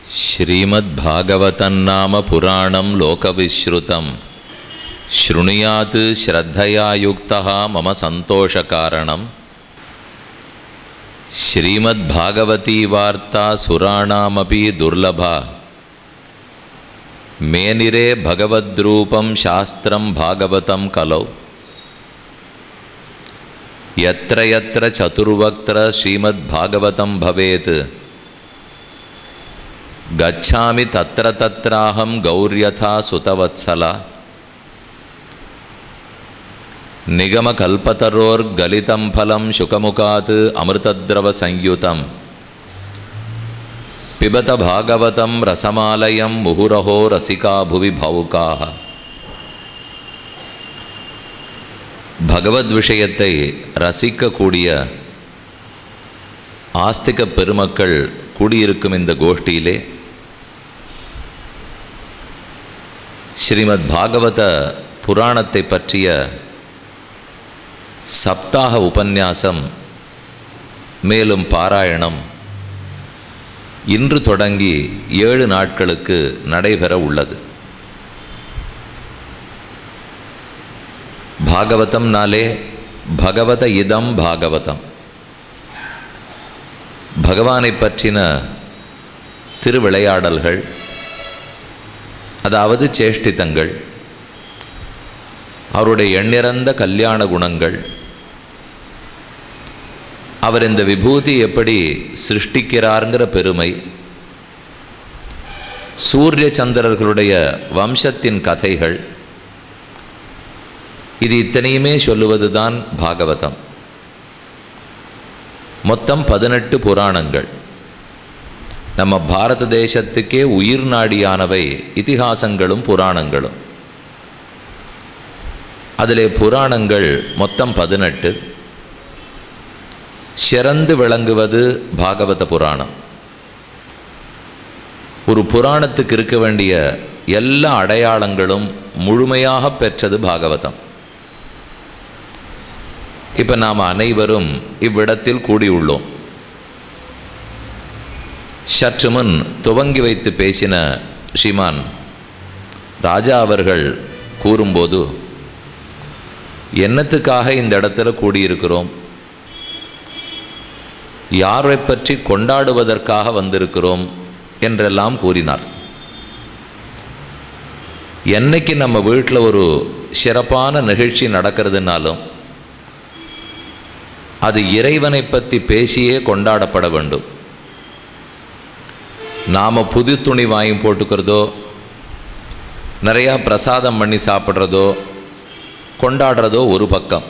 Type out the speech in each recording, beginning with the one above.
श्रीमद्भागवतन्नाम पुराणं लोकविश्रुतं शृणुयात् श्रद्धया युक्तः मम सन्तोषकारणं श्रीमद्भागवती वार्ता सुराणामपि दुर्लभा मेनिरे भगवद्रूपं शास्त्रं भागवतं कलौ यत्र यत्र चतुर्वक्त्र श्रीमद्भागवतं भवेत् गच्छामि तत्र तत्राहं गौर्यथा सुतवत्सला निगमकल्पतरोर्गलितं फलं शुकमुखात् अमृतद्रवसंयुतं पिबत भागवतं रसमालयं मुहुरहो रसिका भुवि भावुकाः பகவத் விஷயத்தை ரசிக்கக்கூடிய ஆஸ்திக பெருமக்கள் கூடியிருக்கும் இந்த கோஷ்டியிலே ஸ்ரீமத் பாகவத புராணத்தை பற்றிய சப்தாக உபன்யாசம் மேலும் பாராயணம் இன்று தொடங்கி ஏழு நாட்களுக்கு நடைபெற உள்ளது பாகவதம்னாலே பகவத இதம் பாகவதம் பகவானை பற்றின திருவிளையாடல்கள் அதாவது சேஷ்டிதங்கள் அவருடைய எண்ணிறந்த கல்யாண குணங்கள் அவர் இந்த விபூதி எப்படி சிருஷ்டிக்கிறாருங்கிற பெருமை சூரிய சந்திரர்களுடைய வம்சத்தின் கதைகள் இது இத்தனையுமே சொல்லுவது தான் பாகவதம் மொத்தம் பதினெட்டு புராணங்கள் நம்ம பாரத தேசத்துக்கே உயிர் நாடியானவை இதிகாசங்களும் புராணங்களும் அதிலே புராணங்கள் மொத்தம் பதினெட்டு சிறந்து விளங்குவது பாகவத புராணம் ஒரு புராணத்துக்கு இருக்க வேண்டிய எல்லா அடையாளங்களும் முழுமையாக பெற்றது பாகவதம் இப்போ நாம் அனைவரும் இவ்விடத்தில் கூடியுள்ளோம் சற்று முன் துவங்கி வைத்து பேசின ஸ்ரீமான் ராஜா அவர்கள் கூறும்போது என்னத்துக்காக இந்த இடத்துல கூடியிருக்கிறோம் யாரை பற்றி கொண்டாடுவதற்காக வந்திருக்கிறோம் என்றெல்லாம் கூறினார் என்னைக்கு நம்ம வீட்டில் ஒரு சிறப்பான நிகழ்ச்சி நடக்கிறதுனாலும் அது இறைவனை பற்றி பேசியே கொண்டாடப்பட வேண்டும் நாம் புது துணி வாங்கி போட்டுக்கிறதோ நிறையா பிரசாதம் பண்ணி சாப்பிட்றதோ கொண்டாடுறதோ ஒரு பக்கம்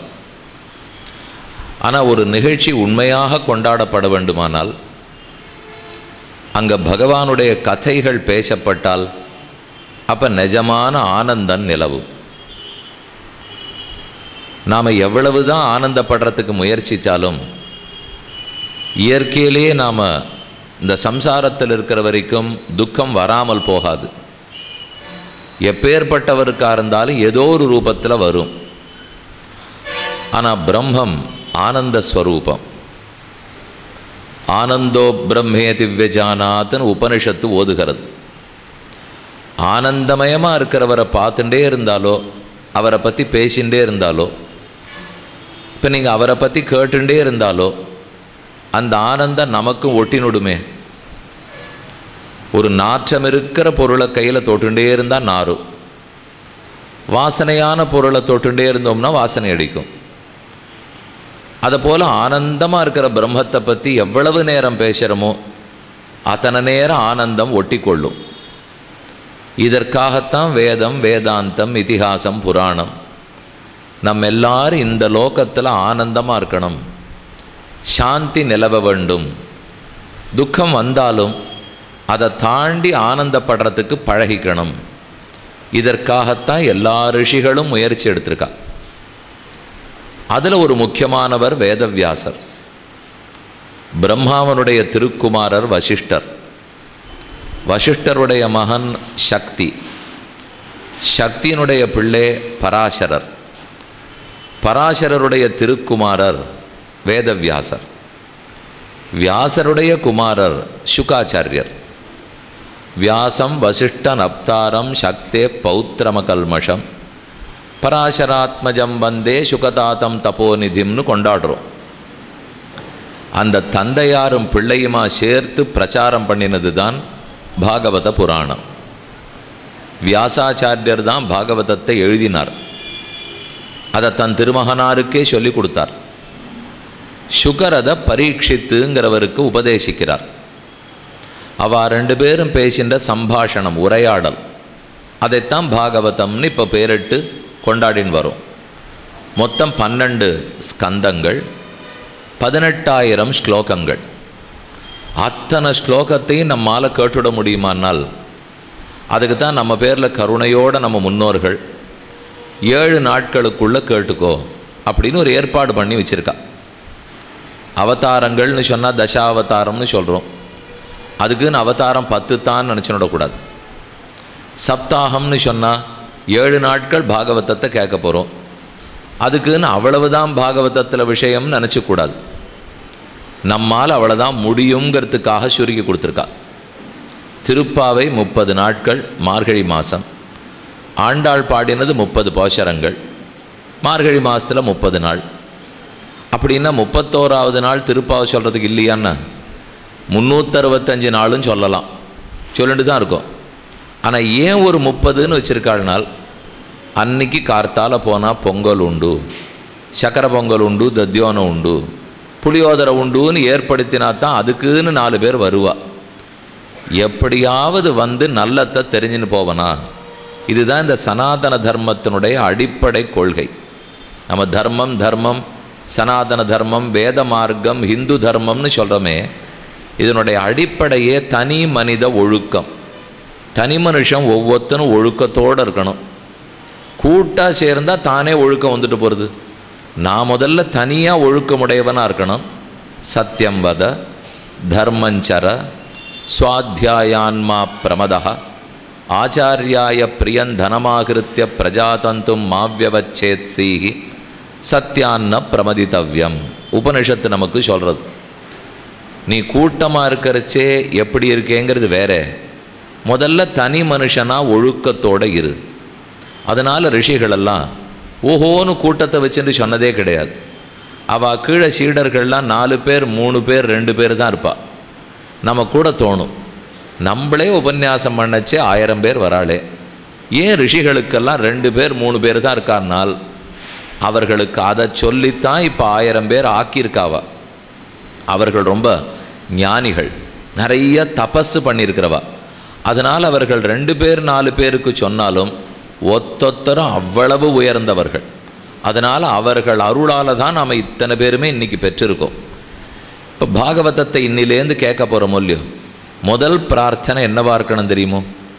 ஆனால் ஒரு நிகழ்ச்சி உண்மையாக கொண்டாடப்பட வேண்டுமானால் அங்கே பகவானுடைய கதைகள் பேசப்பட்டால் அப்போ நிஜமான ஆனந்தம் நிலவும் நாம் எவ்வளவு தான் ஆனந்தப்படுறதுக்கு முயற்சித்தாலும் இயற்கையிலேயே நாம் இந்த சம்சாரத்தில் இருக்கிற வரைக்கும் துக்கம் வராமல் போகாது எப்பேற்பட்டவருக்காக இருந்தாலும் ஏதோ ஒரு ரூபத்தில் வரும் ஆனால் பிரம்மம் ஆனந்த ஸ்வரூபம் ஆனந்தோ பிரம்மே திவ்யஜானாத்னு உபனிஷத்து ஓதுகிறது ஆனந்தமயமாக இருக்கிறவரை பார்த்துட்டே இருந்தாலோ அவரை பற்றி பேசிகிட்டே இருந்தாலோ இப்போ நீங்கள் அவரை பற்றி கேட்டுட்டே இருந்தாலோ அந்த ஆனந்தம் நமக்கும் ஒட்டினுடுமே ஒரு நாற்றம் இருக்கிற பொருளை கையில் தொட்டுண்டே இருந்தால் நாரும் வாசனையான பொருளை தொட்டுண்டே இருந்தோம்னா வாசனை அடிக்கும் அதை போல் ஆனந்தமாக இருக்கிற பிரம்மத்தை பற்றி எவ்வளவு நேரம் பேசுகிறோமோ அத்தனை நேரம் ஆனந்தம் ஒட்டிக்கொள்ளும் இதற்காகத்தான் வேதம் வேதாந்தம் இதிகாசம் புராணம் நம்ம எல்லாரும் இந்த லோகத்தில் ஆனந்தமாக இருக்கணும் சாந்தி நிலவ வேண்டும் துக்கம் வந்தாலும் அதை தாண்டி ஆனந்தப்படுறதுக்கு பழகிக்கணும் இதற்காகத்தான் எல்லா ரிஷிகளும் முயற்சி எடுத்திருக்கா அதில் ஒரு முக்கியமானவர் வேதவியாசர் பிரம்மாவனுடைய திருக்குமாரர் வசிஷ்டர் வசிஷ்டருடைய மகன் சக்தி சக்தியினுடைய பிள்ளை பராசரர் பராசரருடைய திருக்குமாரர் வேதவியாசர் வியாசருடைய குமாரர் சுகாச்சாரியர் வியாசம் வசிஷ்ட நப்தாரம் சக்தே பௌத்திரமகல்மஷம் பராசராத்மஜம் வந்தே சுகதாத்தம் தபோநிதிம்னு கொண்டாடுறோம் அந்த தந்தையாரும் பிள்ளையுமா சேர்த்து பிரச்சாரம் பண்ணினது தான் பாகவத புராணம் வியாசாச்சாரியர் தான் பாகவதத்தை எழுதினார் அதை தன் திருமகனாருக்கே சொல்லி கொடுத்தார் சுகர் அதை பரீட்சித்துங்கிறவருக்கு உபதேசிக்கிறார் அவ ரெண்டு பேரும் பேசின்ற சம்பாஷணம் உரையாடல் அதைத்தான் பாகவதம்னு இப்போ பேரிட்டு கொண்டாடின்னு வரும் மொத்தம் பன்னெண்டு ஸ்கந்தங்கள் பதினெட்டாயிரம் ஸ்லோகங்கள் அத்தனை ஸ்லோகத்தையும் நம்மால் கேட்டுட முடியுமானால் அதுக்கு தான் நம்ம பேரில் கருணையோடு நம்ம முன்னோர்கள் ஏழு நாட்களுக்குள்ளே கேட்டுக்கோ அப்படின்னு ஒரு ஏற்பாடு பண்ணி வச்சுருக்கா அவதாரங்கள்னு சொன்னால் தசாவதாரம்னு சொல்கிறோம் அதுக்குன்னு அவதாரம் பத்து தான் நினச்சுடக்கூடாது சப்தாகம்னு சொன்னால் ஏழு நாட்கள் பாகவதத்தை கேட்க போகிறோம் அதுக்குன்னு அவ்வளவுதான் பாகவதத்தில் விஷயம்னு நினச்சக்கூடாது நம்மால் அவ்வளோதான் முடியுங்கிறதுக்காக சுருக்கி கொடுத்துருக்கா திருப்பாவை முப்பது நாட்கள் மார்கழி மாதம் ஆண்டாள் பாடினது முப்பது போஷரங்கள் மார்கழி மாதத்தில் முப்பது நாள் அப்படின்னா முப்பத்தோராவது நாள் திருப்பாவை சொல்கிறதுக்கு இல்லையான்னா முந்நூற்றறுபத்தஞ்சு நாளும் சொல்லலாம் சொல்லிட்டு தான் இருக்கும் ஆனால் ஏன் ஒரு முப்பதுன்னு வச்சுருக்காள்னால் அன்னைக்கு கார்த்தால போனால் பொங்கல் உண்டு சக்கரை பொங்கல் உண்டு தத்தியோனம் உண்டு புளியோதரை உண்டுன்னு ஏற்படுத்தினா தான் அதுக்குன்னு நாலு பேர் வருவா எப்படியாவது வந்து நல்லத்தை தெரிஞ்சுன்னு போவனா இதுதான் இந்த சனாதன தர்மத்தினுடைய அடிப்படை கொள்கை நம்ம தர்மம் தர்மம் சனாதன தர்மம் வேத மார்க்கம் ஹிந்து தர்மம்னு சொல்கிறோமே இதனுடைய அடிப்படையே தனி மனித ஒழுக்கம் தனி மனுஷன் ஒவ்வொருத்தனும் ஒழுக்கத்தோடு இருக்கணும் கூட்டாக சேர்ந்தால் தானே ஒழுக்கம் வந்துட்டு போகிறது நான் முதல்ல தனியாக ஒழுக்கமுடையவனாக இருக்கணும் சத்தியம் வத தர்மஞ்சர சுவாத்தியாயான்மா பிரமதா ஆச்சாரியாய பிரியன் தனமாகிருத்திய பிரஜாதந்தும் மாவியவச்சேத் சீகி சத்தியான்ன பிரமதித்தவ்யம் உபனிஷத்து நமக்கு சொல்கிறது நீ கூட்டமாக இருக்கிறச்சே எப்படி இருக்கேங்கிறது வேற முதல்ல தனி மனுஷனாக ஒழுக்கத்தோடு இரு அதனால் ரிஷிகளெல்லாம் ஓஹோன்னு கூட்டத்தை வச்சுட்டு சொன்னதே கிடையாது அவள் கீழே சீடர்கள்லாம் நாலு பேர் மூணு பேர் ரெண்டு பேர் தான் இருப்பாள் நம்ம கூட தோணும் நம்மளே உபன்யாசம் பண்ணச்சே ஆயிரம் பேர் வராளே ஏன் ரிஷிகளுக்கெல்லாம் ரெண்டு பேர் மூணு பேர் தான் இருக்கார்னால் அவர்களுக்கு அதை சொல்லித்தான் இப்போ ஆயிரம் பேர் ஆக்கியிருக்காவா அவர்கள் ரொம்ப ஞானிகள் நிறைய தபஸு பண்ணியிருக்கிறவா அதனால் அவர்கள் ரெண்டு பேர் நாலு பேருக்கு சொன்னாலும் ஒத்தொத்தரும் அவ்வளவு உயர்ந்தவர்கள் அதனால் அவர்கள் அருளால் தான் நாம் இத்தனை பேருமே இன்றைக்கி பெற்றிருக்கோம் இப்போ பாகவதத்தை இன்னிலேருந்து கேட்க போகிறோம் இல்லையோ முதல் பிரார்த்தனை என்னவா இருக்கணும் தெரியுமோ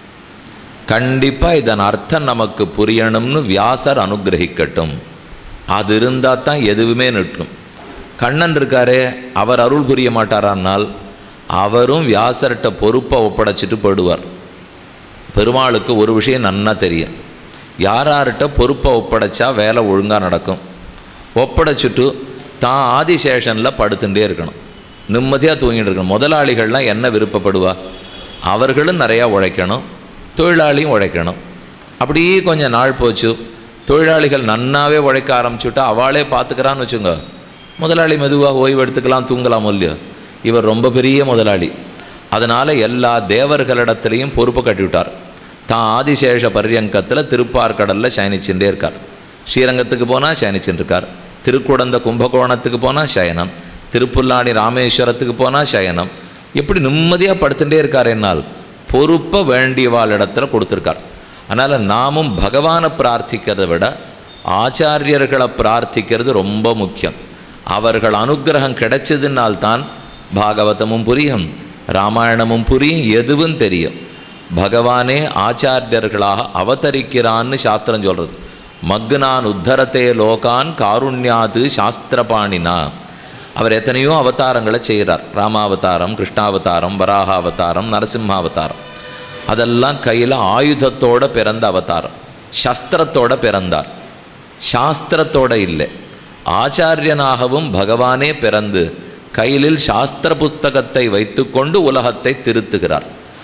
கண்டிப்பாக இதன் அர்த்தம் நமக்கு புரியணும்னு வியாசர் அனுகிரகிக்கட்டும் அது இருந்தால் தான் எதுவுமே நிற்கும் கண்ணன் இருக்காரே அவர் அருள் புரிய மாட்டாரானால் அவரும் வியாசர்கிட்ட பொறுப்பை ஒப்படைச்சிட்டு போயிடுவார் பெருமாளுக்கு ஒரு விஷயம் நன்னா தெரியும் யாரார்கிட்ட பொறுப்பை ஒப்படைச்சா வேலை ஒழுங்காக நடக்கும் ஒப்படைச்சிட்டு தான் ஆதிசேஷனில் படுத்துட்டே இருக்கணும் நிம்மதியாக தூங்கிட்டு இருக்கணும் முதலாளிகள்லாம் என்ன விருப்பப்படுவா அவர்களும் நிறையா உழைக்கணும் தொழிலாளியும் உழைக்கணும் அப்படியே கொஞ்சம் நாள் போச்சு தொழிலாளிகள் நன்னாவே உழைக்க ஆரம்பிச்சுட்டா அவளே பார்த்துக்கிறான்னு வச்சுங்க முதலாளி மெதுவாக ஓய்வு எடுத்துக்கலாம் தூங்கலாம் இல்லையோ இவர் ரொம்ப பெரிய முதலாளி அதனால் எல்லா தேவர்களிடத்துலையும் பொறுப்பு கட்டிவிட்டார் தான் ஆதிசேஷ பர்யங்கத்தில் திருப்பார்கடலில் சயனிச்சுட்டே இருக்கார் ஸ்ரீரங்கத்துக்கு போனால் சயனிச்சுட்டு இருக்கார் திருக்குடந்த கும்பகோணத்துக்கு போனால் சயனம் திருப்புல்லாணி ராமேஸ்வரத்துக்கு போனால் சயனம் எப்படி நிம்மதியாக படுத்துட்டே இருக்கார் என்னால் பொறுப்பை வேண்டியவாள் இடத்துல கொடுத்துருக்கார் அதனால் நாமும் பகவானை பிரார்த்திக்கிறதை விட ஆச்சாரியர்களை பிரார்த்திக்கிறது ரொம்ப முக்கியம் அவர்கள் அனுகிரகம் கிடைச்சதுனால்தான் பாகவதமும் புரியும் ராமாயணமும் புரியும் எதுவும் தெரியும் பகவானே ஆச்சாரியர்களாக அவதரிக்கிறான்னு சாஸ்திரம் சொல்கிறது மக்னான் உத்தரத்தே லோகான் காருண்யாது சாஸ்திரபாணினா அவர் எத்தனையோ அவதாரங்களை செய்கிறார் ராமாவதாரம் கிருஷ்ணாவதாரம் வராகாவதாரம் நரசிம்மாவதாரம் அதெல்லாம் கையில் ஆயுதத்தோட பிறந்த அவதாரம் சஸ்திரத்தோட பிறந்தார் சாஸ்திரத்தோட இல்லை ஆச்சாரியனாகவும் பகவானே பிறந்து கையிலில் சாஸ்திர புத்தகத்தை வைத்துக்கொண்டு உலகத்தை திருத்துகிறார்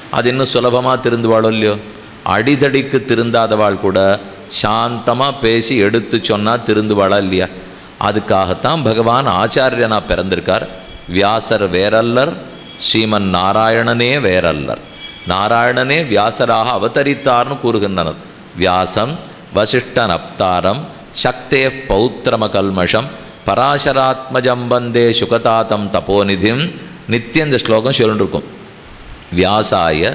அது இன்னும் சுலபமாக திருந்துவாளோ இல்லையோ அடிதடிக்கு திருந்தாதவாள் கூட சாந்தமாக பேசி எடுத்து சொன்னால் திருந்துவாளா இல்லையா அதுக்காகத்தான் பகவான் ஆச்சாரியனா பிறந்திருக்கார் வியாசர் வேறல்லர் ஸ்ரீமன் நாராயணனே வேறல்லர் நாராயணனே வியாசராக அவதரித்தார்னு கூறுகின்றனர் வியாசம் வசிஷ்டன் அப்தாரம் சக்தே பௌத்திரம கல்மஷம் பராசராத்மஜம் வந்தே சுகதாத்தம் தபோநிதிம் நித்தியம் இந்த ஸ்லோகம் சொல்லிருக்கும் வியாசாய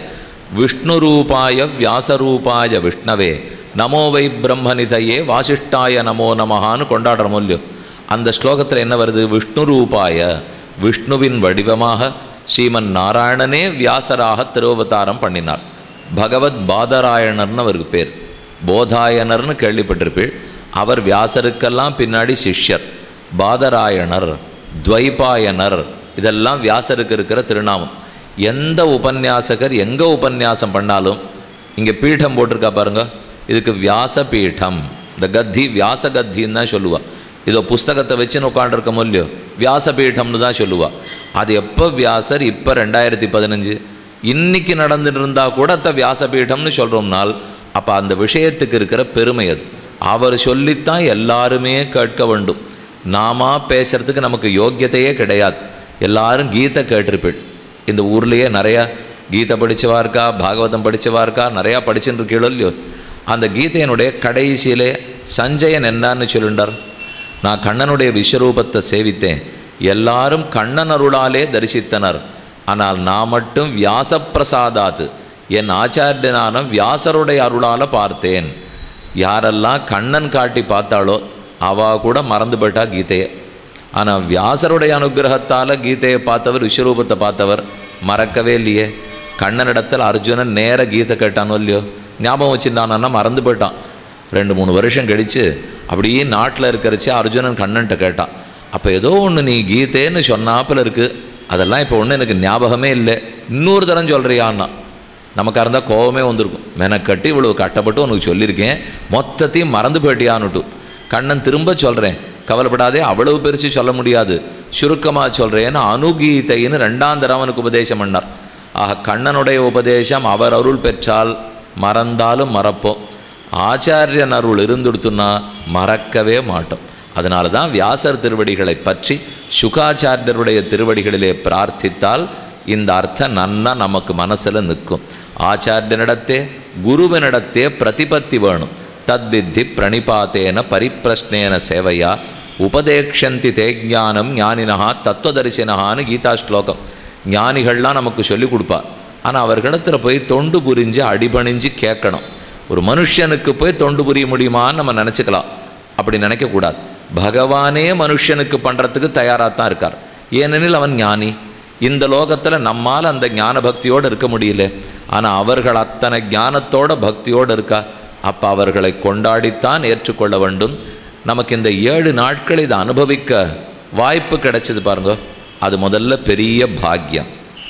விஷ்ணுரூபாய வியாசரூபாய விஷ்ணவே நமோ வை பிரம்மநிதையே வாசிஷ்டாய நமோ நமஹான்னு கொண்டாடுறோம் இல்லையோ அந்த ஸ்லோகத்தில் என்ன வருது விஷ்ணு ரூபாய விஷ்ணுவின் வடிவமாக ஸ்ரீமன் நாராயணனே வியாசராக திருவவதாரம் பண்ணினார் பகவத் பாதராயணர்னு அவருக்கு பேர் போதாயனர்னு கேள்விப்பட்டிருப்பீள் அவர் வியாசருக்கெல்லாம் பின்னாடி சிஷ்யர் பாதராயணர் துவைபாயனர் இதெல்லாம் வியாசருக்கு இருக்கிற திருநாமம் எந்த உபன்யாசகர் எங்கே உபன்யாசம் பண்ணாலும் இங்கே பீடம் போட்டிருக்கா பாருங்க இதுக்கு வியாச பீடம் இந்த கத்தி வியாச கத்தின்னு தான் சொல்லுவா இதோ புஸ்தகத்தை வச்சுன்னு உட்காண்டிருக்க இல்லையோ வியாச பீடம்னு தான் சொல்லுவா அது எப்போ வியாசர் இப்போ ரெண்டாயிரத்தி பதினஞ்சு இன்னைக்கு நடந்துட்டு இருந்தால் கூட அத்த வியாசபீடம்னு சொல்கிறோம்னால் அப்போ அந்த விஷயத்துக்கு இருக்கிற பெருமை அது அவர் சொல்லித்தான் எல்லாருமே கேட்க வேண்டும் நாமா பேசுறதுக்கு நமக்கு யோக்கியத்தையே கிடையாது எல்லாரும் கீதை கேட்டிருப்பீள் இந்த ஊர்லேயே நிறையா கீதை படிச்சவா இருக்கா பாகவதம் படிச்சவா இருக்கா நிறையா படிச்சுட்டு இருக்கீளோ இல்லையோ அந்த கீதையினுடைய கடைசியிலே சஞ்சயன் என்னன்னு சொல்லுண்டார் நான் கண்ணனுடைய விஸ்வரூபத்தை சேவித்தேன் எல்லாரும் கண்ணன் அருளாலே தரிசித்தனர் ஆனால் நான் மட்டும் வியாசப்பிரசாதாத்து என் ஆச்சாரியனான வியாசருடைய அருளால் பார்த்தேன் யாரெல்லாம் கண்ணன் காட்டி பார்த்தாளோ அவா கூட மறந்து போயிட்டா கீதையை ஆனால் வியாசருடைய அனுகிரகத்தால் கீதையை பார்த்தவர் விஸ்வரூபத்தை பார்த்தவர் மறக்கவே இல்லையே கண்ணனிடத்தில் அர்ஜுனன் நேர கீதை கேட்டானோ இல்லையோ ஞாபகம் வச்சுருந்தானா மறந்து போயிட்டான் ரெண்டு மூணு வருஷம் கழித்து அப்படியே நாட்டில் இருக்கிறச்சு அர்ஜுனன் கண்ணன்ட்ட கேட்டான் அப்போ ஏதோ ஒன்று நீ கீதைன்னு சொன்னாப்பில் இருக்குது அதெல்லாம் இப்போ ஒன்றும் எனக்கு ஞாபகமே இல்லை இன்னொரு தரம் சொல்கிறியான்னா நமக்காக இருந்தால் கோவமே வந்திருக்கும் மெனக்கட்டி இவ்வளோ கட்டப்பட்டு உனக்கு சொல்லியிருக்கேன் மொத்தத்தையும் மறந்து போயிட்டியான்னுட்டு கண்ணன் திரும்ப சொல்கிறேன் கவலைப்படாதே அவ்வளவு பெருசு சொல்ல முடியாது சுருக்கமாக சொல்கிறேன்னு அனுகீதைன்னு ரெண்டாம் தரம் அவனுக்கு உபதேசம் பண்ணார் ஆக கண்ணனுடைய உபதேசம் அவர் அருள் பெற்றால் மறந்தாலும் மறப்போம் ஆச்சாரியன் அருள் இருந்துடுத்துன்னா மறக்கவே மாட்டோம் அதனால தான் வியாசர் திருவடிகளை பற்றி சுகாச்சாரியருடைய திருவடிகளிலே பிரார்த்தித்தால் இந்த அர்த்தம் நன்னா நமக்கு மனசில் நிற்கும் ஆச்சாரியனிடத்தே குருவினிடத்தே பிரதிபத்தி வேணும் தத்வித்தி பிரணிபாத்தேன பரிப்பிரஷ்னேன சேவையா உபதேக்ஷந்தி தே ஞானம் ஞானினஹா தத்துவதரிசனஹான்னு கீதா ஸ்லோகம் ஞானிகள்லாம் நமக்கு சொல்லிக் கொடுப்பா ஆனால் அவர்களிடத்தில் போய் தொண்டு புரிஞ்சு அடிபணிஞ்சு கேட்கணும் ஒரு மனுஷனுக்கு போய் தொண்டு புரிய முடியுமான்னு நம்ம நினச்சிக்கலாம் அப்படி நினைக்கக்கூடாது பகவானே மனுஷனுக்கு பண்ணுறதுக்கு தயாராக தான் இருக்கார் ஏனெனில் அவன் ஞானி இந்த லோகத்தில் நம்மால் அந்த ஞான பக்தியோடு இருக்க முடியல ஆனால் அவர்கள் அத்தனை ஞானத்தோட பக்தியோடு இருக்கா அப்போ அவர்களை கொண்டாடித்தான் ஏற்றுக்கொள்ள வேண்டும் நமக்கு இந்த ஏழு நாட்கள் இதை அனுபவிக்க வாய்ப்பு கிடைச்சது பாருங்க அது முதல்ல பெரிய பாக்கியம்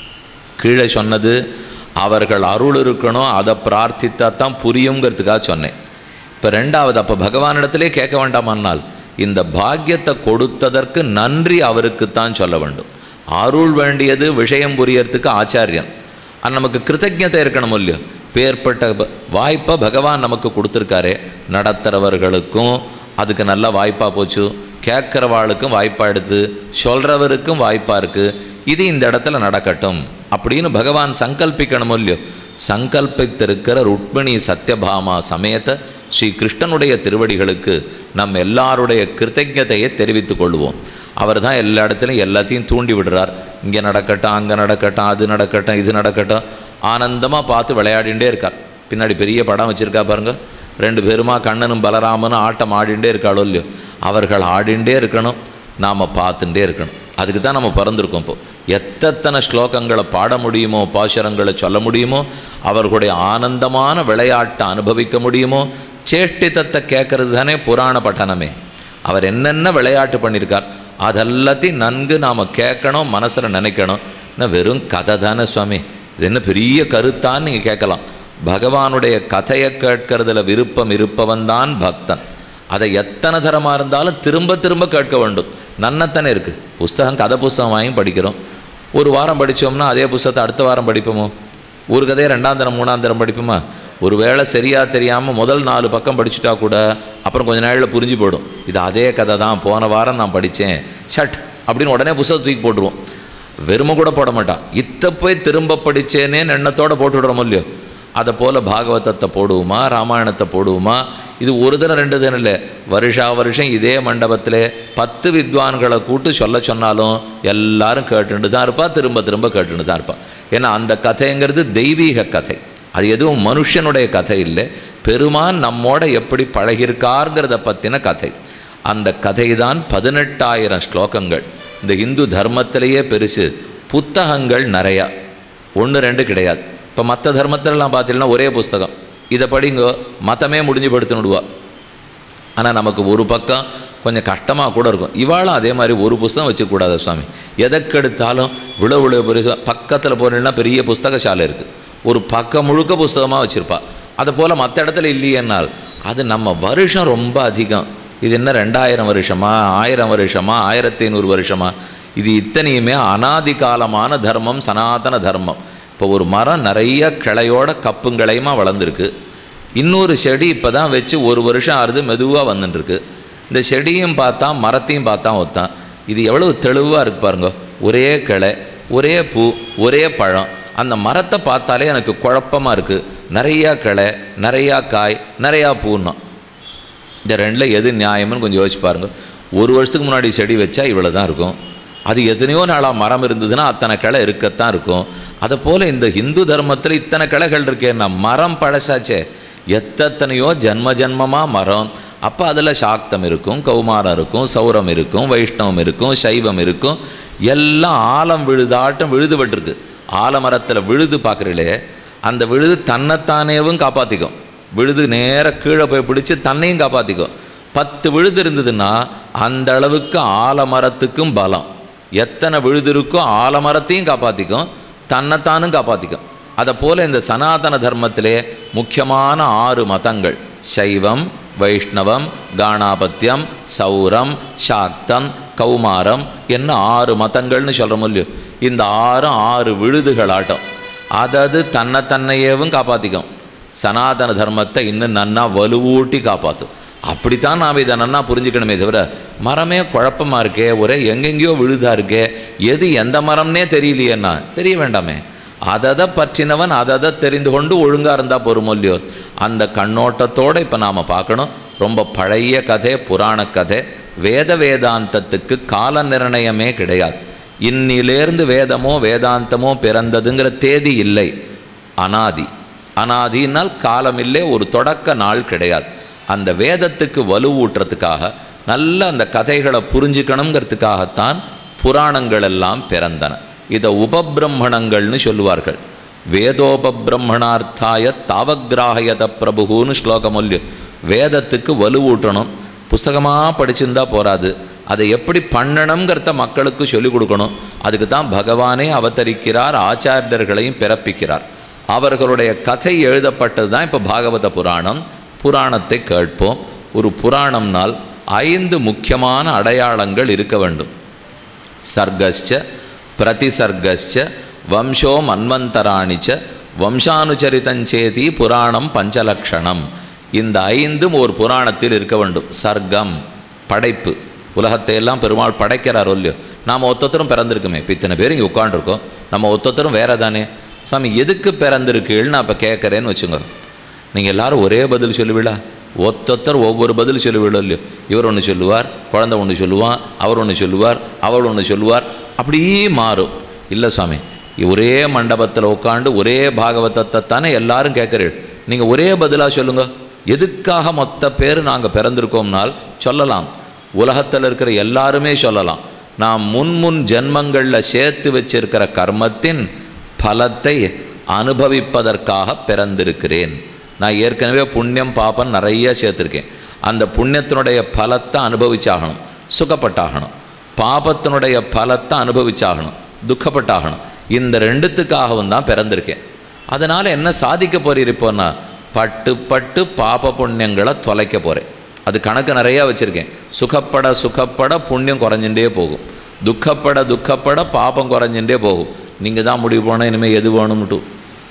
கீழே சொன்னது அவர்கள் அருள் இருக்கணும் அதை பிரார்த்தித்தா தான் புரியுங்கிறதுக்காக சொன்னேன் இப்போ ரெண்டாவது அப்போ பகவானிடத்திலே கேட்க வேண்டாமானால் இந்த பாக்கியத்தை கொடுத்ததற்கு நன்றி அவருக்குத்தான் சொல்ல வேண்டும் அருள் வேண்டியது விஷயம் புரியறதுக்கு ஆச்சாரியன் அது நமக்கு கிருத்தஜதை இருக்கணும் இல்லையோ பேர்பட்ட ப- வாய்ப்பை பகவான் நமக்கு கொடுத்துருக்காரே நடத்துகிறவர்களுக்கும் அதுக்கு நல்ல வாய்ப்பாக போச்சு கேட்குறவாளுக்கும் வாய்ப்பாக எடுத்து சொல்கிறவருக்கும் வாய்ப்பாக இருக்குது இது இந்த இடத்துல நடக்கட்டும் அப்படின்னு பகவான் சங்கல்பிக்கணும் இல்லையோ சங்கல்பித்திருக்கிற ருக்மிணி சத்யபாமா சமேத ஸ்ரீ கிருஷ்ணனுடைய திருவடிகளுக்கு நம் எல்லாருடைய கிருத்தஜதையை தெரிவித்துக் கொள்வோம் அவர் தான் எல்லா இடத்துலையும் எல்லாத்தையும் தூண்டி விடுறார் இங்கே நடக்கட்டும் அங்கே நடக்கட்டும் அது நடக்கட்டும் இது நடக்கட்டும் ஆனந்தமாக பார்த்து விளையாடிண்டே இருக்கார் பின்னாடி பெரிய படம் வச்சுருக்கா பாருங்க ரெண்டு பேருமா கண்ணனும் பலராமனும் ஆட்டம் ஆடிண்டே இருக்காளோ இல்லையோ அவர்கள் ஆடிண்டே இருக்கணும் நாம் பார்த்துட்டே இருக்கணும் அதுக்கு தான் நம்ம பிறந்திருக்கோம் இப்போ எத்தனை ஸ்லோகங்களை பாட முடியுமோ பாசுரங்களை சொல்ல முடியுமோ அவர்களுடைய ஆனந்தமான விளையாட்டை அனுபவிக்க முடியுமோ சேஷ்டிதத்தை கேட்கறது தானே புராண பட்டணமே அவர் என்னென்ன விளையாட்டு பண்ணியிருக்கார் அதெல்லாத்தையும் நன்கு நாம் கேட்கணும் மனசில் நினைக்கணும் இன்னும் வெறும் கதை தானே சுவாமி இது என்ன பெரிய கருத்தான்னு நீங்கள் கேட்கலாம் பகவானுடைய கதையை கேட்கறதுல விருப்பம் இருப்பவன் தான் பக்தன் அதை எத்தனை தரமாக இருந்தாலும் திரும்ப திரும்ப கேட்க வேண்டும் நன்னத்தானே இருக்குது புஸ்தகம் கதை புஸ்தகம் வாங்கி படிக்கிறோம் ஒரு வாரம் படித்தோம்னா அதே புஸ்தகத்தை அடுத்த வாரம் படிப்போமோ ஒரு கதையை ரெண்டாம் தரம் மூணாம் தரம் படிப்போமா ஒரு வேளை சரியாக தெரியாமல் முதல் நாலு பக்கம் படிச்சுட்டா கூட அப்புறம் கொஞ்ச நாளில் புரிஞ்சு போயிடும் இது அதே கதை தான் போன வாரம் நான் படித்தேன் ஷட் அப்படின்னு உடனே புஸ்தகம் தூக்கி போட்டுருவோம் வெறுமை கூட போட மாட்டான் இத்த போய் திரும்ப படித்தேனே எண்ணத்தோட போட்டு விடுறோம் இல்லையோ அதை போல் பாகவதத்தை போடுவோமா ராமாயணத்தை போடுவோமா இது ஒரு தினம் ரெண்டு தினம் இல்லை வருஷா வருஷம் இதே மண்டபத்தில் பத்து வித்வான்களை கூட்டு சொல்ல சொன்னாலும் எல்லாரும் கேட்டுட்டு தான் இருப்பா திரும்ப திரும்ப கேட்டுட்டு தான் இருப்பா ஏன்னா அந்த கதைங்கிறது தெய்வீக கதை அது எதுவும் மனுஷனுடைய கதை இல்லை பெருமான் நம்மோட எப்படி பழகியிருக்காருங்கிறத பற்றின கதை அந்த கதை தான் பதினெட்டாயிரம் ஸ்லோகங்கள் இந்த இந்து தர்மத்திலேயே பெருசு புத்தகங்கள் நிறையா ஒன்று ரெண்டு கிடையாது இப்போ மற்ற தர்மத்திலலாம் பார்த்தீங்கன்னா ஒரே புஸ்தகம் இதை படிங்கோ மதமே முடிஞ்சு படுத்துனுடுவா ஆனால் நமக்கு ஒரு பக்கம் கொஞ்சம் கஷ்டமாக கூட இருக்கும் இவாளும் அதே மாதிரி ஒரு புஸ்தகம் வச்சுக்கூடாது சுவாமி எதற்கெடுத்தாலும் விழ விழ பெருசு பக்கத்தில் போனீங்கன்னா பெரிய புஸ்தகசாலை இருக்குது ஒரு பக்கம் முழுக்க புஸ்தகமாக வச்சுருப்பா அதை போல் மற்ற இடத்துல இல்லையேனால் அது நம்ம வருஷம் ரொம்ப அதிகம் இது என்ன ரெண்டாயிரம் வருஷமா ஆயிரம் வருஷமா ஆயிரத்தி ஐநூறு வருஷமா இது இத்தனையுமே அனாதி காலமான தர்மம் சனாதன தர்மம் இப்போ ஒரு மரம் நிறைய கிளையோட கப்புங்களையுமா வளர்ந்துருக்கு இன்னொரு செடி இப்போ தான் வச்சு ஒரு வருஷம் ஆறுது மெதுவாக வந்துட்டுருக்கு இந்த செடியும் பார்த்தா மரத்தையும் பார்த்தா ஒத்தான் இது எவ்வளவு தெளிவாக இருக்கு பாருங்க ஒரே கிளை ஒரே பூ ஒரே பழம் அந்த மரத்தை பார்த்தாலே எனக்கு குழப்பமாக இருக்குது நிறையா கிளை நிறையா காய் நிறையா பூன்னோம் இந்த ரெண்டில் எது நியாயம்னு கொஞ்சம் யோசிச்சு பாருங்க ஒரு வருஷத்துக்கு முன்னாடி செடி வச்சா இவ்வளோ தான் இருக்கும் அது எத்தனையோ நாளாக மரம் இருந்ததுன்னா அத்தனை கிளை இருக்கத்தான் இருக்கும் அதை போல் இந்த இந்து தர்மத்தில் இத்தனை கிளைகள் இருக்கேன்னா மரம் பழசாச்சே எத்தனையோ ஜன்ம ஜன்மமாக மரம் அப்போ அதில் சாக்தம் இருக்கும் கௌமாரம் இருக்கும் சௌரம் இருக்கும் வைஷ்ணவம் இருக்கும் சைவம் இருக்கும் எல்லாம் ஆலம் விழுதாட்டம் விழுதுபட்டிருக்கு ஆலமரத்தில் விழுது பார்க்குறீங்களே அந்த விழுது தன்னைத்தானேவும் காப்பாற்றிக்கும் விழுது நேராக கீழே போய் பிடிச்சி தன்னையும் காப்பாற்றிக்கும் பத்து விழுது இருந்ததுன்னா அந்த அளவுக்கு ஆலமரத்துக்கும் பலம் எத்தனை விழுது இருக்கோ ஆலமரத்தையும் காப்பாற்றிக்கும் தன்னைத்தானும் காப்பாற்றிக்கும் அதை போல் இந்த சனாதன தர்மத்திலே முக்கியமான ஆறு மதங்கள் சைவம் வைஷ்ணவம் காணாபத்தியம் சௌரம் சாக்தம் கௌமாரம் என்ன ஆறு மதங்கள்னு சொல்கிறோம் இல்லையோ இந்த ஆறும் ஆறு விழுதுகள் ஆட்டம் அதது தன்னை தன்னையேவும் காப்பாற்றிக்கும் சனாதன தர்மத்தை இன்னும் நன்னா வலுவூட்டி காப்பாற்றும் அப்படித்தான் நாம் இதை நன்னா புரிஞ்சுக்கணுமே தவிர மரமே குழப்பமாக இருக்கே ஒரே எங்கெங்கேயோ விழுதா இருக்கே எது எந்த மரம்னே தெரியலையேன்னா தெரிய வேண்டாமே அததை பற்றினவன் அததை தெரிந்து கொண்டு ஒழுங்காக இருந்தால் பொறுமொல்லியோ அந்த கண்ணோட்டத்தோடு இப்போ நாம் பார்க்கணும் ரொம்ப பழைய கதை புராண கதை வேத வேதாந்தத்துக்கு கால நிர்ணயமே கிடையாது இன்னிலேருந்து வேதமோ வேதாந்தமோ பிறந்ததுங்கிற தேதி இல்லை அனாதி அனாதினால் காலம் இல்லை ஒரு தொடக்க நாள் கிடையாது அந்த வேதத்துக்கு வலுவூட்டுறதுக்காக நல்ல அந்த கதைகளை புரிஞ்சுக்கணுங்கிறதுக்காகத்தான் புராணங்கள் எல்லாம் பிறந்தன இதை உபபிரம்மணங்கள்னு சொல்லுவார்கள் வேதோபபிரம்மணார்த்தாய தாவக்ராஹயத பிரபுன்னு ஸ்லோகம் ஒல்லு வேதத்துக்கு வலுவூட்டணும் புஸ்தகமாக படிச்சிருந்தா போராது அதை எப்படி பண்ணணுங்கிறத மக்களுக்கு சொல்லிக் கொடுக்கணும் அதுக்கு தான் பகவானே அவதரிக்கிறார் ஆச்சாரியர்களையும் பிறப்பிக்கிறார் அவர்களுடைய கதை எழுதப்பட்டது தான் இப்போ பாகவத புராணம் புராணத்தை கேட்போம் ஒரு புராணம்னால் ஐந்து முக்கியமான அடையாளங்கள் இருக்க வேண்டும் சர்கஸ்ச பிரதிசர்கஸ்ச வம்சோ மன்வந்தராணிச்ச வம்சானுச்சரிதஞ்சேதி புராணம் பஞ்சலக்ஷணம் இந்த ஐந்தும் ஒரு புராணத்தில் இருக்க வேண்டும் சர்க்கம் படைப்பு உலகத்தை எல்லாம் பெருமாள் படைக்கிறார் இல்லையோ நாம் ஒத்தத்தரும் பிறந்திருக்குமே இப்போ இத்தனை பேர் இங்கே உட்காண்டிருக்கோம் நம்ம ஒத்தத்தரும் வேற தானே சாமி எதுக்கு பிறந்திருக்கீள்னு நான் இப்போ கேட்குறேன்னு வச்சுங்க நீங்கள் எல்லாரும் ஒரே பதில் சொல்லுவீளா ஒத்தொத்தர் ஒவ்வொரு பதில் சொல்லுவீளோ இல்லையோ இவர் ஒன்று சொல்லுவார் குழந்தை ஒன்று சொல்லுவான் அவர் ஒன்று சொல்லுவார் அவள் ஒன்று சொல்லுவார் அப்படியே மாறும் இல்லை சுவாமி ஒரே மண்டபத்தில் உட்காந்து ஒரே பாகவதத்தை தானே எல்லாரும் கேட்குறீள் நீங்கள் ஒரே பதிலாக சொல்லுங்க எதுக்காக மொத்த பேர் நாங்கள் பிறந்திருக்கோம்னால் சொல்லலாம் உலகத்தில் இருக்கிற எல்லாருமே சொல்லலாம் நான் முன் முன் ஜென்மங்களில் சேர்த்து வச்சிருக்கிற கர்மத்தின் பலத்தை அனுபவிப்பதற்காக பிறந்திருக்கிறேன் நான் ஏற்கனவே புண்ணியம் பாப்பம் நிறைய சேர்த்துருக்கேன் அந்த புண்ணியத்தினுடைய பலத்தை அனுபவிச்சாகணும் சுகப்பட்டாகணும் பாபத்தினுடைய பலத்தை அனுபவிச்சாகணும் துக்கப்பட்டாகணும் இந்த ரெண்டுத்துக்காகவும் தான் பிறந்திருக்கேன் அதனால் என்ன சாதிக்க போறீரிப்போன்னா பட்டு பட்டு பாப புண்ணியங்களை தொலைக்க போகிறேன் அது கணக்கு நிறையா வச்சுருக்கேன் சுகப்பட சுகப்பட புண்ணியம் குறைஞ்சுட்டே போகும் துக்கப்பட துக்கப்பட பாபம் குறைஞ்சுட்டே போகும் நீங்கள் தான் முடிவு போனால் இனிமேல் எது வேணும்ட்டு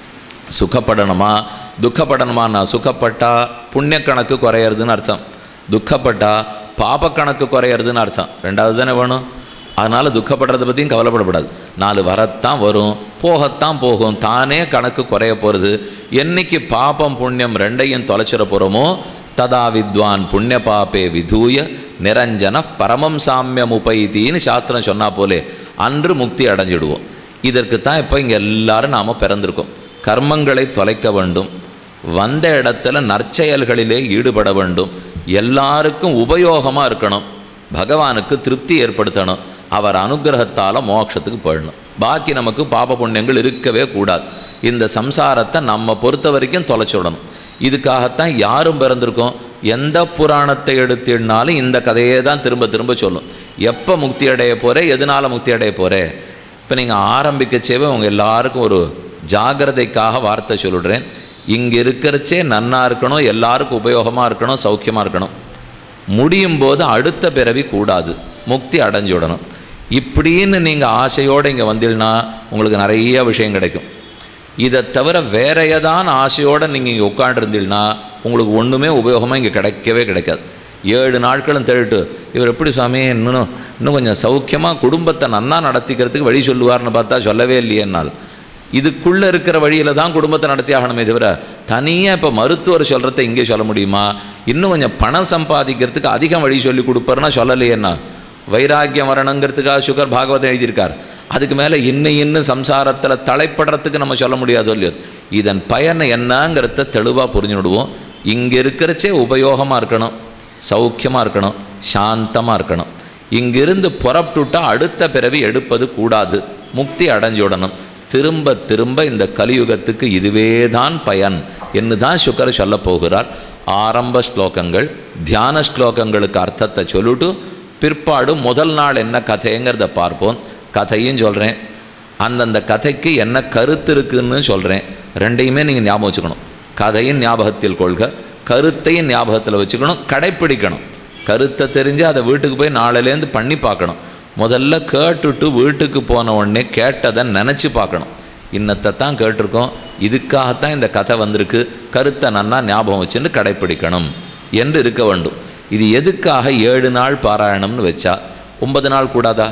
சுகப்படணுமா துக்கப்படணுமா நான் சுகப்பட்டா புண்ணிய கணக்கு குறையிறதுன்னு அர்த்தம் துக்கப்பட்டா பாப கணக்கு குறையிறதுன்னு அர்த்தம் ரெண்டாவது தானே வேணும் அதனால் துக்கப்படுறதை பற்றியும் கவலைப்படக்கூடாது நாலு வரத்தான் வரும் போகத்தான் போகும் தானே கணக்கு குறைய போகிறது என்னைக்கு பாபம் புண்ணியம் ரெண்டையும் தொலைச்சிட போகிறோமோ ததா வித்வான் புண்ணிய பாப்பே விதூய நிரஞ்சன பரமம் சாமியம் உபைத்தின்னு சாஸ்திரம் சொன்னா போலே அன்று முக்தி அடைஞ்சிடுவோம் இதற்கு தான் இப்போ இங்கே எல்லாரும் நாம் பிறந்திருக்கோம் கர்மங்களை தொலைக்க வேண்டும் வந்த இடத்துல நற்செயல்களிலே ஈடுபட வேண்டும் எல்லாருக்கும் உபயோகமாக இருக்கணும் பகவானுக்கு திருப்தி ஏற்படுத்தணும் அவர் அனுகிரகத்தால் மோட்சத்துக்கு போயிடணும் பாக்கி நமக்கு பாப புண்ணியங்கள் இருக்கவே கூடாது இந்த சம்சாரத்தை நம்ம பொறுத்த வரைக்கும் தொலைச்சி விடணும் இதுக்காகத்தான் யாரும் பிறந்திருக்கோம் எந்த புராணத்தை எடுத்தினாலும் இந்த கதையே தான் திரும்ப திரும்ப சொல்லும் எப்போ முக்தி அடைய போகிறே எதனால் முக்தி அடைய போகிறே இப்போ நீங்கள் ஆரம்பிக்கச்சேவே உங்கள் எல்லாருக்கும் ஒரு ஜாகிரதைக்காக வார்த்தை சொல்லிடுறேன் இங்கே இருக்கிறச்சே நன்னா இருக்கணும் எல்லாருக்கும் உபயோகமாக இருக்கணும் சௌக்கியமாக இருக்கணும் முடியும் போது அடுத்த பிறவி கூடாது முக்தி அடைஞ்சு விடணும் இப்படின்னு நீங்கள் ஆசையோடு இங்கே வந்தீங்கன்னா உங்களுக்கு நிறைய விஷயம் கிடைக்கும் இதை தவிர வேற ஏதான் ஆசையோடு நீங்கள் இங்கே உட்காண்டிருந்தீங்கன்னா உங்களுக்கு ஒன்றுமே உபயோகமாக இங்கே கிடைக்கவே கிடைக்காது ஏழு நாட்களும் தேடிட்டு இவர் எப்படி சுவாமி இன்னும் இன்னும் கொஞ்சம் சௌக்கியமாக குடும்பத்தை நன்னா நடத்திக்கிறதுக்கு வழி சொல்லுவார்னு பார்த்தா சொல்லவே இல்லையே என்னால் இதுக்குள்ளே இருக்கிற வழியில் தான் குடும்பத்தை நடத்தி ஆகணுமே தவிர தனியாக இப்போ மருத்துவர் சொல்கிறத இங்கே சொல்ல முடியுமா இன்னும் கொஞ்சம் பணம் சம்பாதிக்கிறதுக்கு அதிகம் வழி சொல்லி கொடுப்பாருன்னா சொல்லலையேன்னா வைராக்கியம் வரணுங்கிறதுக்காக சுகர் பாகவதம் எழுதியிருக்கார் அதுக்கு மேலே இன்னும் இன்னும் சம்சாரத்தில் தலைப்படுறதுக்கு நம்ம சொல்ல முடியாதோ இல்லையோ இதன் பயனை என்னங்கிறத தெளிவாக புரிஞ்சுடுவோம் இங்கே இருக்கிறச்சே உபயோகமாக இருக்கணும் சௌக்கியமாக இருக்கணும் சாந்தமாக இருக்கணும் இங்கிருந்து புறப்பட்டுட்டா அடுத்த பிறவி எடுப்பது கூடாது முக்தி அடைஞ்சுடணும் திரும்ப திரும்ப இந்த கலியுகத்துக்கு இதுவே தான் பயன் என்று தான் சுக்கர் சொல்ல போகிறார் ஆரம்ப ஸ்லோகங்கள் தியான ஸ்லோகங்களுக்கு அர்த்தத்தை சொல்லிட்டு பிற்பாடு முதல் நாள் என்ன கதைங்கிறத பார்ப்போம் கதையும் சொல்கிறேன் அந்தந்த கதைக்கு என்ன கருத்து இருக்குன்னு சொல்கிறேன் ரெண்டையுமே நீங்கள் ஞாபகம் வச்சுக்கணும் கதையும் ஞாபகத்தில் கொள்க கருத்தையும் ஞாபகத்தில் வச்சுக்கணும் கடைப்பிடிக்கணும் கருத்தை தெரிஞ்சு அதை வீட்டுக்கு போய் நாளையிலேருந்து பண்ணி பார்க்கணும் முதல்ல கேட்டுட்டு வீட்டுக்கு போன உடனே கேட்டதை நினச்சி பார்க்கணும் இன்னத்தை தான் கேட்டிருக்கோம் இதுக்காகத்தான் இந்த கதை வந்திருக்கு கருத்தை நன்னா ஞாபகம் வச்சுன்னு கடைப்பிடிக்கணும் என்று இருக்க வேண்டும் இது எதுக்காக ஏழு நாள் பாராயணம்னு வச்சா ஒன்பது நாள் கூடாதா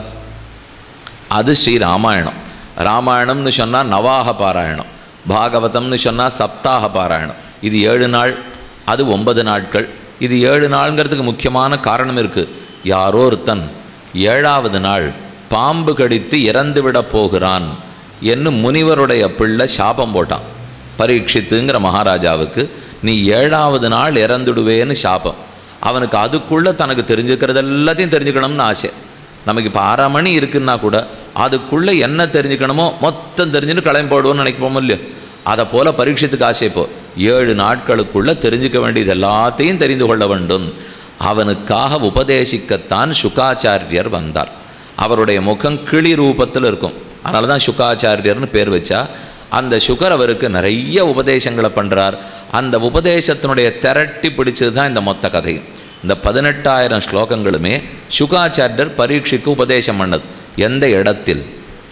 அது ஸ்ரீ ராமாயணம் ராமாயணம்னு சொன்னால் நவாக பாராயணம் பாகவதம்னு சொன்னால் சப்தாக பாராயணம் இது ஏழு நாள் அது ஒன்பது நாட்கள் இது ஏழு நாளுங்கிறதுக்கு முக்கியமான காரணம் இருக்குது யாரோ ஒருத்தன் ஏழாவது நாள் பாம்பு கடித்து இறந்து விட போகிறான் என்று முனிவருடைய பிள்ளை சாபம் போட்டான் பரீட்சித்துங்கிற மகாராஜாவுக்கு நீ ஏழாவது நாள் இறந்துடுவேன்னு சாபம் அவனுக்கு அதுக்குள்ளே தனக்கு தெரிஞ்சுக்கிறது எல்லாத்தையும் தெரிஞ்சுக்கணும்னு ஆசை நமக்கு இப்போ அரை மணி இருக்குன்னா கூட அதுக்குள்ளே என்ன தெரிஞ்சுக்கணுமோ மொத்தம் தெரிஞ்சுன்னு கிளம்பி போடுவோம்னு நினைப்போம் இல்லையோ அதை போல் பரீட்சத்துக்கு ஆசை இப்போ ஏழு நாட்களுக்குள்ளே தெரிஞ்சுக்க வேண்டியது எல்லாத்தையும் தெரிந்து கொள்ள வேண்டும் அவனுக்காக உபதேசிக்கத்தான் சுகாச்சாரியர் வந்தார் அவருடைய முகம் கிளி ரூபத்தில் இருக்கும் அதனால தான் சுகாச்சாரியர்னு பேர் வச்சா அந்த சுகர் அவருக்கு நிறைய உபதேசங்களை பண்ணுறார் அந்த உபதேசத்தினுடைய திரட்டி பிடிச்சது தான் இந்த மொத்த கதையும் இந்த பதினெட்டாயிரம் ஸ்லோகங்களுமே சுகாச்சாரியர் பரீட்சைக்கு உபதேசம் பண்ணது எந்த இடத்தில்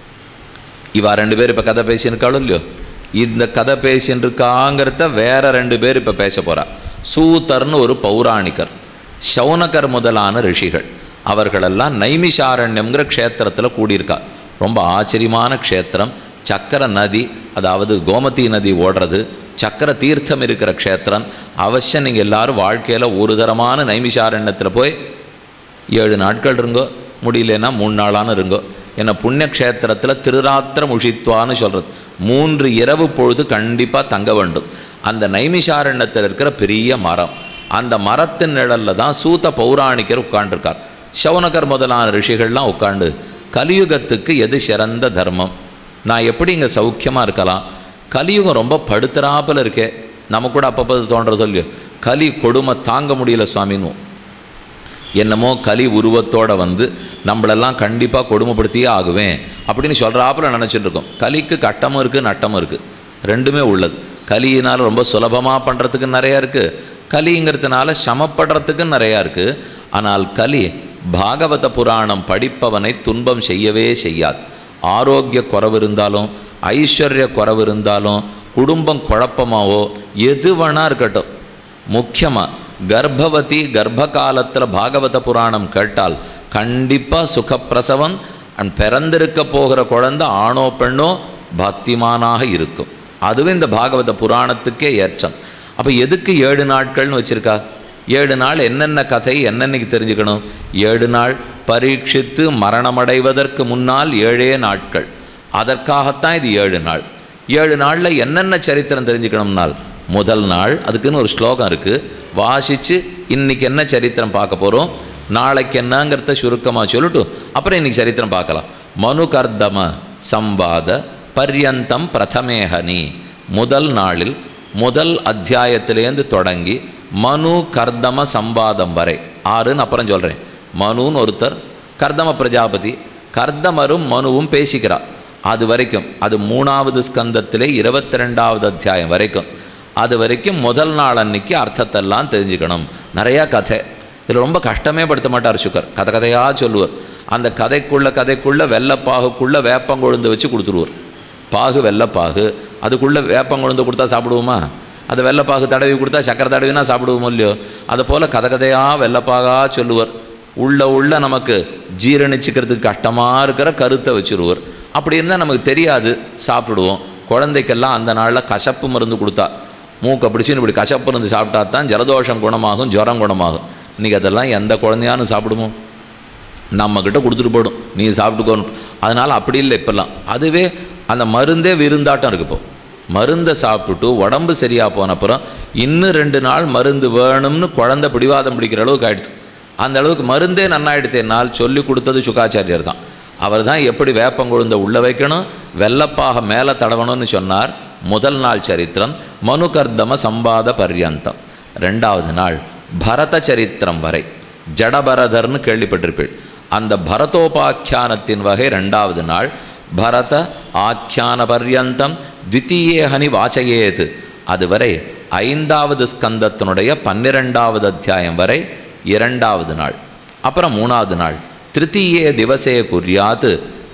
இவா ரெண்டு பேர் இப்போ கதை பேசியிருக்காளோ இல்லையோ இந்த கதை பேசின்னு இருக்காங்கிறத வேற ரெண்டு பேர் இப்போ பேச போகிறா சூதர்னு ஒரு பௌராணிகர் சௌனகர் முதலான ரிஷிகள் அவர்களெல்லாம் நைமிஷாரண்யம்ங்கிற க்ஷேத்திரத்தில் கூடியிருக்கா ரொம்ப ஆச்சரியமான க்ஷேத்திரம் சக்கர நதி அதாவது கோமதி நதி ஓடுறது சக்கர தீர்த்தம் இருக்கிற க்ஷேத்திரம் அவசியம் நீங்கள் எல்லாரும் வாழ்க்கையில் ஒரு தரமான நைமிஷாரண்யத்தில் போய் ஏழு நாட்கள் இருங்கோ முடியலன்னா மூணு நாளான இருங்கோ என்ன புண்ணியக்ஷேத்திரத்தில் திருராத்திரம் உஷித்வான்னு சொல்கிறது மூன்று இரவு பொழுது கண்டிப்பாக தங்க வேண்டும் அந்த நைமிஷாரண்யத்தில் இருக்கிற பெரிய மரம் அந்த மரத்தின் நிழலில் தான் சூத்த பௌராணிக்கர் உட்காண்டிருக்கார் சவுனகர் முதலான ரிஷிகள்லாம் உட்காண்டு கலியுகத்துக்கு எது சிறந்த தர்மம் நான் எப்படி இங்கே சௌக்கியமாக இருக்கலாம் கலியுகம் ரொம்ப படுத்துறாப்பில் இருக்கே நம்ம கூட அப்பப்போ தோன்றது இல்லையோ கலி கொடுமை தாங்க முடியல சுவாமின்னு என்னமோ கலி உருவத்தோட வந்து நம்மளெல்லாம் கண்டிப்பாக கொடுமைப்படுத்தியே ஆகுவேன் அப்படின்னு சொல்கிறாப்புல நினச்சிட்டு இருக்கோம் கலிக்கு கட்டமும் இருக்குது நட்டமும் இருக்குது ரெண்டுமே உள்ளது கலியினால் ரொம்ப சுலபமாக பண்ணுறதுக்கு நிறையா இருக்குது கலிங்கிறதுனால சமப்படுறதுக்கு நிறையா இருக்குது ஆனால் கலி பாகவத புராணம் படிப்பவனை துன்பம் செய்யவே செய்யாது ஆரோக்கிய குறைவு இருந்தாலும் ஐஸ்வர்ய குறைவு இருந்தாலும் குடும்பம் குழப்பமாவோ எது வேணா இருக்கட்டும் முக்கியமாக கர்ப்பவதி கர்ப்ப காலத்தில் பாகவத புராணம் கேட்டால் கண்டிப்பாக சுகப்பிரசவம் அண்ட் பிறந்திருக்க போகிற குழந்தை ஆணோ பெண்ணோ பக்திமானாக இருக்கும் அதுவும் இந்த பாகவத புராணத்துக்கே ஏற்றம் அப்போ எதுக்கு ஏழு நாட்கள்னு வச்சுருக்கா ஏழு நாள் என்னென்ன கதை என்னென்னைக்கு தெரிஞ்சுக்கணும் ஏழு நாள் பரீட்சித்து மரணமடைவதற்கு முன்னால் ஏழே நாட்கள் அதற்காகத்தான் இது ஏழு நாள் ஏழு நாளில் என்னென்ன சரித்திரம் தெரிஞ்சுக்கணும்னால் முதல் நாள் அதுக்குன்னு ஒரு ஸ்லோகம் இருக்குது வாசித்து இன்னைக்கு என்ன சரித்திரம் பார்க்க போகிறோம் நாளைக்கு என்னங்கிறத சுருக்கமாக சொல்லிட்டு அப்புறம் இன்னைக்கு சரித்திரம் பார்க்கலாம் மனு கர்தம சம்வாத பர்யந்தம் பிரதமேஹனி முதல் நாளில் முதல் அத்தியாயத்திலேருந்து தொடங்கி மனு கர்தம சம்வாதம் வரை ஆறுன்னு அப்புறம் சொல்கிறேன் மனுன்னு ஒருத்தர் கர்தம பிரஜாபதி கர்தமரும் மனுவும் பேசிக்கிறா அது வரைக்கும் அது மூணாவது ஸ்கந்தத்திலே இருபத்தி ரெண்டாவது அத்தியாயம் வரைக்கும் அது வரைக்கும் முதல் நாள் அன்னைக்கு அர்த்தத்தெல்லாம் தெரிஞ்சுக்கணும் நிறையா கதை இதில் ரொம்ப கஷ்டமே படுத்த மாட்டார் சுகர் கதை கதையாக சொல்லுவார் அந்த கதைக்குள்ள கதைக்குள்ள வெள்ளப்பாகுக்குள்ள வேப்பங்கொழுந்து வச்சு கொடுத்துருவார் பாகு வெள்ளைப்பாகு அதுக்குள்ளே வேப்பங்கொழுந்து கொடுத்தா சாப்பிடுவோமா அது வெள்ளைப்பாகு தடவி கொடுத்தா சக்கரை தடவினா சாப்பிடுவோமோ இல்லையோ அதை போல் கதை கதையாக வெள்ளைப்பாகாக சொல்லுவார் உள்ள உள்ள நமக்கு ஜீரணிச்சுக்கிறதுக்கு கஷ்டமாக இருக்கிற கருத்தை வச்சுருவார் அப்படி இருந்தால் நமக்கு தெரியாது சாப்பிடுவோம் குழந்தைக்கெல்லாம் அந்த நாளில் கசப்பு மருந்து கொடுத்தா மூக்கை பிடிச்சின்னு இப்படி கசப்பு மருந்து சாப்பிட்டா தான் ஜலதோஷம் குணமாகும் ஜுரம் குணமாகும் இன்றைக்கி அதெல்லாம் எந்த குழந்தையானு சாப்பிடுமோ நம்மக்கிட்ட கொடுத்துட்டு போடும் நீ சாப்பிட்டுக்கோன்னு அதனால் அப்படி இல்லை இப்போல்லாம் அதுவே அந்த மருந்தே விருந்தாட்டம் இருக்கு இப்போ மருந்தை சாப்பிட்டுட்டு உடம்பு சரியாக போன அப்புறம் இன்னும் ரெண்டு நாள் மருந்து வேணும்னு குழந்தை பிடிவாதம் பிடிக்கிற அளவுக்கு ஆயிடுச்சு அந்த அளவுக்கு மருந்தே நன்னாயிடுத்தேனால் சொல்லி கொடுத்தது சுகாச்சாரியர் தான் அவர் தான் எப்படி வேப்பங்குழுந்த உள்ள வைக்கணும் வெள்ளப்பாக மேலே தடவணும்னு சொன்னார் முதல் நாள் சரித்திரம் மனுகர்தம சம்பாத பர்யந்தம் ரெண்டாவது நாள் பரத சரித்திரம் வரை ஜடபரதர்னு கேள்விப்பட்டிருப்பீள் அந்த பரதோபாக்கியானத்தின் வகை ரெண்டாவது நாள் பரத ஆக்கியான பர்யந்தம் த்வித்தீயே ஹனி வாச்சையேது அதுவரை ஐந்தாவது ஸ்கந்தத்தினுடைய பன்னிரெண்டாவது அத்தியாயம் வரை இரண்டாவது நாள் அப்புறம் மூணாவது நாள் திருத்தீயே திவசே குறியாத்து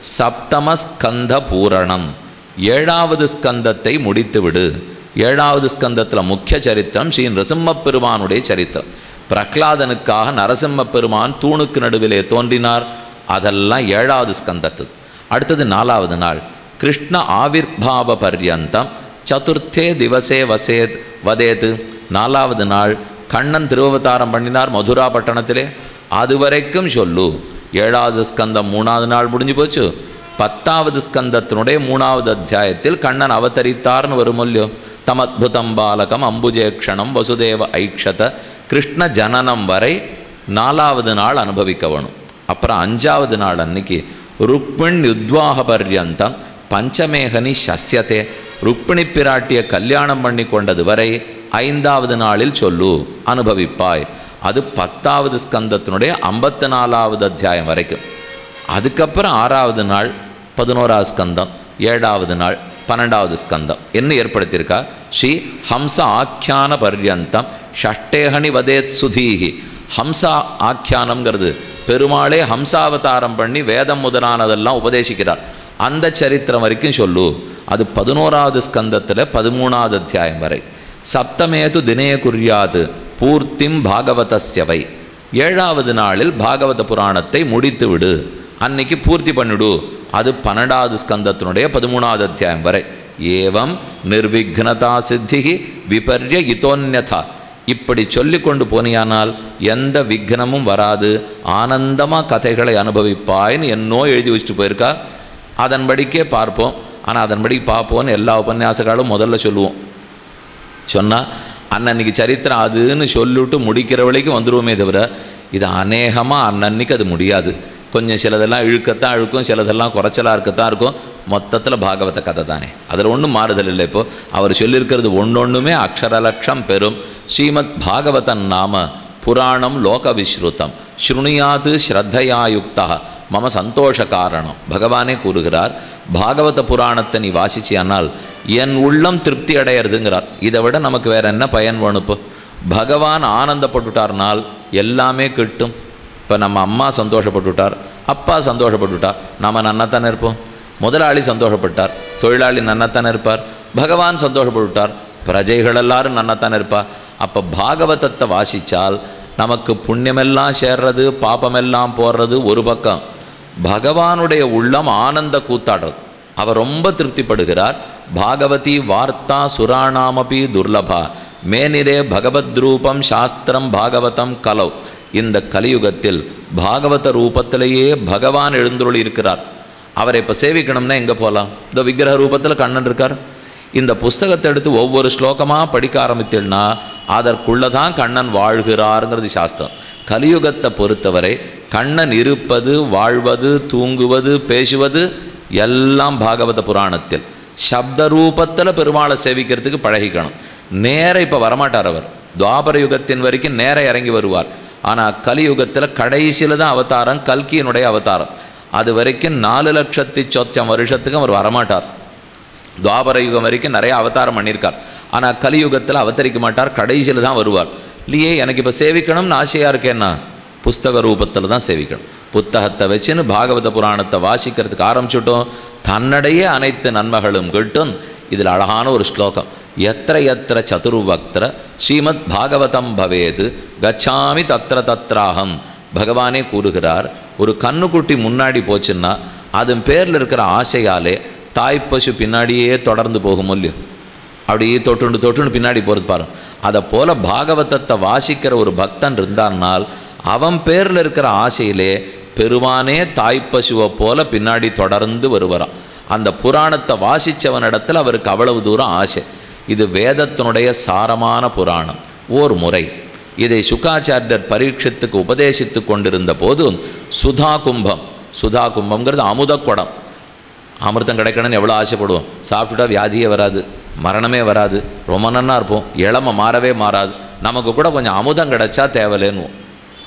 சப்தம ஸ்கந்த பூரணம் ஏழாவது ஸ்கந்தத்தை முடித்துவிடு ஏழாவது ஸ்கந்தத்தில் முக்கிய சரித்திரம் ஸ்ரீ நரசிம்ம பெருமானுடைய சரித்திரம் பிரகலாதனுக்காக நரசிம்ம பெருமான் தூணுக்கு நடுவிலே தோன்றினார் அதெல்லாம் ஏழாவது ஸ்கந்தத்து அடுத்தது நாலாவது நாள் கிருஷ்ண ஆவிர்பாவ பர்யந்தம் சதுர்த்தே திவசே வசேத் வதேத் நாலாவது நாள் கண்ணன் திருவவதாரம் பண்ணினார் மதுரா பட்டணத்திலே அது வரைக்கும் சொல்லு ஏழாவது ஸ்கந்தம் மூணாவது நாள் முடிஞ்சு போச்சு பத்தாவது ஸ்கந்தத்தினுடைய மூணாவது அத்தியாயத்தில் கண்ணன் அவதரித்தார்னு வருமொல்லியோ தமத்புதம் பாலகம் அம்புஜேக்ஷணம் வசுதேவ ஐக்ஷத கிருஷ்ண ஜனனம் வரை நாலாவது நாள் அனுபவிக்க வேணும் அப்புறம் அஞ்சாவது நாள் அன்னைக்கு ருக்மிண் யுத்வாக பர்யந்தம் பஞ்சமேகனி சஸ்யத்தே ருக்மிணி பிராட்டிய கல்யாணம் பண்ணி கொண்டது வரை ஐந்தாவது நாளில் சொல்லு அனுபவிப்பாய் அது பத்தாவது ஸ்கந்தத்தினுடைய ஐம்பத்தி நாலாவது அத்தியாயம் வரைக்கும் அதுக்கப்புறம் ஆறாவது நாள் பதினோராவது ஸ்கந்தம் ஏழாவது நாள் பன்னெண்டாவது ஸ்கந்தம் என்ன ஏற்படுத்தியிருக்கா ஸ்ரீ ஹம்ச ஆக்கியான பர்யந்தம் ஷஷ்டேகனி வதேத் சுதீஹி ஹம்சா ஆக்கியானம்ங்கிறது பெருமாளே ஹம்சாவதாரம் பண்ணி வேதம் முதலானதெல்லாம் உபதேசிக்கிறார் அந்த சரித்திரம் வரைக்கும் சொல்லு அது பதினோராவது ஸ்கந்தத்தில் பதிமூணாவது அத்தியாயம் வரை சப்தமேது தினே குறியாது பூர்த்திம் பாகவதஸ்யவை ஏழாவது நாளில் பாகவத புராணத்தை முடித்து விடு அன்னைக்கு பூர்த்தி பண்ணிடு அது பன்னெண்டாவது ஸ்கந்தத்தினுடைய பதிமூணாவது அத்தியாயம் வரை ஏவம் நிர்விக்னதா சித்திகி விபர்ய இதோன்யதா இப்படி சொல்லி கொண்டு போனியானால் எந்த விக்னமும் வராது ஆனந்தமாக கதைகளை அனுபவிப்பாய்ன்னு என்னோ எழுதி வச்சுட்டு போயிருக்கா அதன்படிக்கே பார்ப்போம் ஆனால் அதன்படி பார்ப்போம்னு எல்லா உபன்யாசங்களும் முதல்ல சொல்லுவோம் சொன்னால் அன்னன்னைக்கு சரித்திரம் அதுன்னு சொல்லிவிட்டு முடிக்கிற வரைக்கும் வந்துடுவோமே தவிர இது அநேகமாக அன்னன்னைக்கு அது முடியாது கொஞ்சம் சிலதெல்லாம் இழுக்கத்தான் இழுக்கும் சிலதெல்லாம் குறைச்சலாக இருக்கத்தான் இருக்கும் மொத்தத்தில் பாகவத கதை தானே அதில் ஒன்றும் மாறுதல் இல்லை இப்போ அவர் சொல்லியிருக்கிறது ஒன்றொன்றுமே அக்ஷரலட்சம் பெறும் ஸ்ரீமத் பாகவதன் நாம புராணம் லோக விஸ்ருதம் ஸ்ருணியாது ஸ்ரத்தையாயுக்தா மம சந்தோஷ காரணம் பகவானே கூறுகிறார் பாகவத புராணத்தை நீ வாசிச்சியானால் என் உள்ளம் திருப்தி அடையிறதுங்கிறார் இதை விட நமக்கு வேற என்ன பயன் வேணும் இப்போ பகவான் ஆனந்தப்பட்டுட்டார்னால் எல்லாமே கிட்டும் இப்போ நம்ம அம்மா சந்தோஷப்பட்டுட்டார் அப்பா சந்தோஷப்பட்டுட்டார் நாம் நன்னத்தானே இருப்போம் முதலாளி சந்தோஷப்பட்டார் தொழிலாளி நன்னத்தானே இருப்பார் பகவான் சந்தோஷப்பட்டுட்டார் பிரஜைகள் எல்லாரும் நன்னத்தானே இருப்பா அப்போ பாகவதத்தை வாசித்தால் நமக்கு புண்ணியமெல்லாம் சேர்றது பாபமெல்லாம் போடுறது ஒரு பக்கம் பகவானுடைய உள்ளம் ஆனந்த கூத்தாடுறது அவர் ரொம்ப திருப்திப்படுகிறார் பாகவதி வார்த்தா சுராணாமபி துர்லபா மேனிரே பகவத் ரூபம் சாஸ்திரம் பாகவதம் கலவ் இந்த கலியுகத்தில் பாகவத ரூபத்திலேயே பகவான் எழுந்துருளி இருக்கிறார் அவரை இப்போ சேவிக்கணும்னா எங்கே போகலாம் இந்த விக்கிரக ரூபத்தில் கண்ணன் இருக்கார் இந்த புஸ்தகத்தை எடுத்து ஒவ்வொரு ஸ்லோகமாக படிக்க ஆரம்பித்தேன்னா அதற்குள்ளே தான் கண்ணன் வாழ்கிறாருங்கிறது சாஸ்திரம் கலியுகத்தை பொறுத்தவரை கண்ணன் இருப்பது வாழ்வது தூங்குவது பேசுவது எல்லாம் பாகவத புராணத்தில் சப்த ரூபத்தில் பெருமாளை சேவிக்கிறதுக்கு பழகிக்கணும் நேர இப்போ வரமாட்டார் அவர் துவாபர யுகத்தின் வரைக்கும் நேர இறங்கி வருவார் ஆனால் கலியுகத்தில் கடைசியில் தான் அவதாரம் கல்கியினுடைய அவதாரம் அது வரைக்கும் நாலு லட்சத்தி சொச்சம் வருஷத்துக்கு அவர் வரமாட்டார் துவாபர யுகம் வரைக்கும் நிறைய அவதாரம் பண்ணியிருக்கார் ஆனால் கலியுகத்தில் அவதரிக்க மாட்டார் கடைசியில் தான் வருவார் இல்லையே எனக்கு இப்போ சேவிக்கணும்னு ஆசையாக இருக்கேன்னா புஸ்தக ரூபத்தில் தான் சேவிக்கணும் புத்தகத்தை வச்சுன்னு பாகவத புராணத்தை வாசிக்கிறதுக்கு ஆரம்பிச்சுட்டோம் தன்னடையே அனைத்து நன்மைகளும் கிட்டும் இதில் அழகான ஒரு ஸ்லோகம் எத்திர எத்திர சதுர்வக்திர ஸ்ரீமத் பாகவதம் பவேது கச்சாமி தத்திர தத்ராகம் பகவானே கூறுகிறார் ஒரு கண்ணுக்குட்டி முன்னாடி போச்சுன்னா அதன் பேரில் இருக்கிற ஆசையாலே தாய் பசு பின்னாடியே தொடர்ந்து போகும் இல்லையோ அப்படியே தொட்டுண்டு தொட்டுண்டு பின்னாடி போகிறது பாருங்க அதை போல பாகவதத்தை வாசிக்கிற ஒரு பக்தன் இருந்தான்னால் அவன் பேரில் இருக்கிற ஆசையிலே பெருமானே தாய்ப்பசுவை போல பின்னாடி தொடர்ந்து வருவரான் அந்த புராணத்தை வாசித்தவனிடத்தில் அவருக்கு அவ்வளவு தூரம் ஆசை இது வேதத்தினுடைய சாரமான புராணம் ஓர் முறை இதை சுக்காச்சாரியர் பரீட்சத்துக்கு உபதேசித்து கொண்டிருந்த போது சுதா கும்பம் சுதா கும்பம்ங்கிறது அமுத குடம் அமிர்தம் கிடைக்கணும்னு எவ்வளோ ஆசைப்படுவோம் சாப்பிட்டுட்டா வியாதியே வராது மரணமே வராது ரொம்ப நன்னா இருப்போம் இளமை மாறவே மாறாது நமக்கு கூட கொஞ்சம் அமுதம் கிடைச்சா தேவலேன்னுவோம்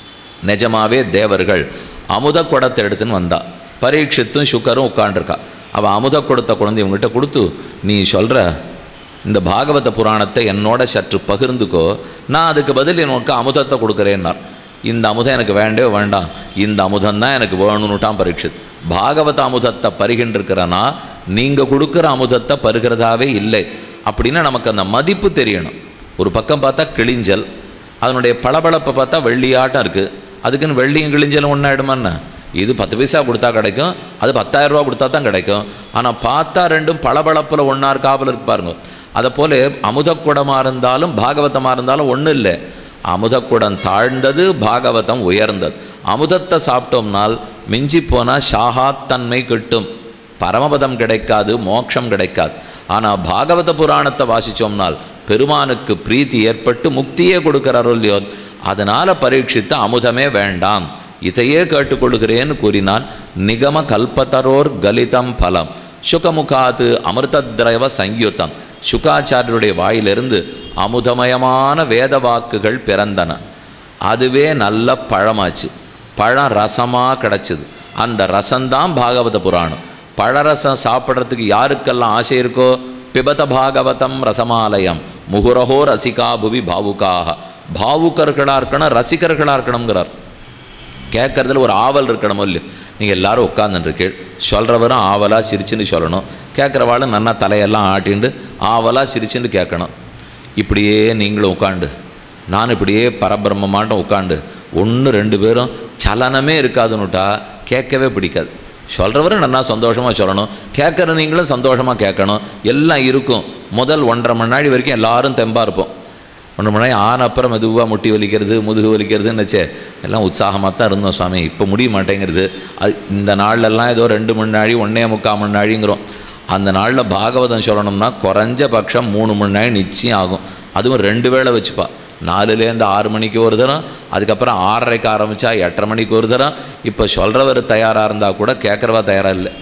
நிஜமாவே தேவர்கள் அமுத குடத்தை எடுத்துன்னு வந்தா பரீட்சித்தும் சுக்கரும் உட்காண்டிருக்கா அவள் அமுத குடத்தை கொண்டு இவங்ககிட்ட கொடுத்து நீ சொல்கிற இந்த பாகவத புராணத்தை என்னோட சற்று பகிர்ந்துக்கோ நான் அதுக்கு பதில் உனக்கு அமுதத்தை கொடுக்குறேன்னார் இந்த அமுதம் எனக்கு வேண்டவே வேண்டாம் இந்த அமுதம் தான் எனக்கு வேணும்னுட்டான் பரீட்சித் பாகவத அமுதத்தை பருகின்றிருக்கிறனா நீங்கள் கொடுக்குற அமுதத்தை பருகிறதாவே இல்லை அப்படின்னா நமக்கு அந்த மதிப்பு தெரியணும் ஒரு பக்கம் பார்த்தா கிழிஞ்சல் அதனுடைய பளபளப்பை பார்த்தா வெள்ளியாட்டம் இருக்குது அதுக்குன்னு வெள்ளியும் கிழிஞ்சலும் ஒன்றாயிடுமாண்ணா இது பத்து பைசா கொடுத்தா கிடைக்கும் அது பத்தாயிரம் ரூபா கொடுத்தா தான் கிடைக்கும் ஆனால் பார்த்தா ரெண்டும் பளபளப்பில் ஒன்றா இருக்காப்புல இருக்கு பாருங்க அதை போல அமுதக்குடமாக இருந்தாலும் பாகவதமாக இருந்தாலும் ஒன்றும் இல்லை அமுதக்குடம் தாழ்ந்தது பாகவதம் உயர்ந்தது அமுதத்தை சாப்பிட்டோம்னால் மிஞ்சி போனால் ஷாகாத்தன்மை கிட்டும் பரமபதம் கிடைக்காது மோட்சம் கிடைக்காது ஆனால் பாகவத புராணத்தை வாசித்தோம்னால் பெருமானுக்கு பிரீத்தி ஏற்பட்டு முக்தியே கொடுக்கிறாரோ இல்லையோ அதனால் பரீட்சித்து அமுதமே வேண்டாம் இதையே கேட்டுக்கொள்கிறேன்னு கூறினான் நிகம கல்பதரோர் கலிதம் பலம் சுகமுகாது அமிர்தத்ரவ சங்கயுத்தம் சுகாச்சாரியருடைய வாயிலிருந்து அமுதமயமான வேத வாக்குகள் பிறந்தன அதுவே நல்ல பழமாச்சு பழம் ரசமாக கிடச்சிது அந்த ரசம்தான் பாகவத புராணம் பழரசம் சாப்பிட்றதுக்கு யாருக்கெல்லாம் ஆசை இருக்கோ பிபத பாகவதம் ரசமாலயம் முகுரஹோ ரசிகா புவி பாவுக்காக பாவுக்கர்களாக இருக்கணும் ரசிகர்களாக இருக்கணுங்கிறார் கேட்குறதுல ஒரு ஆவல் இருக்கணும் இல்லையோ நீங்கள் எல்லாரும் உட்காந்துருக்கீள் சொல்கிறவரும் ஆவலாக சிரிச்சுன்னு சொல்லணும் கேட்குறவாளும் நன்னா தலையெல்லாம் ஆட்டிண்டு ஆவலாக சிரிச்சுன்னு கேட்கணும் இப்படியே நீங்களும் உட்காண்டு நான் இப்படியே பரபிரம்மமாட்டம் உட்காண்டு ஒன்று ரெண்டு பேரும் சலனமே இருக்காதுன்னுட்டா கேட்கவே பிடிக்காது சொல்கிறவரும் நல்லா சந்தோஷமாக சொல்லணும் கேட்குற நீங்களும் சந்தோஷமாக கேட்கணும் எல்லாம் இருக்கும் முதல் ஒன்றரை மணி நாள் வரைக்கும் எல்லாரும் தெம்பாக இருப்போம் ஒன்று மணி நேரம் ஆன அப்புறம் மெதுவாக முட்டி வலிக்கிறது முதுகு வலிக்கிறதுன்னு வச்சே எல்லாம் உற்சாகமாக தான் இருந்தோம் சுவாமி இப்போ முடிய மாட்டேங்கிறது அது இந்த நாள்லெல்லாம் ஏதோ ரெண்டு மணி நாழி ஒன்றே முக்கால் மணி நாழிங்கிறோம் அந்த நாளில் பாகவதம் சொல்லணும்னா குறைஞ்ச பட்சம் மூணு மணி நேரம் நிச்சயம் ஆகும் அதுவும் ரெண்டு வேளை வச்சுப்பா நாலுலேருந்து ஆறு மணிக்கு ஒரு தரம் அதுக்கப்புறம் ஆறரைக்கு ஆரம்பித்தா எட்டரை மணிக்கு ஒரு தரம் இப்போ சொல்கிறவர் தயாராக இருந்தால் கூட கேட்குறவா தயாராக இல்லை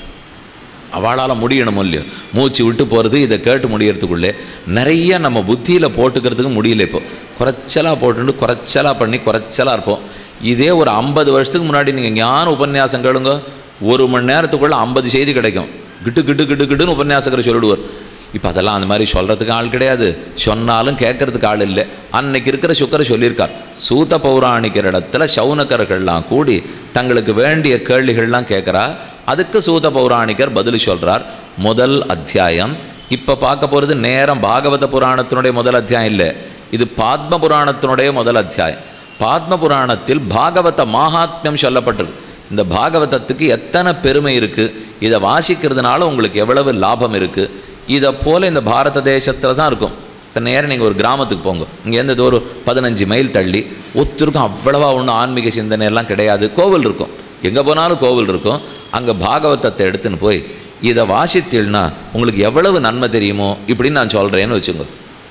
அவளால் முடியணும் இல்லையோ மூச்சு விட்டு போகிறது இதை கேட்டு முடியறதுக்குள்ளே நிறைய நம்ம புத்தியில் போட்டுக்கிறதுக்கு முடியல இப்போ குறைச்சலாக போட்டுட்டு குறைச்சலாக பண்ணி குறைச்சலாக இருப்போம் இதே ஒரு ஐம்பது வருஷத்துக்கு முன்னாடி நீங்கள் ஞான உபன்யாசம் கேளுங்க ஒரு மணி நேரத்துக்குள்ளே ஐம்பது செய்தி கிடைக்கும் கிட்டு கிட்டு கிட்டு கிட்டுன்னு உபன்யாசகர் சொல்லிடுவார் இப்போ அதெல்லாம் அந்த மாதிரி சொல்கிறதுக்கு ஆள் கிடையாது சொன்னாலும் கேட்கறதுக்கு ஆள் இல்லை அன்னைக்கு இருக்கிற சுக்கரை சொல்லியிருக்கார் சூத பௌராணிக்கிற இடத்துல சவுனக்கர்கள்லாம் கூடி தங்களுக்கு வேண்டிய கேள்விகள்லாம் கேட்குறா அதுக்கு சூத பௌராணிகர் பதில் சொல்கிறார் முதல் அத்தியாயம் இப்போ பார்க்க போகிறது நேரம் பாகவத புராணத்தினுடைய முதல் அத்தியாயம் இல்லை இது பாத்ம புராணத்தினுடைய முதல் அத்தியாயம் பாத்ம புராணத்தில் பாகவத மகாத்மியம் சொல்லப்பட்டிருக்கு இந்த பாகவதத்துக்கு எத்தனை பெருமை இருக்குது இதை வாசிக்கிறதுனால உங்களுக்கு எவ்வளவு லாபம் இருக்குது இதை போல் இந்த பாரத தேசத்தில் தான் இருக்கும் இப்போ நேரம் நீங்கள் ஒரு கிராமத்துக்கு போங்க இங்கேருந்து இது ஒரு பதினஞ்சு மைல் தள்ளி ஒத்துருக்கும் அவ்வளவா ஒன்றும் ஆன்மீக சிந்தனை எல்லாம் கிடையாது கோவில் இருக்கும் எங்கே போனாலும் கோவில் இருக்கும் அங்கே பாகவதத்தை எடுத்துன்னு போய் இதை வாசித்தீள்னா உங்களுக்கு எவ்வளவு நன்மை தெரியுமோ இப்படின்னு நான் சொல்கிறேன்னு வச்சுங்க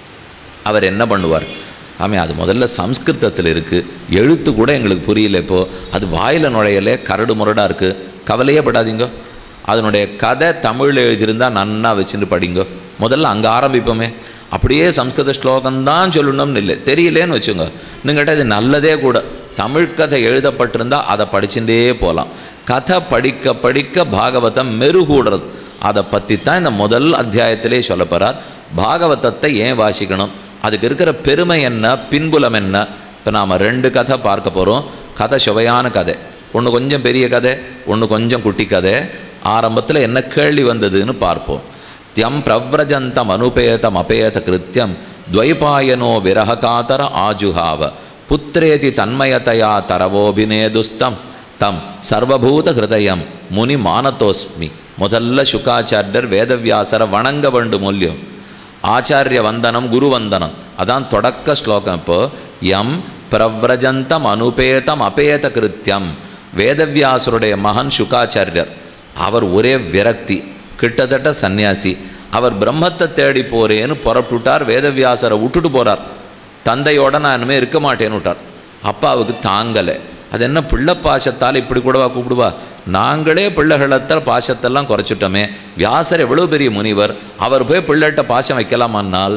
அவர் என்ன பண்ணுவார் ஆமே அது முதல்ல சம்ஸ்கிருதத்தில் இருக்குது எழுத்து கூட எங்களுக்கு புரியல இப்போது அது வாயில் நுழையலே கரடு முரடாக இருக்குது கவலையே படாதீங்க அதனுடைய கதை தமிழில் எழுதியிருந்தா நன்னா வச்சுட்டு படிங்க முதல்ல அங்கே ஆரம்பிப்போமே அப்படியே சம்ஸ்கிருத ஸ்லோகம்தான் சொல்லணும்னு இல்லை தெரியலேன்னு வச்சுங்க நீங்கள்கிட்ட இது நல்லதே கூட தமிழ் கதை எழுதப்பட்டிருந்தா அதை படிச்சுட்டே போகலாம் கதை படிக்க படிக்க பாகவதம் மெருகூடுறது அதை பற்றி தான் இந்த முதல் அத்தியாயத்திலே சொல்ல போகிறார் பாகவதத்தை ஏன் வாசிக்கணும் அதுக்கு இருக்கிற பெருமை என்ன பின்புலம் என்ன இப்போ நாம் ரெண்டு கதை பார்க்க போகிறோம் கதை சுவையான கதை ஒன்று கொஞ்சம் பெரிய கதை ஒன்று கொஞ்சம் குட்டி கதை ஆரம்பத்தில் என்ன கேள்வி வந்ததுன்னு பார்ப்போம் தியம் பிரவ்ரஜந்தம் அனுபேதம் அபேத கிருத்தியம் துவைபாயனோ விரககாதர ஆஜுஹாவ புத்திரேதி தன்மயதையா தரவோபிநேதுஸ்தம் தம் சர்வபூத ஹிருதயம் முனி மானதோஸ்மி முதல்ல சுகாச்சாரியர் வேதவியாசரை வணங்க வேண்டும் மூல்யம் ஆச்சாரிய வந்தனம் குரு வந்தனம் அதான் தொடக்க ஸ்லோகம் இப்போ எம் பிரவ்ரஜந்தம் அனுபேதம் அபேத கிருத்தியம் வேதவியாசருடைய மகன் சுகாச்சாரியர் அவர் ஒரே விரக்தி கிட்டத்தட்ட சந்நியாசி அவர் பிரம்மத்தை தேடி போறேன்னு புறப்பட்டுட்டார் வேதவியாசரை விட்டுட்டு போறார் தந்தையோட நான் இனிமேல் இருக்க மாட்டேன்னு விட்டார் அப்பாவுக்கு தாங்கலை அது என்ன பிள்ளை பாசத்தால் இப்படி கூடவா கூப்பிடுவா நாங்களே பிள்ளைகளத்தால் பாசத்தெல்லாம் குறைச்சிட்டோமே வியாசர் எவ்வளோ பெரிய முனிவர் அவர் போய் பிள்ளைகிட்ட பாசம் வைக்கலாமான்னால்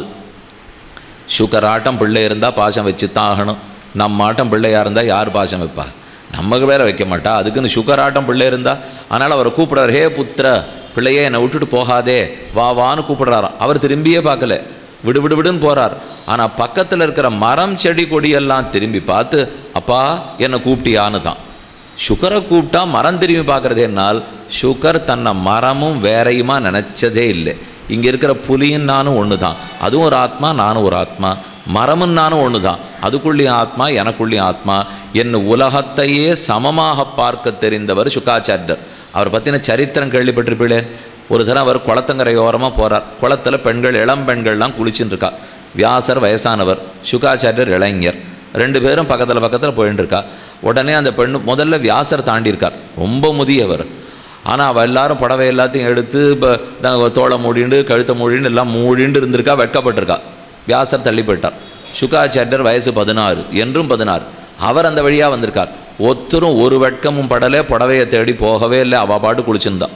சுகராட்டம் பிள்ளை இருந்தால் பாசம் வச்சு தான் ஆகணும் நம்ம ஆட்டம் பிள்ளையாக இருந்தால் யார் பாசம் வைப்பா நமக்கு வேற வைக்க மாட்டா அதுக்குன்னு சுகராட்டம் பிள்ளை இருந்தா அதனால் அவரை கூப்பிடுறார் ஹே புத்திர பிள்ளையே என்னை விட்டுட்டு போகாதே வா வான்னு கூப்பிடுறாராம் அவர் திரும்பியே பார்க்கல விடு விடு விடுன்னு போகிறார் ஆனால் பக்கத்தில் இருக்கிற மரம் செடி கொடியெல்லாம் திரும்பி பார்த்து அப்பா என்னை கூப்பிட்டியான்னு தான் சுகரை கூப்பிட்டா மரம் திரும்பி பார்க்குறது என்னால் சுகர் தன்னை மரமும் வேறையுமா நினச்சதே இல்லை இங்கே இருக்கிற புலியும் நானும் ஒன்று தான் அதுவும் ஒரு ஆத்மா நானும் ஒரு ஆத்மா மரமும் நானும் ஒன்று தான் அதுக்குள்ளேயும் ஆத்மா எனக்குள்ளேயும் ஆத்மா என் உலகத்தையே சமமாக பார்க்க தெரிந்தவர் சுகாச்சாரியர் அவர் பற்றின சரித்திரம் கேள்விப்பட்டிருப்பீளே ஒரு தடவை அவர் குளத்தங்கரையோரமாக போகிறார் குளத்தில் பெண்கள் இளம் பெண்கள்லாம் குளிச்சுட்டு இருக்கா வியாசர் வயசானவர் சுகாச்சாரியர் இளைஞர் ரெண்டு பேரும் பக்கத்தில் பக்கத்தில் போயின்னு இருக்கா உடனே அந்த பெண்ணு முதல்ல வியாசர் தாண்டியிருக்கார் ரொம்ப முதியவர் ஆனால் அவள் எல்லாரும் புடவை எல்லாத்தையும் எடுத்து இப்போ தோளை மூடிண்டு கழுத்தை மூடிண்டு எல்லாம் மூடிண்டு இருந்திருக்கா வெட்கப்பட்டிருக்கா வியாசர் தள்ளி போயிட்டார் சுகாச்சாரியர் வயசு பதினாறு என்றும் பதினாறு அவர் அந்த வழியாக வந்திருக்கார் ஒத்தரும் ஒரு வெட்கமும் படலே புடவையை தேடி போகவே இல்லை அவள் பாட்டு குளிச்சிருந்தா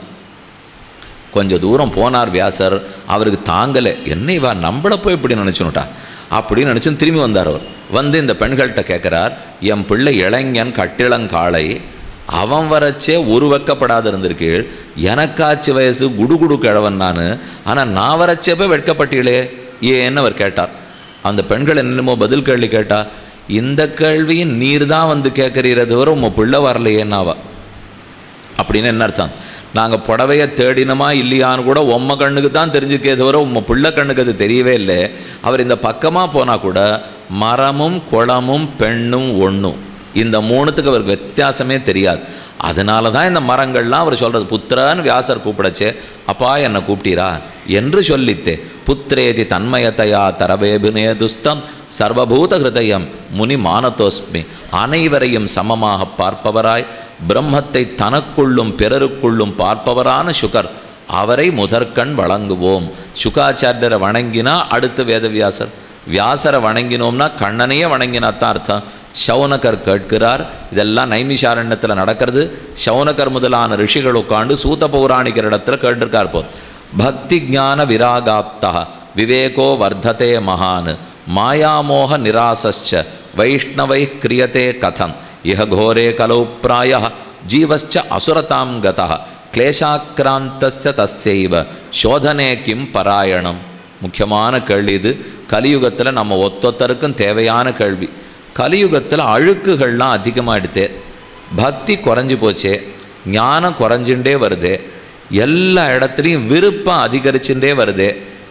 கொஞ்சம் தூரம் போனார் வியாசர் அவருக்கு தாங்கலை என்ன இவா நம்மளை போய் இப்படி நினச்சுனுட்டா அப்படின்னு நினச்சி திரும்பி வந்தார் அவர் வந்து இந்த பெண்கள்கிட்ட கேட்குறார் என் பிள்ளை இளைஞன் கட்டிளங்காளை அவன் வரச்சே ஒரு வெக்கப்படாத இருந்திருக்கீள் எனக்காச்சு வயசு குடுகுடு கிழவன் நான் ஆனால் நான் வரச்சே போய் வெட்கப்பட்டீளே ஏன்னு அவர் கேட்டார் அந்த பெண்கள் என்னமோ பதில் கேள்வி கேட்டா இந்த கேள்வியும் நீர் தான் வந்து கேட்குறீரே தவிர உங்கள் பிள்ளை வரலையேன்னாவா அப்படின்னு என்ன அர்த்தம் நாங்கள் புடவையை தேடினோமா இல்லையான்னு கூட உம்ம கண்ணுக்கு தான் தெரிஞ்சுக்கே தவிர உம்ம பிள்ளை கண்ணுக்கு அது தெரியவே இல்லை அவர் இந்த பக்கமாக போனால் கூட மரமும் குளமும் பெண்ணும் ஒன்றும் இந்த மூணுத்துக்கு அவருக்கு வித்தியாசமே தெரியாது அதனால தான் இந்த மரங்கள்லாம் அவர் சொல்கிறது புத்திரன்னு வியாசர் கூப்பிடச்சே அப்பா என்னை கூப்பிட்டீரா என்று சொல்லித்தே புத்திரேதி தன்மயத்தையா தரவேபினே துஸ்தம் சர்வபூத ஹிருதயம் முனி மானதோஸ்மி அனைவரையும் சமமாக பார்ப்பவராய் பிரம்மத்தை தனக்குள்ளும் பிறருக்குள்ளும் பார்ப்பவரான சுகர் அவரை முதற்கண் வழங்குவோம் சுகாச்சாரியரை வணங்கினா அடுத்து வேதவியாசர் வியாசரை வணங்கினோம்னா கண்ணனையே வணங்கினாத்தான் அர்த்தம் சௌனகர் கேட்கிறார் இதெல்லாம் நைமிஷாரண்யத்தில் நடக்கிறது சௌனகர் முதலான ரிஷிகள் உட்காண்டு சூத பௌராணிகர் இடத்துல கேட்டிருக்கார் போ பக்தி ஞான விராகாப்தா விவேகோ வர்த்ததே மகான் மாயாமோக நிராசச்ச வைஷ்ணவை கிரியதே கதம் இஹ கோரே கலௌ பிராய ஜீவச்ச அசுரதாம் கதா கிளேஷாக்கிராந்தஸ்ய தஸ்யைவ சோதனே கிம் பராயணம் முக்கியமான கேள்வி இது கலியுகத்தில் நம்ம ஒத்தொத்தருக்கும் தேவையான கேள்வி கலியுகத்தில் அழுக்குகள்லாம் அதிகமாகிடுதே பக்தி குறைஞ்சி போச்சே ஞானம் குறைஞ்சுட்டே வருது எல்லா இடத்துலையும் விருப்பம் அதிகரிச்சுட்டே வருது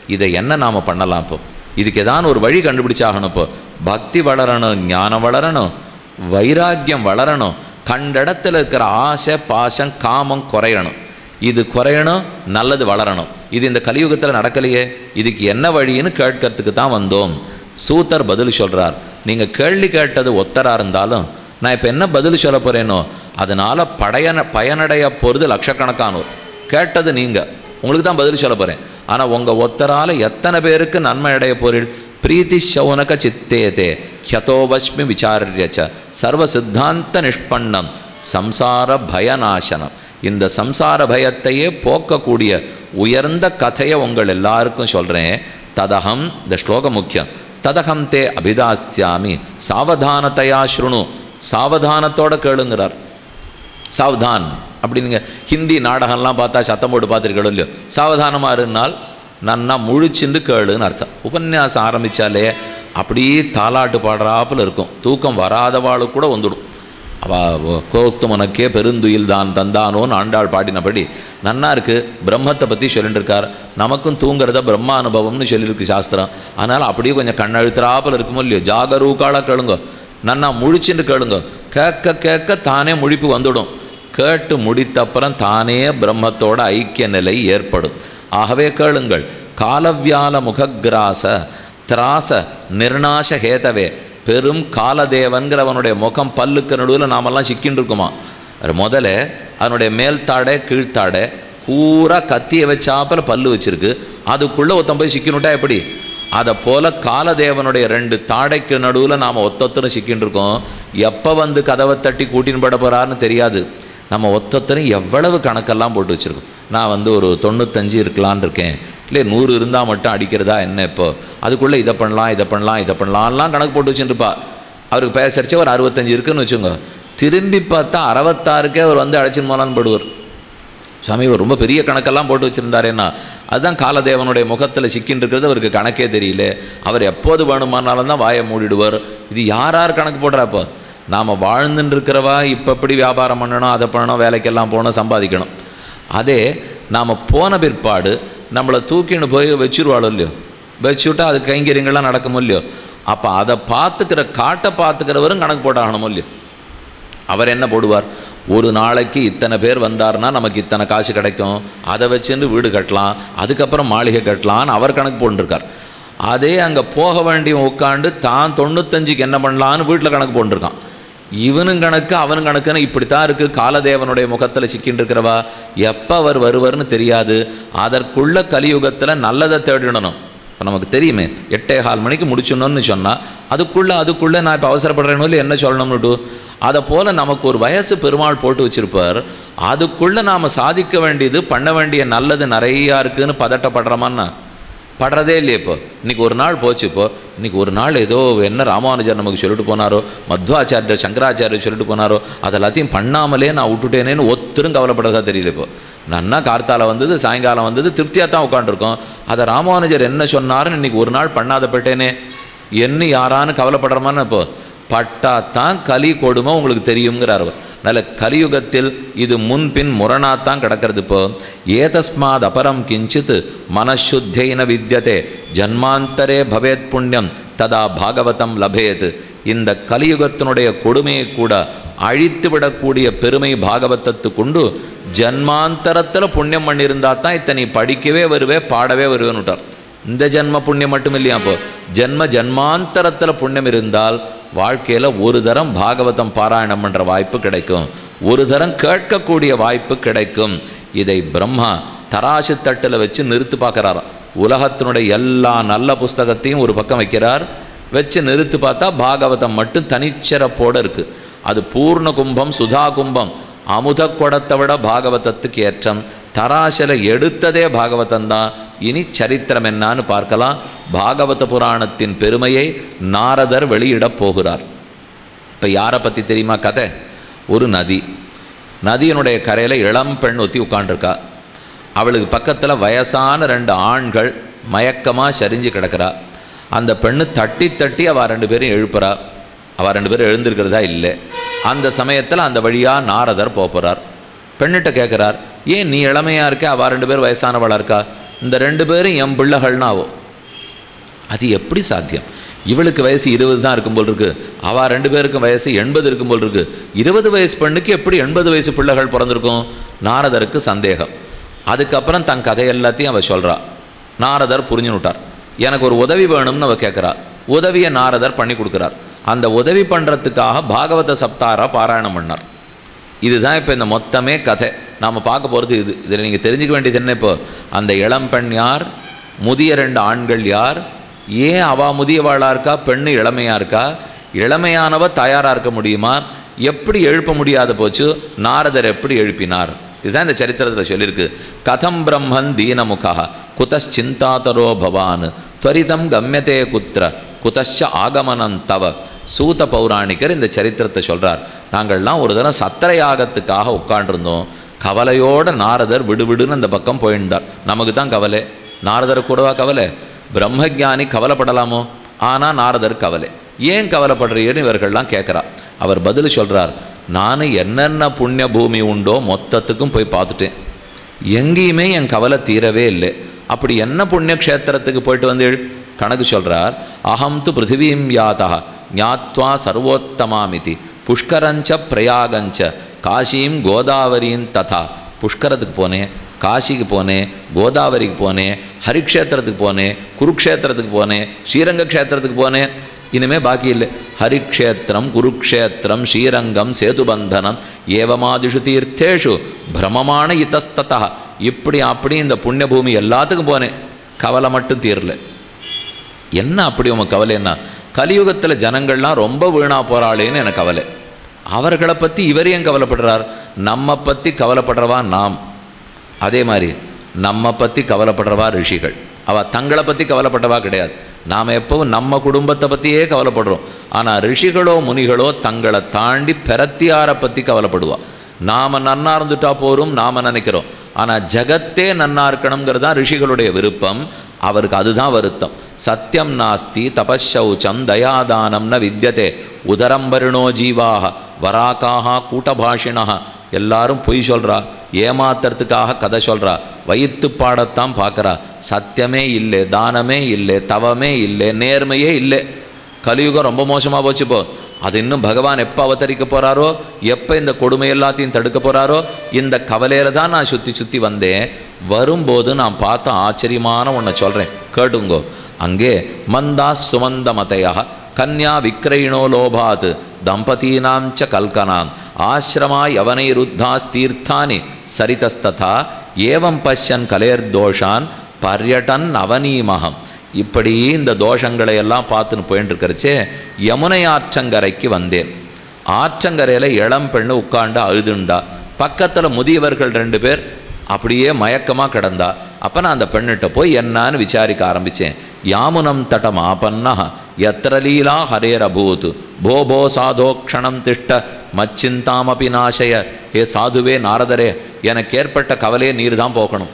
இதை என்ன நாம் பண்ணலாம் இப்போ இதுக்கு ஏதாவது ஒரு வழி கண்டுபிடிச்சாகணும் இப்போ பக்தி வளரணும் ஞானம் வளரணும் வைராக்கியம் வளரணும் கண்டிடத்தில் இருக்கிற ஆசை பாசம் காமம் குறையணும் இது குறையணும் நல்லது வளரணும் இது இந்த கலியுகத்தில் நடக்கலையே இதுக்கு என்ன வழின்னு கேட்கறதுக்கு தான் வந்தோம் சூத்தர் பதில் சொல்கிறார் நீங்கள் கேள்வி கேட்டது ஒத்தராக இருந்தாலும் நான் இப்போ என்ன பதில் சொல்ல போகிறேனோ அதனால் படையன பயனடைய போகிறது லட்சக்கணக்கானோர் கேட்டது நீங்கள் உங்களுக்கு தான் பதில் சொல்ல போகிறேன் ஆனால் உங்கள் ஒத்தரால் எத்தனை பேருக்கு நன்மை அடைய போறீள் பிரீத்தி சௌனக சித்தேதே ஹியதோவஸ்மி விசாரியச்ச சர்வ சித்தாந்த நிஷ்பண்ணம் சம்சார பயநாசனம் இந்த சம்சார பயத்தையே போக்கக்கூடிய உயர்ந்த கதையை உங்கள் எல்லாருக்கும் சொல்கிறேன் ததகம் இந்த ஸ்லோகம் முக்கியம் ததகம் தே அபிதாஸ்யாமி சாவதானத்தையா ஸ்ருணு சாவதானத்தோட கேளுங்கிறார் சாவதான் அப்படி நீங்கள் ஹிந்தி நாடகம்லாம் பார்த்தா சத்தம் போட்டு பார்த்துருக்கணும் இல்லையோ சாவதானமாக இருந்தால் நன்னா முழிச்சுண்டு கேளுன்னு அர்த்தம் உபன்யாசம் ஆரம்பித்தாலே அப்படியே தாலாட்டு பாடுறாப்புல இருக்கும் தூக்கம் வராதவாளுக்கு கூட வந்துடும் அவ கோத்துமனக்கே பெருந்துயில் தான் தந்தானோன்னு ஆண்டாள் பாடினபடி நன்னா இருக்கு பிரம்மத்தை பற்றி சொல்லிட்டு இருக்கார் நமக்கும் தூங்குறத பிரம்ம அனுபவம்னு சொல்லியிருக்கு சாஸ்திரம் அதனால் அப்படியே கொஞ்சம் கண்ணழுத்துறாப்புல இருக்குமோ இல்லையோ ஜாகரூக்காளாக கேளுங்க நன்னா முழிச்சுட்டு கேளுங்க கேட்க கேட்க தானே முழிப்பு வந்துடும் கேட்டு முடித்தப்புறம் தானே பிரம்மத்தோட ஐக்கிய நிலை ஏற்படும் ஆகவே கேளுங்கள் காலவியால முகக்கிராச திராச நிர்ணாச ஹேதவே பெரும் காலதேவன்கிறவனுடைய முகம் பல்லுக்கு நடுவில் நாமெல்லாம் சிக்கின்னு இருக்குமா அது முதல்ல அதனுடைய மேல் தாடை கீழ்த்தாடை பூரா கத்தியை வச்சாப்பில் பல்லு வச்சிருக்கு அதுக்குள்ளே ஒருத்தன் போய் சிக்கினுட்டா எப்படி அதை போல காலதேவனுடைய ரெண்டு தாடைக்கு நடுவில் நாம் ஒத்தொத்தரும் சிக்கின்னு இருக்கோம் எப்போ வந்து கதவை தட்டி கூட்டின்னு பட போகிறாருன்னு தெரியாது நம்ம ஒத்தொத்தரும் எவ்வளவு கணக்கெல்லாம் போட்டு வச்சுருக்கோம் நான் வந்து ஒரு தொண்ணூத்தஞ்சு இருக்கலான் இருக்கேன் இல்லை நூறு இருந்தால் மட்டும் அடிக்கிறதா என்ன இப்போ அதுக்குள்ளே இதை பண்ணலாம் இதை பண்ணலாம் இதை பண்ணலாம்லாம் கணக்கு போட்டு வச்சுருப்பா அவருக்கு பேசரிச்சே ஒரு அறுபத்தஞ்சு இருக்குன்னு வச்சுக்கோங்க திரும்பி பார்த்தா அறுபத்தாறுக்கே அவர் வந்து அழைச்சின்னு போனான்னு படுவார் சுவாமி இவர் ரொம்ப பெரிய கணக்கெல்லாம் போட்டு வச்சுருந்தாரேன்னா அதுதான் காலதேவனுடைய முகத்தில் சிக்கின்னு இருக்கிறது அவருக்கு கணக்கே தெரியல அவர் எப்போது வேணுமானாலும் தான் வாயை மூடிடுவார் இது யார் யார் கணக்கு போடுறா இப்போ நாம் வாழ்ந்துன்னு இருக்கிறவா இப்போ எப்படி வியாபாரம் பண்ணணும் அதை பண்ணணும் வேலைக்கெல்லாம் போகணும் சம்பாதிக்கணும் அதே நாம் போன பிற்பாடு நம்மளை தூக்கின்னு போய் வச்சுருவாளோ இல்லையோ வச்சுவிட்டா அது கைங்கரியங்கள்லாம் நடக்குமோ இல்லையோ அப்போ அதை பார்த்துக்கிற காட்டை பார்த்துக்கிறவரும் கணக்கு போட்டாகணுமோ இல்லையோ அவர் என்ன போடுவார் ஒரு நாளைக்கு இத்தனை பேர் வந்தார்னா நமக்கு இத்தனை காசு கிடைக்கும் அதை வச்சுருந்து வீடு கட்டலாம் அதுக்கப்புறம் மாளிகை கட்டலான்னு அவர் கணக்கு போட்டுருக்கார் அதே அங்கே போக வேண்டிய உட்காந்து தான் தொண்ணூத்தஞ்சுக்கு என்ன பண்ணலான்னு வீட்டில் கணக்கு போட்டுருக்கான் இவனும் கணக்கு அவனும் கணக்குன்னு இப்படித்தான் இருக்குது காலதேவனுடைய முகத்தில் சிக்கின்னு இருக்கிறவா எப்போ அவர் வருவார்னு தெரியாது அதற்குள்ள கலியுகத்தில் நல்லதை தேடிடணும் இப்போ நமக்கு தெரியுமே எட்டே கால் மணிக்கு முடிச்சிடணும்னு சொன்னால் அதுக்குள்ளே அதுக்குள்ளே நான் இப்போ அவசரப்படுறேன்னு இல்லை என்ன சொல்லணும்னுட்டு அதை போல் நமக்கு ஒரு வயசு பெருமாள் போட்டு வச்சிருப்பார் அதுக்குள்ளே நாம் சாதிக்க வேண்டியது பண்ண வேண்டிய நல்லது நிறையா இருக்குன்னு பதட்டப்படுறோமான்னா படுறதே இல்லையே இப்போ இன்னைக்கு ஒரு நாள் போச்சு இப்போ இன்னைக்கு ஒரு நாள் ஏதோ என்ன ராமானுஜர் நமக்கு சொல்லிட்டு போனாரோ மத்வாச்சாரியர் சங்கராச்சாரியர் சொல்லிட்டு போனாரோ அது எல்லாத்தையும் பண்ணாமலே நான் விட்டுட்டேனேன்னு ஒத்தரும் கவலைப்படுறதா தெரியல இப்போ நன்னா கார்த்தால வந்தது சாயங்காலம் வந்தது திருப்தியாக தான் உட்காந்துருக்கோம் அதை ராமானுஜர் என்ன சொன்னாருன்னு இன்னைக்கு ஒரு நாள் பண்ணாத போயிட்டேனே என்ன யாரான்னு கவலைப்படுறமான்னு இப்போ பட்டா தான் கலி கொடுமை உங்களுக்கு தெரியுங்கிறார் அவர் நல்ல கலியுகத்தில் இது முன்பின் முரணாத்தான் கிடக்கிறது இப்போ ஏதஸ்மாத் அபரம் கிஞ்சித் மனசுத்தைன வித்தியதே ஜன்மாந்தரே பவேத் புண்ணியம் ததா பாகவதம் லபேத் இந்த கலியுகத்தினுடைய கொடுமையை கூட அழித்து விடக்கூடிய பெருமை பாகவதத்துக்குண்டு ஜன்மாந்தரத்தில் புண்ணியம் பண்ணியிருந்தா தான் இத்தனை படிக்கவே வருவே பாடவே வருவேன்னு விட்டார் இந்த ஜென்ம புண்ணியம் மட்டும் இல்லையா அப்போ ஜென்ம ஜன்மாந்தரத்தில் புண்ணியம் இருந்தால் வாழ்க்கையில் ஒரு தரம் பாகவதம் பாராயணம் பண்ணுற வாய்ப்பு கிடைக்கும் ஒரு தரம் கேட்கக்கூடிய வாய்ப்பு கிடைக்கும் இதை பிரம்மா தராசு தட்டில் வச்சு நிறுத்து பார்க்குறாராம் உலகத்தினுடைய எல்லா நல்ல புஸ்தகத்தையும் ஒரு பக்கம் வைக்கிறார் வச்சு நிறுத்து பார்த்தா பாகவதம் மட்டும் தனிச்சிறப்போடு இருக்குது அது பூர்ண கும்பம் சுதா கும்பம் அமுத குடத்தை விட பாகவதத்துக்கு ஏற்றம் தராசில எடுத்ததே பாகவதம் தான் இனி சரித்திரம் என்னான்னு பார்க்கலாம் பாகவத புராணத்தின் பெருமையை நாரதர் வெளியிடப் போகிறார் இப்போ யாரை பற்றி தெரியுமா கதை ஒரு நதி நதியினுடைய கரையில் இளம் பெண் ஒத்தி உட்காண்டிருக்கா அவளுக்கு பக்கத்தில் வயசான ரெண்டு ஆண்கள் மயக்கமாக சரிஞ்சு கிடக்கிறா அந்த பெண்ணு தட்டி தட்டி அவள் ரெண்டு பேரும் எழுப்புறா அவள் ரெண்டு பேரும் எழுந்திருக்கிறதா இல்லை அந்த சமயத்தில் அந்த வழியாக நாரதர் போகிறார் பெண்ணிட்ட கேட்குறார் ஏன் நீ இளமையாக இருக்க அவள் ரெண்டு பேர் வயசானவளாக இருக்கா இந்த ரெண்டு பேரும் என் பிள்ளைகள்னு ஆகும் அது எப்படி சாத்தியம் இவளுக்கு வயசு இருபது தான் இருக்கும் போல் இருக்கு அவள் ரெண்டு பேருக்கும் வயசு எண்பது இருக்கும் போல் இருக்கு இருபது வயசு பெண்ணுக்கு எப்படி எண்பது வயசு பிள்ளைகள் பிறந்திருக்கும் நாரதருக்கு சந்தேகம் அதுக்கப்புறம் தன் கதை எல்லாத்தையும் அவள் சொல்கிறா நாரதர் புரிஞ்சு விட்டார் எனக்கு ஒரு உதவி வேணும்னு அவள் கேட்குறா உதவியை நாரதர் பண்ணி கொடுக்குறார் அந்த உதவி பண்ணுறதுக்காக பாகவத சப்தாரா பாராயணம் பண்ணார் இதுதான் இப்போ இந்த மொத்தமே கதை நாம் பார்க்க போகிறது இது இதில் நீங்கள் தெரிஞ்சுக்க வேண்டியது என்ன இப்போ அந்த இளம்பெண் யார் முதிய ரெண்டு ஆண்கள் யார் ஏன் அவா முதியவாளாக இருக்கா பெண்ணு இளமையாக இருக்கா இளமையானவ தயாராக இருக்க முடியுமா எப்படி எழுப்ப முடியாத போச்சு நாரதர் எப்படி எழுப்பினார் இதுதான் இந்த சரித்திரத்தில் சொல்லியிருக்கு கதம் பிரம்மன் தீனமுகா குதச்சிந்தாதரோ பவான் துவரிதம் கம்யதே குத்திர குதச்ச ஆகமனம் தவ சூத பௌராணிகர் இந்த சரித்திரத்தை சொல்கிறார் நாங்கள்லாம் ஒரு தடவை சத்திர யாகத்துக்காக உட்காண்டிருந்தோம் கவலையோட நாரதர் விடுவிடுன்னு அந்த பக்கம் போயிருந்தார் நமக்கு தான் கவலை நாரதர் கூடவா கவலை பிரம்மஜானி கவலைப்படலாமோ ஆனால் நாரதர் கவலை ஏன் கவலைப்படுறீன்னு இவர்கள்லாம் கேட்குறா அவர் பதில் சொல்கிறார் நான் என்னென்ன புண்ணிய பூமி உண்டோ மொத்தத்துக்கும் போய் பார்த்துட்டேன் எங்கேயுமே என் கவலை தீரவே இல்லை அப்படி என்ன புண்ணிய க்ஷேத்திரத்துக்கு போயிட்டு வந்து கணக்கு சொல்கிறார் அகம் து பிருத்திவீம் யாத்தா ஞாத்வா சர்வோத்தமாமிதி புஷ்கரஞ்ச பிரயாகஞ்ச காஷீம் கோதாவரின் ததா புஷ்கரத்துக்கு போனேன் காசிக்கு போனேன் கோதாவரிக்கு போனேன் ஹரிக்ஷேத்திரத்துக்கு போனேன் குருக்ஷேத்திரத்துக்கு போனேன் ஸ்ரீரங்க க்ஷேத்திரத்துக்கு போனேன் இனிமே பாக்கி இல்லை ஹரிக்ஷேத்திரம் குருக்ஷேத்திரம் ஸ்ரீரங்கம் சேதுபந்தனம் ஏவமாதிஷு தீர்த்தேஷு பிரமமான இத்தஸ்ததா இப்படி அப்படி இந்த புண்ணிய பூமி எல்லாத்துக்கும் போனேன் கவலை மட்டும் தீரல என்ன அப்படி உங்க கவலை என்ன கலியுகத்தில் ஜனங்கள்லாம் ரொம்ப வீணா போகிறாளேன்னு எனக்கு கவலை அவர்களை பற்றி இவர் ஏன் கவலைப்படுறார் நம்ம பற்றி கவலைப்படுறவா நாம் அதே மாதிரி நம்ம பற்றி கவலைப்படுறவா ரிஷிகள் அவள் தங்களை பற்றி கவலைப்பட்டவா கிடையாது நாம் எப்பவும் நம்ம குடும்பத்தை பற்றியே கவலைப்படுறோம் ஆனால் ரிஷிகளோ முனிகளோ தங்களை தாண்டி பெரத்தியாரை பற்றி கவலைப்படுவா நாம் நன்னா இருந்துட்டா போரும் நாம் நினைக்கிறோம் ஆனால் ஜகத்தே நன்னா இருக்கணுங்கிறது தான் ரிஷிகளுடைய விருப்பம் அவருக்கு அதுதான் வருத்தம் சத்தியம் நாஸ்தி தபஷௌச்சம் தயாதானம் ந வித்யதே உதரம்பருணோ ஜீவாக வராக்காக கூட்டபாஷிணா எல்லாரும் பொய் சொல்கிறா ஏமாத்துறதுக்காக கதை சொல்கிறா வயிற்று பாடத்தான் பார்க்குறா சத்தியமே இல்லை தானமே இல்லை தவமே இல்லை நேர்மையே இல்லை கலியுகம் ரொம்ப மோசமாக போச்சு இப்போ அது இன்னும் பகவான் எப்போ அவதரிக்க போகிறாரோ எப்போ இந்த கொடுமை எல்லாத்தையும் தடுக்க போகிறாரோ இந்த கவலையில் தான் நான் சுற்றி சுற்றி வந்தேன் வரும்போது நான் பார்த்த ஆச்சரியமான ஒன்றை சொல்கிறேன் கேட்டுங்கோ அங்கே மந்தா சுமந்த மதையாக கன்யா விக்ரயிணோ லோபாத் தம்பதீனாம் ச கல்கனாம் ஆசிரமா யவனைருத்தாஸ்தீர்த்தானி சரிதஸ்ததா ஏவம் பஷ்யன் கலேர்தோஷான் பர்யட்டன் அவனீமகம் இப்படி இந்த தோஷங்களை எல்லாம் பார்த்துன்னு போயின்னு இருக்கிறச்சே யமுனை ஆற்றங்கரைக்கு வந்தேன் ஆற்றங்கரையில் இளம் பெண்ணு உட்காண்டு அழுதுண்டா பக்கத்தில் முதியவர்கள் ரெண்டு பேர் அப்படியே மயக்கமாக கிடந்தா அப்போ நான் அந்த பெண்ணிட்ட போய் என்னான்னு விசாரிக்க ஆரம்பித்தேன் யாமுனம் தடம் ஆபன்னா எத்திர லீலா ஹரேரபூத் போ போ சாதோ க்ஷணம் திஷ்ட மச்சிந்தாமபி நாசய ஏ சாதுவே நாரதரே எனக்கு ஏற்பட்ட கவலையே நீர் தான் போக்கணும்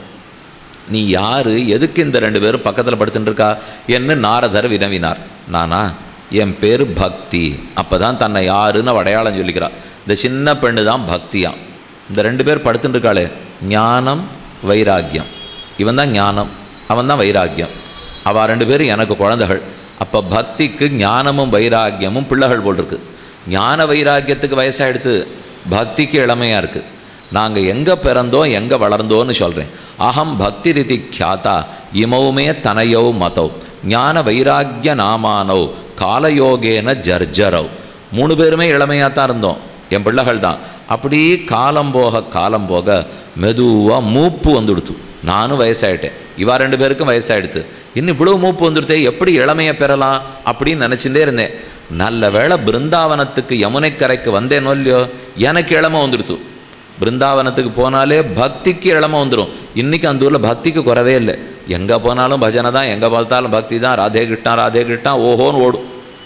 நீ யாரு எதுக்கு இந்த ரெண்டு பேரும் பக்கத்தில் படுத்துட்டு இருக்கா என்று நாரதர் வினவினார் நானா என் பேர் பக்தி அப்போ தான் தன்னை யாருன்னு அவ அடையாளம் சொல்லிக்கிறா இந்த சின்ன பெண்ணு தான் பக்தியாம் இந்த ரெண்டு பேர் படுத்துட்டு இருக்காளே ஞானம் வைராக்கியம் இவன் தான் ஞானம் அவன் தான் வைராக்கியம் அவ ரெண்டு பேரும் எனக்கு குழந்தைகள் அப்போ பக்திக்கு ஞானமும் வைராக்கியமும் பிள்ளைகள் போல் இருக்கு ஞான வைராக்கியத்துக்கு வயசாகிடுத்து பக்திக்கு இளமையாக இருக்குது நாங்கள் எங்கே பிறந்தோம் எங்கே வளர்ந்தோன்னு சொல்கிறேன் அகம் பக்தி ரீதி கியாத்தா இமவுமே தனையோ மதௌ ஞான வைராக்கிய நாமானவ் காலயோகேன ஜர்ஜரவ் மூணு பேருமே இளமையாக தான் இருந்தோம் என் பிள்ளைகள் தான் அப்படி காலம் போக காலம் போக மெதுவாக மூப்பு வந்துடுத்து நானும் வயசாயிட்டேன் இவா ரெண்டு பேருக்கும் வயசாயிடுச்சு இன்னும் இவ்வளோ மூப்பு வந்துடுத்தே எப்படி இளமையை பெறலாம் அப்படின்னு நினச்சிட்டே இருந்தேன் நல்ல வேளை பிருந்தாவனத்துக்கு யமுனைக்கரைக்கு வந்தேனோ இல்லையோ எனக்கு இளமை வந்துடுத்து பிருந்தாவனத்துக்கு போனாலே பக்திக்கு இளமை வந்துடும் இன்றைக்கி அந்த ஊரில் பக்திக்கு குறவே இல்லை எங்கே போனாலும் பஜனை தான் எங்கே பார்த்தாலும் பக்தி தான் ராதே கிருஷ்ணா ராதே கிருஷ்ணா ஓஹோன்னு ஓடும்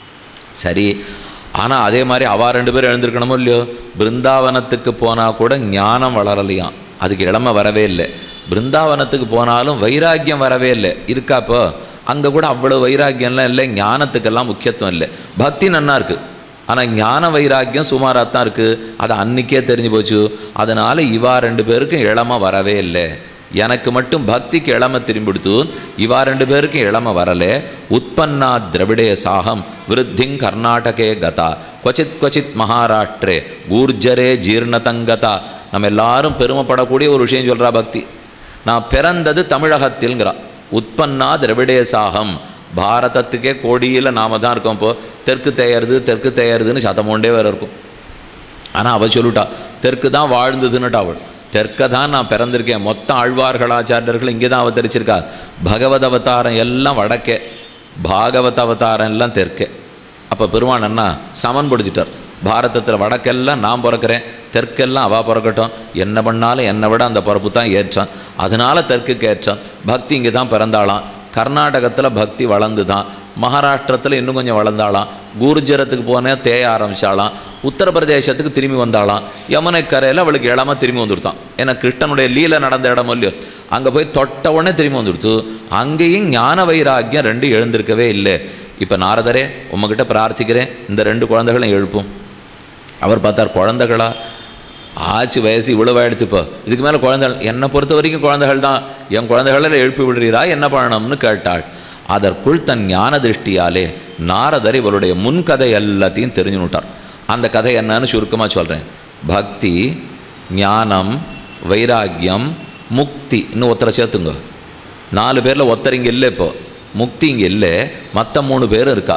சரி ஆனால் அதே மாதிரி அவா ரெண்டு பேரும் எழுந்திருக்கணுமோ இல்லையோ பிருந்தாவனத்துக்கு போனால் கூட ஞானம் வளரலையாம் அதுக்கு இளமை வரவே இல்லை பிருந்தாவனத்துக்கு போனாலும் வைராக்கியம் வரவே இல்லை இருக்கா இப்போ அங்கே கூட அவ்வளோ வைராக்கியம்லாம் இல்லை ஞானத்துக்கெல்லாம் முக்கியத்துவம் இல்லை பக்தி நன்னா இருக்குது ஆனால் ஞான வைராக்கியம் சுமாராக தான் இருக்குது அது அன்றைக்கே தெரிஞ்சு போச்சு அதனால் இவா ரெண்டு பேருக்கும் இளமை வரவே இல்லை எனக்கு மட்டும் பக்திக்கு இளமை திரும்பிடுத்து இவா ரெண்டு பேருக்கும் இளமை வரலே உற்பன்னா திரவிடே சாகம் விருத்திங் கர்நாடகே கதா கொச்சித் கொச்சித் மகாராஷ்டிரே கூர்ஜரே ஜீர்ணதங்கதா நம்ம எல்லாரும் பெருமைப்படக்கூடிய ஒரு விஷயம் சொல்கிறா பக்தி நான் பிறந்தது தமிழகத்தில்ங்கிறா உற்பன்னா திரவிடே சாகம் பாரதத்துக்கே கோடியில் நாம தான் இருக்கோம் இப்போ தெற்கு தேயறது தெற்கு தேயறதுன்னு சதமோண்டே வேறு இருக்கும் ஆனால் அவள் சொல்லிட்டா தெற்கு தான் வாழ்ந்ததுன்னுட்டா அவள் தெற்க தான் நான் பிறந்திருக்கேன் மொத்த ஆழ்வார்களாச்சாரியர்கள் இங்கே தான் அவதரிச்சிருக்கா பகவத் அவதாரம் எல்லாம் வடக்கே பாகவத் அவதாரம் எல்லாம் தெற்கே அப்போ பெருமான் அண்ணா சமன் பிடிச்சிட்டார் பாரதத்தில் வடக்கெல்லாம் நான் பிறக்கிறேன் தெற்கெல்லாம் அவள் பிறக்கட்டும் என்ன பண்ணாலும் என்னை விட அந்த பிறப்பு தான் ஏற்றான் அதனால தெற்குக்கு ஏற்றான் பக்தி இங்கே தான் பிறந்தாளாம் கர்நாடகத்தில் பக்தி வளர்ந்து தான் மகாராஷ்டிரத்தில் இன்னும் கொஞ்சம் வளர்ந்தாளாம் கூர்ஜரத்துக்கு போனேன் தேய ஆரம்பிச்சாலாம் உத்தரப்பிரதேசத்துக்கு திரும்பி வந்தாளாம் யமுனை கரையில் அவளுக்கு இளம திரும்பி வந்துடுத்தான் ஏன்னா கிருஷ்ணனுடைய லீலை நடந்த இடம் இல்லையோ அங்கே போய் தொட்ட உடனே திரும்பி வந்துடுத்து அங்கேயும் ஞான வைராக்கியம் ரெண்டு எழுந்திருக்கவே இல்லை இப்போ நாரதரே உங்ககிட்ட பிரார்த்திக்கிறேன் இந்த ரெண்டு குழந்தைகளும் எழுப்பும் அவர் பார்த்தார் குழந்தைகளா ஆச்சு வயசு இவ்வளோ ஆயிடுச்சு இப்போ இதுக்கு மேலே குழந்தைகள் என்னை பொறுத்த வரைக்கும் குழந்தைகள் தான் என் குழந்தைகளை எழுப்பி விடுறீரா என்ன பண்ணணும்னு கேட்டாள் அதற்குள் தன் ஞான திருஷ்டியாலே நாரதர் இவருடைய முன்கதை எல்லாத்தையும் தெரிஞ்சுனுட்டார் அந்த கதை என்னன்னு சுருக்கமாக சொல்கிறேன் பக்தி ஞானம் வைராக்கியம் முக்தி இன்னும் ஒருத்தரை சேர்த்துங்க நாலு பேரில் ஒருத்தர் இங்கே இல்லை இப்போ முக்தி இங்கே இல்லை மற்ற மூணு பேரும் இருக்கா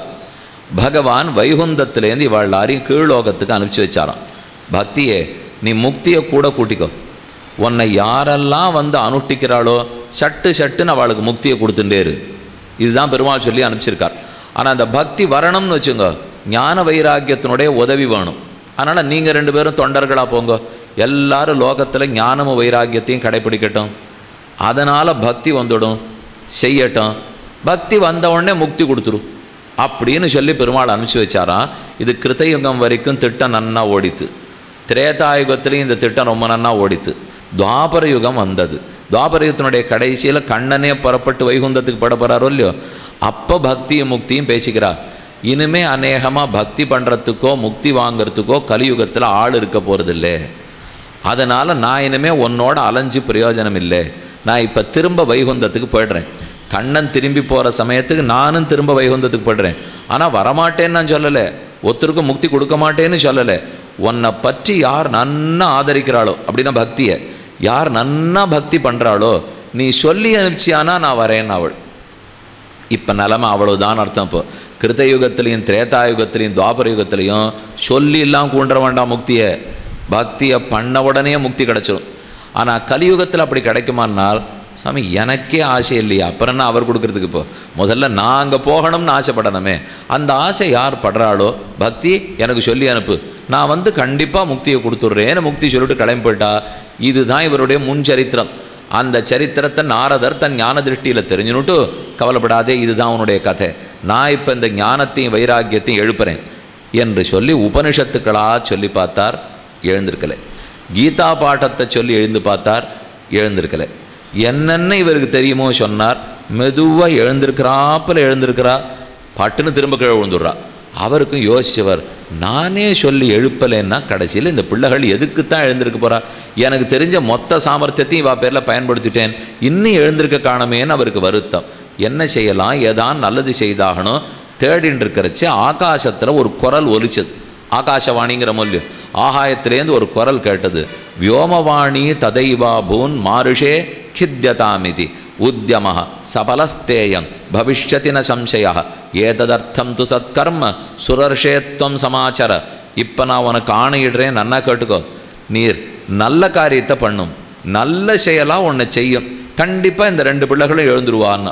பகவான் வைகுந்தத்திலேருந்து இவள் எல்லாரையும் கீழ்லோகத்துக்கு அனுப்பிச்சி வச்சாராம் பக்தியே நீ முக்தியை கூட கூட்டிக்கோ உன்னை யாரெல்லாம் வந்து அனுஷ்டிக்கிறாளோ சட்டு சட்டுன்னு அவளுக்கு முக்தியை கொடுத்துட்டே இரு இதுதான் பெருமாள் சொல்லி அனுப்பிச்சிருக்கார் ஆனால் அந்த பக்தி வரணும்னு வச்சுங்க ஞான வைராக்கியத்தினுடைய உதவி வேணும் அதனால் நீங்கள் ரெண்டு பேரும் தொண்டர்களாக போங்க எல்லாரும் லோகத்தில் ஞானமும் வைராக்கியத்தையும் கடைப்பிடிக்கட்டும் அதனால் பக்தி வந்துடும் செய்யட்டும் பக்தி வந்த உடனே முக்தி கொடுத்துரும் அப்படின்னு சொல்லி பெருமாள் அனுப்பிச்சு வச்சாராம் இது கிருத்தயுகம் வரைக்கும் திட்டம் நன்னா ஓடித்து திரேதாயுகத்திலையும் இந்த திட்டம் ரொம்ப நன்னா ஓடித்து துவாபர யுகம் வந்தது துவாபர யுகத்தினுடைய கடைசியில் கண்ணனே புறப்பட்டு வைகுந்தத்துக்கு பட போகிறாரோ இல்லையோ அப்போ பக்தியும் முக்தியும் பேசிக்கிறா இனிமே அநேகமாக பக்தி பண்ணுறதுக்கோ முக்தி வாங்குறதுக்கோ கலியுகத்தில் ஆள் இருக்க போகிறதில்ல அதனால் நான் இனிமே உன்னோட அலைஞ்சு பிரயோஜனம் இல்லை நான் இப்போ திரும்ப வைகுந்தத்துக்கு போயிடுறேன் கண்ணன் திரும்பி போகிற சமயத்துக்கு நானும் திரும்ப வைகுந்தத்துக்கு போயிடுறேன் ஆனால் வரமாட்டேன்னு நான் சொல்லலை ஒருத்தருக்கும் முக்தி கொடுக்க மாட்டேன்னு சொல்லலை உன்னை பற்றி யார் நன்னா ஆதரிக்கிறாளோ அப்படின்னா பக்தியை யார் நன்னா பக்தி பண்ணுறாளோ நீ சொல்லி அனுப்பிச்சியானா நான் வரேன் அவள் இப்போ நிலமை அவ்வளவுதான் அர்த்தம் இப்போ கிருத்தயுகத்திலையும் திரேதாயுகத்திலையும் துவாபர யுகத்திலையும் சொல்லிலாம் கூண்ட வேண்டாம் முக்தியை பக்தியை பண்ண உடனே முக்தி கிடச்சிரும் ஆனால் கலியுகத்தில் அப்படி கிடைக்குமானால் சாமி எனக்கே ஆசை இல்லையா அப்புறம் என்ன அவர் கொடுக்கறதுக்கு இப்போ முதல்ல நான் அங்கே போகணும்னு ஆசைப்படணுமே அந்த ஆசை யார் படுறாளோ பக்தி எனக்கு சொல்லி அனுப்பு நான் வந்து கண்டிப்பாக முக்தியை கொடுத்துட்றேன்னு முக்தி சொல்லிட்டு கிளம்பி போயிட்டா இதுதான் இவருடைய முன் சரித்திரம் அந்த சரித்திரத்தை நாரதர் தன் ஞான திருஷ்டியில் தெரிஞ்சுனுட்டு கவலைப்படாதே இதுதான் உன்னுடைய கதை நான் இப்போ இந்த ஞானத்தையும் வைராக்கியத்தையும் எழுப்புறேன் என்று சொல்லி உபனிஷத்துக்களாக சொல்லி பார்த்தார் எழுந்திருக்கலை கீதா பாட்டத்தை சொல்லி எழுந்து பார்த்தார் எழுந்திருக்கலை என்னென்ன இவருக்கு தெரியுமோ சொன்னார் மெதுவாக எழுந்திருக்கிறாப்பில் எழுந்திருக்கிறா பட்டுன்னு திரும்ப கீழே விழுந்துடுறா அவருக்கும் யோசிச்சவர் நானே சொல்லி எழுப்பலைன்னா கடைசியில் இந்த பிள்ளைகள் எதுக்கு தான் எழுந்திருக்க போறா எனக்கு தெரிஞ்ச மொத்த சாமர்த்தியத்தையும் இவா பேரில் பயன்படுத்திட்டேன் இன்னும் எழுந்திருக்க காணமேன்னு அவருக்கு வருத்தம் என்ன செய்யலாம் ஏதான் நல்லது செய்தாகணும் தேடின்னு இருக்கிறச்சு ஆகாசத்தில் ஒரு குரல் ஒலிச்சது ஆகாசவாணிங்கிற மொழியும் ஆகாயத்திலேருந்து ஒரு குரல் கேட்டது வியோமவாணி ததைவா பூன் மாருஷே கித்யதாமிதி உத்தியம சபலஸ்தேயம் பவிஷ்யதி ந சம்சய ஏததர்த்தம் து சத்கர்ம சுரர்ஷேத்வம் சமாச்சர இப்போ நான் உனக்கு ஆணையிடுறேன் நன்னா கேட்டுக்கோ நீர் நல்ல காரியத்தை பண்ணும் நல்ல செயலாக ஒன்று செய்யும் கண்டிப்பாக இந்த ரெண்டு பிள்ளைகளும் எழுந்துருவான்னு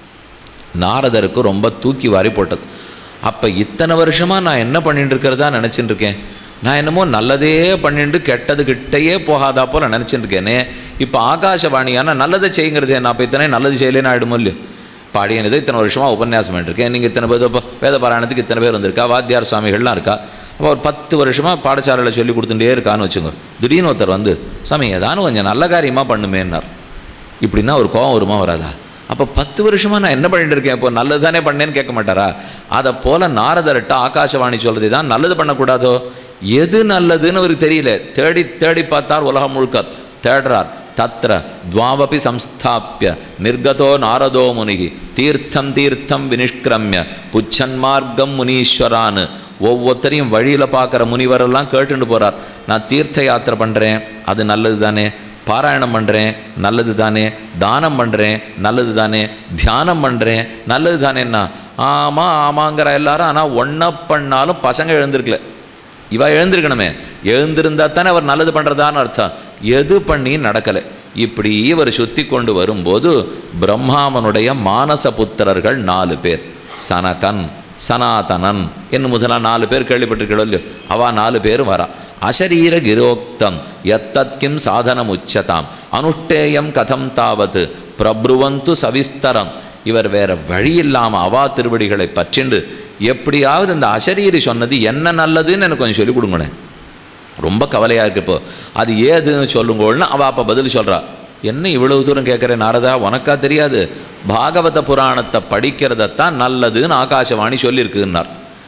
நாரதருக்கு ரொம்ப தூக்கி வாரி போட்டது அப்போ இத்தனை வருஷமாக நான் என்ன பண்ணிட்டு இருக்கிறதா நினச்சிட்டு இருக்கேன் நான் என்னமோ நல்லதே பண்ணிட்டு கெட்டது கிட்டேயே போகாதா போல நினச்சிட்டு இருக்கேனே இப்போ ஆகாசவாணியான நல்லதை செய்யுங்கிறது நான் இப்போ இத்தனை நல்லது செய்யலேன்னு ஆகிடுமோ இல்லையோ பாடியன் ஏதோ இத்தனை வருஷமாக உபன்யாசம் பண்ணிருக்கேன் நீங்கள் இத்தனை பேர் இப்போ வேத பாராயணத்துக்கு இத்தனை பேர் வந்திருக்கா வாத்தியார் சுவாமிகள்லாம் இருக்கா அப்போ ஒரு பத்து வருஷமாக பாடசாலையில் சொல்லி கொடுத்துட்டே இருக்கான்னு வச்சுங்க திடீர்னு ஒருத்தர் வந்து சாமி ஏதானு கொஞ்சம் நல்ல காரியமாக பண்ணுமேன்னார் இப்படின்னா ஒரு கோவம் வருமா வராதா அப்போ பத்து வருஷமாக நான் என்ன பண்ணிட்டு இருக்கேன் இப்போ நல்லது தானே பண்ணேன்னு கேட்க மாட்டாரா அதை போல் நாரதர்கிட்ட ஆகாசவாணி சொல்கிறது தான் நல்லது பண்ணக்கூடாதோ எது நல்லதுன்னு அவருக்கு தெரியல தேடி தேடி பார்த்தார் உலகம் முழுக்க தேடுறார் தத்ர துவாவபி சம்ஸ்தாப்பிய நிர்கதோ நாரதோ முனிகி தீர்த்தம் தீர்த்தம் வினிஷ்கிரமிய புச்சன்மார்க்கம் முனீஸ்வரான் ஒவ்வொருத்தரையும் வழியில் பார்க்குற முனிவரெல்லாம் கேட்டுட்டு போகிறார் நான் தீர்த்த யாத்திரை பண்ணுறேன் அது நல்லது தானே பாராயணம் பண்ணுறேன் நல்லது தானே தானம் பண்ணுறேன் நல்லது தானே தியானம் பண்ணுறேன் நல்லது தானேன்னா ஆமாம் ஆமாங்கிற எல்லாரும் ஆனால் ஒன்றை பண்ணாலும் பசங்க எழுந்திருக்கல இவ எழுந்திருக்கணுமே எழுந்திருந்தா தானே அவர் நல்லது பண்ணுறதான்னு அர்த்தம் எது பண்ணி நடக்கலை இப்படி இவர் சுத்தி கொண்டு வரும்போது பிரம்மாவனுடைய மானச புத்திரர்கள் நாலு பேர் சனகன் சனாதனன் என்னும் முதலா நாலு பேர் கேள்விப்பட்டிருக்கோ இல்லையோ அவ நாலு பேரும் வரா அசரீர கிரோக்தம் எத்தத் கிம் சாதனம் உச்சதாம் அனுஷ்டேயம் கதம் தாவத் பிரப்ருவந்து சவிஸ்தரம் இவர் வேற வழி இல்லாம அவா திருவடிகளை பற்றிண்டு எப்படியாவது இந்த அசரீரி சொன்னது என்ன நல்லதுன்னு எனக்கு கொஞ்சம் சொல்லிக் கொடுங்களேன் ரொம்ப கவலையாக இருக்கு இப்போ அது ஏதுன்னு சொல்லுங்கோள்னு அவள் அப்போ பதில் சொல்கிறா என்ன இவ்வளவு தூரம் கேட்குறேன் நாரதா உனக்கா தெரியாது பாகவத புராணத்தை படிக்கிறதத்தான் நல்லதுன்னு ஆகாசவாணி சொல்லியிருக்குன்னார்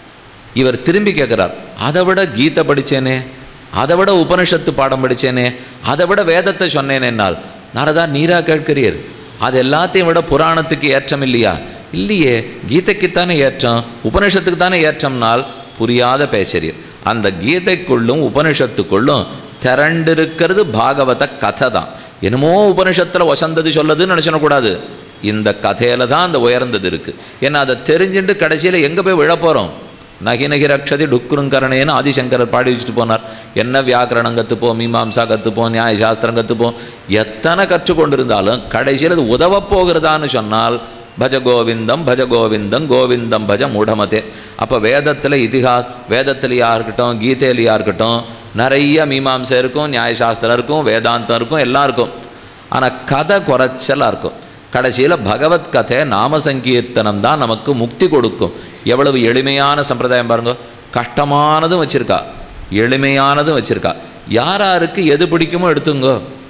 இவர் திரும்பி கேட்குறார் அதை விட கீதை படித்தேனே அதை விட உபனிஷத்து பாடம் படித்தேனே அதை விட வேதத்தை சொன்னேனேன்னால் நாரதா நீரா கேட்கிறீர் அது எல்லாத்தையும் விட புராணத்துக்கு ஏற்றம் இல்லையா இல்லையே கீதைக்குத்தானே ஏற்றம் உபனிஷத்துக்கு தானே ஏற்றம்னால் புரியாத பேசுறீர் அந்த கீதைக்குள்ளும் உபனிஷத்துக்குள்ளும் திரண்டிருக்கிறது பாகவத கதை தான் என்னமோ உபனிஷத்தில் வசந்தது சொல்லதுன்னு நினச்சிடக்கூடாது இந்த கதையில தான் அந்த உயர்ந்தது இருக்குது ஏன்னா அதை தெரிஞ்சுட்டு கடைசியில் எங்கே போய் விழ போகிறோம் நகி நகி ரக்ஷதி டுக்குருங்கரணேன்னு ஆதிசங்கரர் பாடி வச்சுட்டு போனார் என்ன வியாக்கரணம் கற்றுப்போம் மீமாம்சா கற்றுப்போம் நியாய சாஸ்திரம் கற்றுப்போம் எத்தனை கற்றுக்கொண்டிருந்தாலும் கடைசியில் அது உதவப் போகிறதான்னு சொன்னால் பஜ கோவிந்தம் பஜ கோவிந்தம் கோவிந்தம் பஜ மூடமதே அப்போ வேதத்தில் இதிகா வேதத்திலையா இருக்கட்டும் கீதையிலையா இருக்கட்டும் நிறைய மீமாம்சை இருக்கும் நியாயசாஸ்திரம் இருக்கும் வேதாந்தம் இருக்கும் எல்லாம் இருக்கும் ஆனால் கதை குறைச்சலாக இருக்கும் கடைசியில் பகவத் கதை நாம சங்கீர்த்தனம் தான் நமக்கு முக்தி கொடுக்கும் எவ்வளவு எளிமையான சம்பிரதாயம் பாருங்க கஷ்டமானதும் வச்சுருக்கா எளிமையானதும் வச்சுருக்கா யார் யாருக்கு எது பிடிக்குமோ எடுத்துங்கோ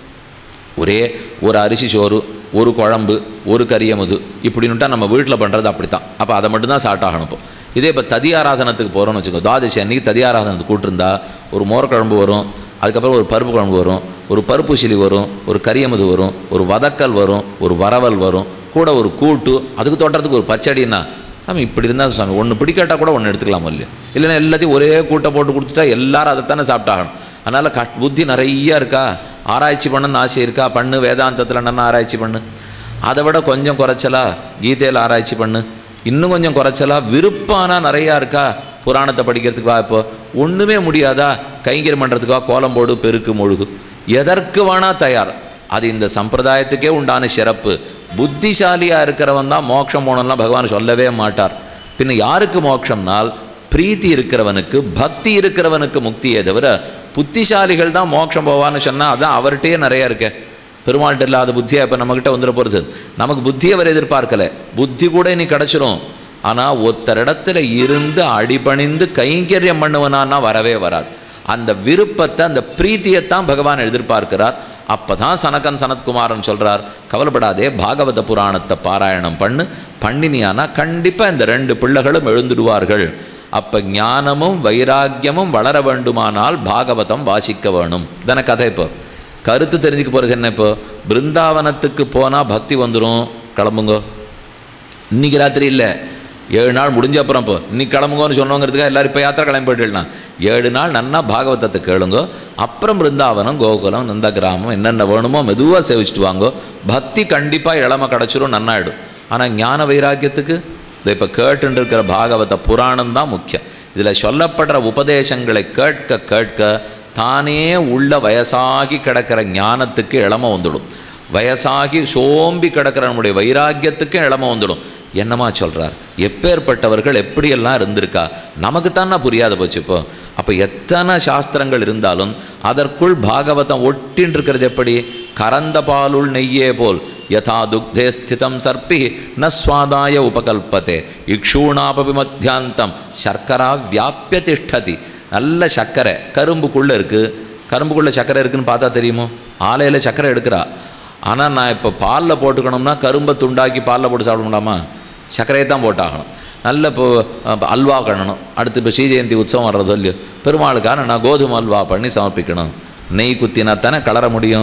ஒரே ஒரு அரிசி சோறு ஒரு குழம்பு ஒரு கரியமுது இப்படின்னுட்டா நம்ம வீட்டில் பண்ணுறது அப்படி தான் அப்போ அதை மட்டும்தான் சாப்பிட்டாகணும் இப்போ இதே இப்போ ததி ஆராதனத்துக்கு போகிறோம்னு வச்சுக்கோ துவாதசி அன்னைக்கு ததி ஆராதனத்துக்கு கூட்டிருந்தா ஒரு மோர் குழம்பு வரும் அதுக்கப்புறம் ஒரு பருப்பு குழம்பு வரும் ஒரு பருப்பு சிலி வரும் ஒரு கரியமுது வரும் ஒரு வதக்கல் வரும் ஒரு வரவல் வரும் கூட ஒரு கூட்டு அதுக்கு தோட்டத்துக்கு ஒரு பச்சடின்னா சாமி இப்படி இருந்தால் சாமி ஒன்று பிடிக்காட்டா கூட ஒன்று எடுத்துக்கலாமோ இல்லையா இல்லைன்னா எல்லாத்தையும் ஒரே கூட்டை போட்டு கொடுத்துட்டா எல்லாரும் அதைத்தானே சாப்பிட்டாகணும் அதனால் கட் புத்தி நிறைய இருக்கா ஆராய்ச்சி பண்ணணும்னு ஆசை இருக்கா பண்ணு வேதாந்தத்தில் என்ன ஆராய்ச்சி பண்ணு அதை விட கொஞ்சம் குறைச்சலா கீதையில் ஆராய்ச்சி பண்ணு இன்னும் கொஞ்சம் குறைச்சலா விருப்பம்னா நிறையா இருக்கா புராணத்தை படிக்கிறதுக்கு வா இப்போ ஒன்றுமே முடியாதா கைங்கரியம் பண்ணுறதுக்கா கோலம் போடு பெருக்கு முழுகு எதற்கு வேணா தயார் அது இந்த சம்பிரதாயத்துக்கே உண்டான சிறப்பு புத்திசாலியாக இருக்கிறவன் தான் மோட்சம் போனோம்லாம் பகவான் சொல்லவே மாட்டார் பின்ன யாருக்கு மோட்சம்னால் பிரீத்தி இருக்கிறவனுக்கு பக்தி இருக்கிறவனுக்கு முக்தியே தவிர புத்திசாலிகள் தான் மோட்சம் போவான்னு சொன்னால் அதான் அவர்கிட்டயே நிறைய இருக்கே பெருமாள்கிட்ட இல்லாத புத்தியை இப்போ நம்மக்கிட்ட வந்துட போகிறது நமக்கு புத்தியை அவர் எதிர்பார்க்கல புத்தி கூட இனி கிடச்சிரும் ஆனால் ஒருத்தரிடத்துல இருந்து அடிபணிந்து கைங்கரியம் பண்ணுவனான்னா வரவே வராது அந்த விருப்பத்தை அந்த பிரீத்தியைத்தான் பகவான் எதிர்பார்க்கிறார் அப்போ தான் சனகன் சனத்குமாரன் சொல்கிறார் கவலைப்படாதே பாகவத புராணத்தை பாராயணம் பண்ணு பண்ணினியானா கண்டிப்பாக இந்த ரெண்டு பிள்ளைகளும் எழுந்துடுவார்கள் அப்போ ஞானமும் வைராக்கியமும் வளர வேண்டுமானால் பாகவதம் வாசிக்க வேணும் இதன கதை இப்போ கருத்து தெரிஞ்சுக்க போகிறது என்ன இப்போ பிருந்தாவனத்துக்கு போனால் பக்தி வந்துடும் கிளம்புங்கோ இன்னைக்கு ராத்திரி இல்லை ஏழு நாள் முடிஞ்ச அப்புறம் இப்போ இன்னைக்கு கிளம்புங்கன்னு சொன்னோங்கிறதுக்காக எல்லாரும் இப்போ யாத்திரை கிளம்பி போயிட்டுலாம் ஏழு நாள் நன்னா பாகவதத்தை கேளுங்கோ அப்புறம் பிருந்தாவனம் கோகுலம் நந்த கிராமம் என்னென்ன வேணுமோ மெதுவாக சேவிச்சுட்டு வாங்கோ பக்தி கண்டிப்பாக இளமை கிடச்சிரும் நன்னாயிடும் ஆனால் ஞான வைராக்கியத்துக்கு இதை இப்போ கேட்டுன்னு இருக்கிற பாகவத புராணம் தான் முக்கியம் இதில் சொல்லப்படுற உபதேசங்களை கேட்க கேட்க தானே உள்ள வயசாகி கிடக்கிற ஞானத்துக்கு இளமை வந்துடும் வயசாகி சோம்பி கிடக்கிற நம்முடைய வைராக்கியத்துக்கு இளமை வந்துடும் என்னமா சொல்கிறார் எப்பேற்பட்டவர்கள் எப்படியெல்லாம் இருந்திருக்கா நமக்கு தானே புரியாத போச்சு இப்போ அப்போ எத்தனை சாஸ்திரங்கள் இருந்தாலும் அதற்குள் பாகவதம் ஒட்டின்னு இருக்கிறது எப்படி கரந்த பாலுள் நெய்யே போல் யதா துக்தே ஸ்திதம் சர்ப்பி ந ஸ்வாதாய உபகல்பத்தே இக்ஷூணாபபி மத்தியாந்தம் சர்க்கரா வியாபிய திஷ்டதி நல்ல சர்க்கரை கரும்புக்குள்ளே இருக்குது கரும்புக்குள்ளே சர்க்கரை இருக்குன்னு பார்த்தா தெரியுமோ ஆலையில் சர்க்கரை எடுக்கிறா ஆனால் நான் இப்போ பாலில் போட்டுக்கணும்னா கரும்பை துண்டாக்கி பாலில் போட்டு சாப்பிட முடியாமா சர்க்கரையை தான் போட்டாகணும் நல்ல இப்போ அஹ், அல்வா பண்ணணும் அடுத்து இப்போ ஸ்ரீஜெயந்தி உற்சவம் வர்றது இல்லையோ பெருமாளுக்கான நான் கோதுமை அல்வா பண்ணி சமர்ப்பிக்கணும் நெய் குத்தினா தானே கலர முடியும்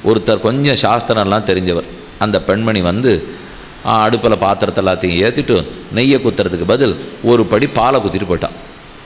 ஒருத்தர் கொஞ்சம் சாஸ்திரம்லாம் தெரிஞ்சவர் அந்த பெண்மணி வந்து அடுப்பில் பாத்திரத்தை எல்லாத்தையும் ஏற்றிட்டு நெய்யை குத்துறதுக்கு பதில் ஒரு படி பாலை குத்திட்டு போட்டான்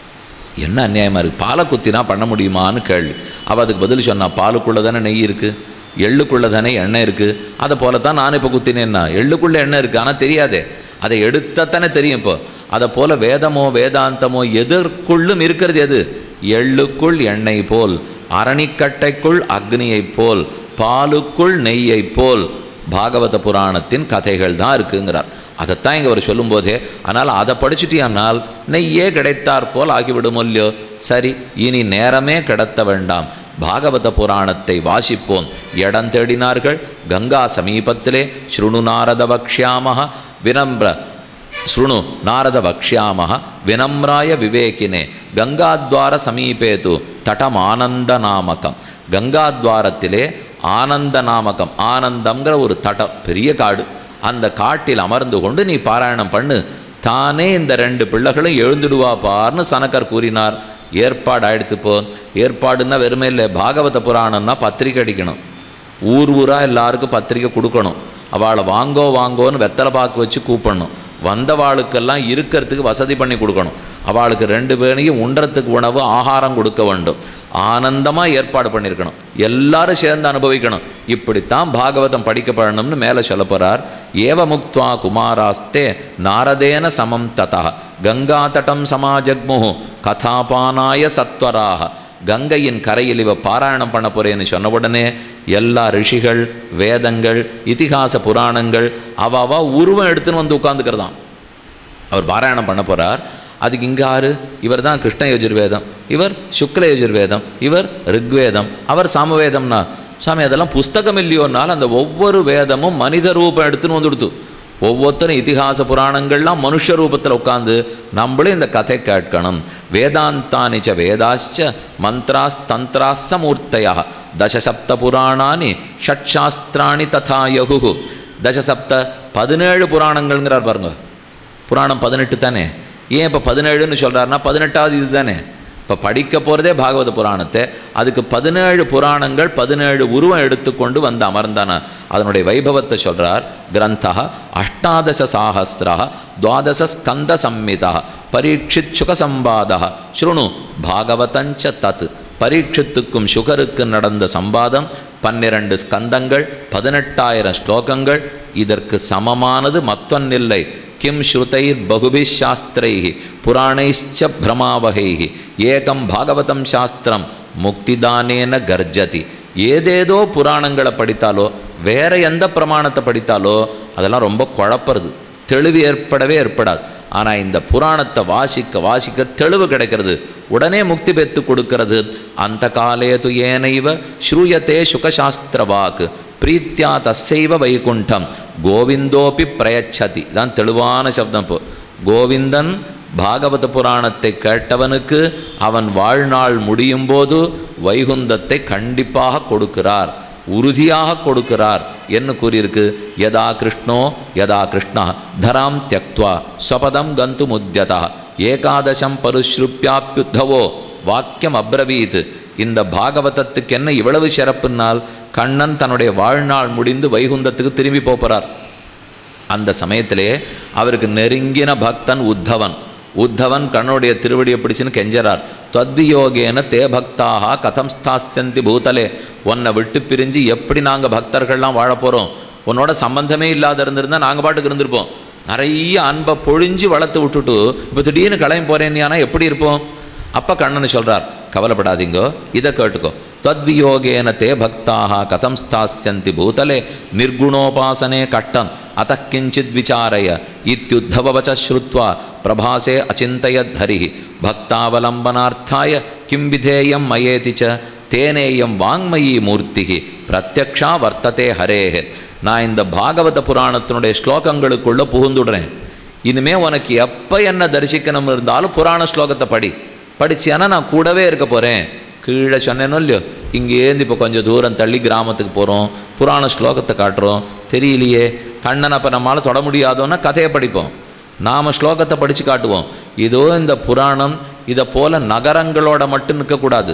என்ன அநியாயமாக இருக்குது பாலை குத்தினா பண்ண முடியுமான்னு கேள்வி அவள் அதுக்கு பதில் சொன்னா பாலுக்குள்ளே தானே நெய் இருக்குது எள்ளுக்குள்ளே தானே எண்ணெய் இருக்குது அதை போல தான் நான் இப்போ குத்தினேன்னா எள்ளுக்குள்ளே எண்ணெய் இருக்குது ஆனால் தெரியாதே அதை எடுத்தாத்தானே தெரியும் இப்போ அதை போல் வேதமோ வேதாந்தமோ எதற்குள்ளும் இருக்கிறது எது எள்ளுக்குள் எண்ணெய் போல் அரணிக்கட்டைக்குள் அக்னியைப் போல் பாலுக்குள் நெய்யைப் போல் பாகவத புராணத்தின் கதைகள் தான் இருக்குங்கிறார் அதைத்தான் இங்கே அவர் சொல்லும்போதே ஆனால் அதை படிச்சுட்டியானால் நெய்யே கிடைத்தாற் போல் ஆகிவிடும் இல்லையோ சரி இனி நேரமே கிடத்த வேண்டாம் பாகவத புராணத்தை வாசிப்போம் இடம் தேடினார்கள் கங்கா சமீபத்திலே ஸ்ருணு நாரத வக்ஷாமஹ வினம்ர ஸ்ருணு நாரத வக்ஷாமஹ வினம்ராய விவேகினே கங்காத்வார சமீபேது தடம் ஆனந்த நாமகம் கங்காத்வாரத்திலே ஆனந்த நாமகம் ஆனந்தம்ங்கிற ஒரு தடம் பெரிய காடு அந்த காட்டில் அமர்ந்து கொண்டு நீ பாராயணம் பண்ணு தானே இந்த ரெண்டு பிள்ளைகளும் எழுந்துடுவாப்பார்னு சனக்கர் கூறினார் ஏற்பாடு ஆயிடுத்து போ ஏற்பாடுன்னா வெறுமே இல்லை பாகவத புராணம்னா பத்திரிக்கை அடிக்கணும் ஊர் ஊராக எல்லாருக்கும் பத்திரிக்கை கொடுக்கணும் அவளை வாங்கோ வாங்கோன்னு வெத்தலை பாக்கு வச்சு கூப்பிடணும் வந்தவாளுக்கெல்லாம் இருக்கிறதுக்கு வசதி பண்ணி கொடுக்கணும் அவளுக்கு ரெண்டு பேரையும் உண்றதுக்கு உணவு ஆகாரம் கொடுக்க வேண்டும் ஆனந்தமாக ஏற்பாடு பண்ணியிருக்கணும் எல்லாரும் சேர்ந்து அனுபவிக்கணும் இப்படித்தான் பாகவதம் படிக்கப்படணும்னு மேலே சொல்ல போகிறார் ஏவ முக்துவா குமாராஸ்தே நாரதேன சமம் ததா கங்கா தட்டம் சமாஜக்முஹு கதாபானாய சத்வராக கங்கையின் கரையில் இவ பாராயணம் பண்ண போறேன்னு சொன்ன உடனே எல்லா ரிஷிகள் வேதங்கள் இதிகாச புராணங்கள் அவ அவ உருவம் எடுத்துன்னு வந்து உட்காந்துக்கிறதாம் அவர் பாராயணம் பண்ண போகிறார் அதுக்கு இங்கே ஆறு இவர் தான் கிருஷ்ண யஜுர்வேதம் இவர் சுக்ல யஜுர்வேதம் இவர் ரிக்வேதம் அவர் சாமவேதம்னா சாமி அதெல்லாம் புஸ்தகம் இல்லையோனால் அந்த ஒவ்வொரு வேதமும் மனித ரூபம் எடுத்துன்னு வந்துடுத்து ஒவ்வொருத்தரும் இதிகாச புராணங்கள்லாம் மனுஷ ரூபத்தில் உட்காந்து நம்மளும் இந்த கதை கேட்கணும் வேதாந்தானிச்ச வேதாச்ச மந்த்ராஸ்தந்திராசமூர்த்தையா தசசப்த புராணானி ஷட்சாஸ்திராணி ததா யகுகு தசசப்த பதினேழு புராணங்கள்ங்கிறார் பாருங்க புராணம் பதினெட்டு தானே ஏன் இப்போ பதினேழுன்னு சொல்கிறாருன்னா பதினெட்டாவது இது தானே இப்போ படிக்க போகிறதே பாகவத புராணத்தை அதுக்கு பதினேழு புராணங்கள் பதினேழு உருவம் எடுத்துக்கொண்டு வந்து அமர்ந்தான அதனுடைய வைபவத்தை சொல்கிறார் கிரந்தா அஷ்டாதச சாகசிரா துவாதச ஸ்கந்த சம்மிதா பரீட்சித் சுக சம்பாதா ஸ்ருணு பாகவதஞ்ச தத் பரீட்சித்துக்கும் சுகருக்கு நடந்த சம்பாதம் பன்னிரண்டு ஸ்கந்தங்கள் பதினெட்டாயிரம் ஸ்லோகங்கள் இதற்கு சமமானது மத்தொன்னில்லை கிம் ஸ்ருதைர் பகுபிஷ் சாஸ்திரைः புராணைश्च பிரமாவகைः ஏகம் பாகவதம் சாஸ்திரம் முக்திதானேன கர்ஜதி ஏதேதோ புராணங்களை படித்தாலோ வேற எந்த பிரமாணத்தை படித்தாலோ அதெல்லாம் ரொம்ப குழப்பறது தெளிவு ஏற்படவே ஏற்படாது ஆனால் இந்த புராணத்தை வாசிக்க வாசிக்க தெளிவு கிடைக்கிறது உடனே முக்தி பெற்று கொடுக்கிறது அந்த காலே து ஏனைவ ஸ்ரூயத்தே சுகசாஸ்திர வாக்கு பிரீத்தியா தஸ்ஸைவ வைகுண்டம் கோவிந்தோப்பி பிரயச்சதி தான் தெளிவான சப்தம் இப்போ கோவிந்தன் பாகவத புராணத்தை கேட்டவனுக்கு அவன் வாழ்நாள் முடியும் போது வைகுந்தத்தை கண்டிப்பாக கொடுக்கிறார் உறுதியாக கொடுக்கிறார் என்ன கூறியிருக்கு யதா கிருஷ்ணோ யதா கிருஷ்ணா தராம் தியக்துவா ஸ்வபதம் கந்து முத்தியதா ஏகாதசம் பருஸ்ருப்பியாப்யுத்தவோ வாக்கியம் அப்ரவீத் இந்த பாகவதத்துக்கு என்ன இவ்வளவு சிறப்புனால் கண்ணன் தன்னுடைய வாழ்நாள் முடிந்து வைகுந்தத்துக்கு திரும்பி போகிறார் அந்த சமயத்திலே அவருக்கு நெருங்கின பக்தன் உத்தவன் உத்தவன் கண்ணுடைய திருவடியை பிடிச்சுன்னு கெஞ்சறார் தொத்வியோகேன தே பக்தாக கதம் ஸ்தாஸ்யந்தி பூதலே உன்னை விட்டு பிரிஞ்சு எப்படி நாங்கள் பக்தர்கள்லாம் வாழ போகிறோம் உன்னோட சம்பந்தமே இல்லாத இருந்திருந்தால் நாங்கள் பாட்டுக்கு இருந்திருப்போம் நிறைய அன்பை பொழிஞ்சு வளர்த்து விட்டுட்டு இப்போ திடீர்னு கிளம்பி போகிறேன்னு எப்படி இருப்போம் அப்போ கண்ணன் சொல்கிறார் கவலைப்படாதீங்கோ இதை கேட்டுக்கோ தத்வியோகேன தே பக்தாக கதம் ஸ்தாஸ்யந்தி பூதலே நிர்குணோபாசனே கட்டம் அத்த கிஞ்சித் விசாரய இத்தியுத்தவவச்ச ஸ்ருத்வா பிரபாசே அச்சிந்தயத் ஹரி பக்தாவலம்பனார்த்தாய கிம் விதேயம் மயேதி ச தேனேயம் வாங்மயி மூர்த்தி பிரத்யக்ஷா வர்த்ததே ஹரேஹே நான் இந்த பாகவத புராணத்தினுடைய ஸ்லோகங்களுக்குள்ளே புகுந்துடுறேன் இனிமே உனக்கு எப்போ என்ன தரிசிக்கணும் இருந்தாலும் புராண ஸ்லோகத்தை படி படிச்சியானா நான் கூடவே இருக்க போகிறேன் கீழே சொன்னேனோ இல்லையோ இங்கேருந்து இப்போ கொஞ்சம் தூரம் தள்ளி கிராமத்துக்கு போகிறோம் புராண ஸ்லோகத்தை காட்டுறோம் தெரியலையே கண்ணன் அப்போ நம்மளால் தொட முடியாதோன்னா கதையை படிப்போம் நாம் ஸ்லோகத்தை படித்து காட்டுவோம் இதோ இந்த புராணம் இதை போல் நகரங்களோட மட்டும் நிற்கக்கூடாது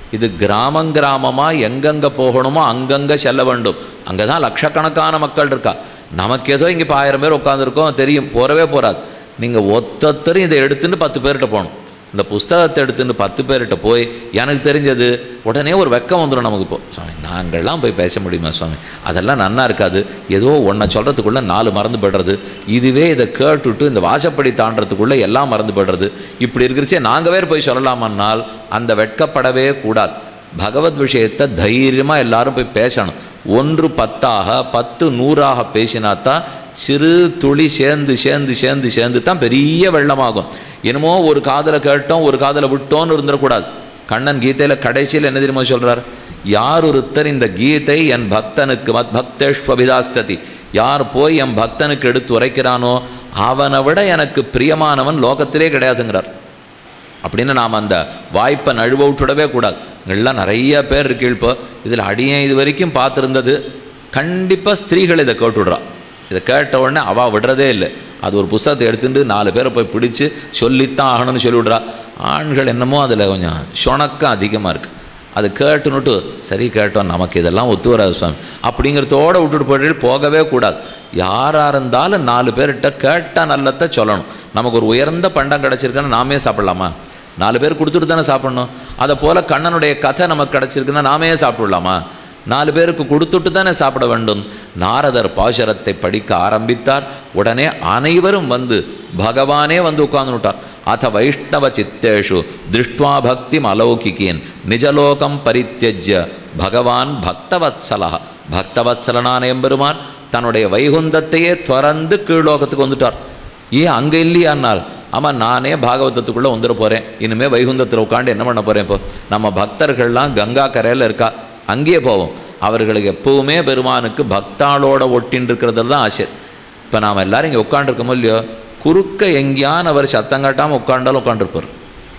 இது கிராமம் கிராமமாக எங்கெங்கே போகணுமோ அங்கங்கே செல்ல வேண்டும் அங்கே தான் லட்சக்கணக்கான மக்கள் இருக்கா நமக்கு ஏதோ இங்கே இப்போ ஆயிரம் பேர் உட்காந்துருக்கோம் தெரியும் போகிறவே போகாது நீங்கள் ஒத்தொத்தரும் இதை எடுத்துட்டு பத்து பேர்கிட்ட போகணும் இந்த புஸ்தகத்தை எடுத்துட்டு பத்து பேர்கிட்ட போய் எனக்கு தெரிஞ்சது உடனே ஒரு வெக்கம் வந்துடும் நமக்கு இப்போ சுவாமி நாங்கள்லாம் போய் பேச முடியுமா சுவாமி அதெல்லாம் நன்னா இருக்காது ஏதோ ஒன்றை சொல்கிறதுக்குள்ளே நாலு மறந்து போய்டுறது இதுவே இதை கேட்டுட்டு இந்த வாசப்படி தாண்டறதுக்குள்ளே எல்லாம் மறந்து போய்டுறது இப்படி இருக்கிறச்சே நாங்கள் வேறு போய் சொல்லலாமன்னால் அந்த வெட்கப்படவே கூடாது பகவத் விஷயத்தை தைரியமாக எல்லாரும் போய் பேசணும் ஒன்று பத்தாக பத்து நூறாக பேசினாத்தான் சிறு துளி சேர்ந்து சேர்ந்து சேர்ந்து சேர்ந்து தான் பெரிய வெள்ளமாகும் என்னமோ ஒரு காதில் கேட்டோம் ஒரு காதில் விட்டோன்னு இருந்துடக்கூடாது கண்ணன் கீதையில் கடைசியில் என்ன தெரியுமா சொல்கிறார் யார் ஒருத்தர் இந்த கீதை என் பக்தனுக்கு மத் பக்தேஷ்வபிதாசதி யார் போய் என் பக்தனுக்கு எடுத்து உரைக்கிறானோ அவனை விட எனக்கு பிரியமானவன் லோகத்திலே கிடையாதுங்கிறார் அப்படின்னு நாம் அந்த வாய்ப்பை நழுவ விட்டுடவே கூடாது எல்லாம் நிறைய பேர் இருக்கு இப்போ இதில் அடியேன் இது வரைக்கும் பார்த்துருந்தது கண்டிப்பாக ஸ்திரீகள் இதை கேட்டுடுறா இதை கேட்ட உடனே அவள் விடுறதே இல்லை அது ஒரு புஸ்தகத்தை எடுத்துட்டு நாலு பேரை போய் பிடிச்சி சொல்லித்தான் ஆகணும்னு சொல்லிவிடுறா ஆண்கள் என்னமோ அதில் கொஞ்சம் சுணக்கம் அதிகமாக இருக்குது அது கேட்டுனுட்டு சரி கேட்டோம் நமக்கு இதெல்லாம் ஒத்து வராது சுவாமி அப்படிங்கிறதோடு விட்டுட்டு போயிட்டு போகவே கூடாது யாராக இருந்தாலும் நாலு பேர்கிட்ட கேட்டால் நல்லத்தை சொல்லணும் நமக்கு ஒரு உயர்ந்த பண்டம் கிடச்சிருக்குன்னு நாமே சாப்பிடலாமா நாலு பேர் கொடுத்துட்டு தானே சாப்பிடணும் அதை போல் கண்ணனுடைய கதை நமக்கு கிடச்சிருக்குன்னா நாமே சாப்பிடலாமா நாலு பேருக்கு கொடுத்துட்டு தானே சாப்பிட வேண்டும் நாரதர் பாசுரத்தை படிக்க ஆரம்பித்தார் உடனே அனைவரும் வந்து பகவானே வந்து உட்கார்ந்துட்டார் அத வைஷ்ணவ சித்தேஷு திருஷ்டுவா பக்தி அலௌகிகீன் நிஜலோகம் பரித்தியஜ்ய பகவான் பக்தவத்சலா பக்தவத்சலனான எம்பெருமான் தன்னுடைய வைகுந்தத்தையே திறந்து கீழ்லோகத்துக்கு வந்துட்டார் ஏன் அங்கே இல்லையானால் ஆமாம் நானே பாகவதத்துக்குள்ளே வந்துட போகிறேன் இனிமேல் வைகுந்தத்தில் உட்காந்து என்ன பண்ண போகிறேன் இப்போ நம்ம பக்தர்கள்லாம் கங்கா கரையில் இருக்கா அங்கேயே போவோம் அவர்களுக்கு எப்பவுமே பெருமானுக்கு பக்தாளோட ஒட்டின்னு இருக்கிறதுல தான் ஆசை இப்போ நாம் எல்லாரும் இங்கே உட்காண்டிருக்கோமோ இல்லையோ குறுக்க எங்கேயான் அவர் சத்தம் காட்டாமல் உட்காண்டாலும் உட்காண்டிருப்பார்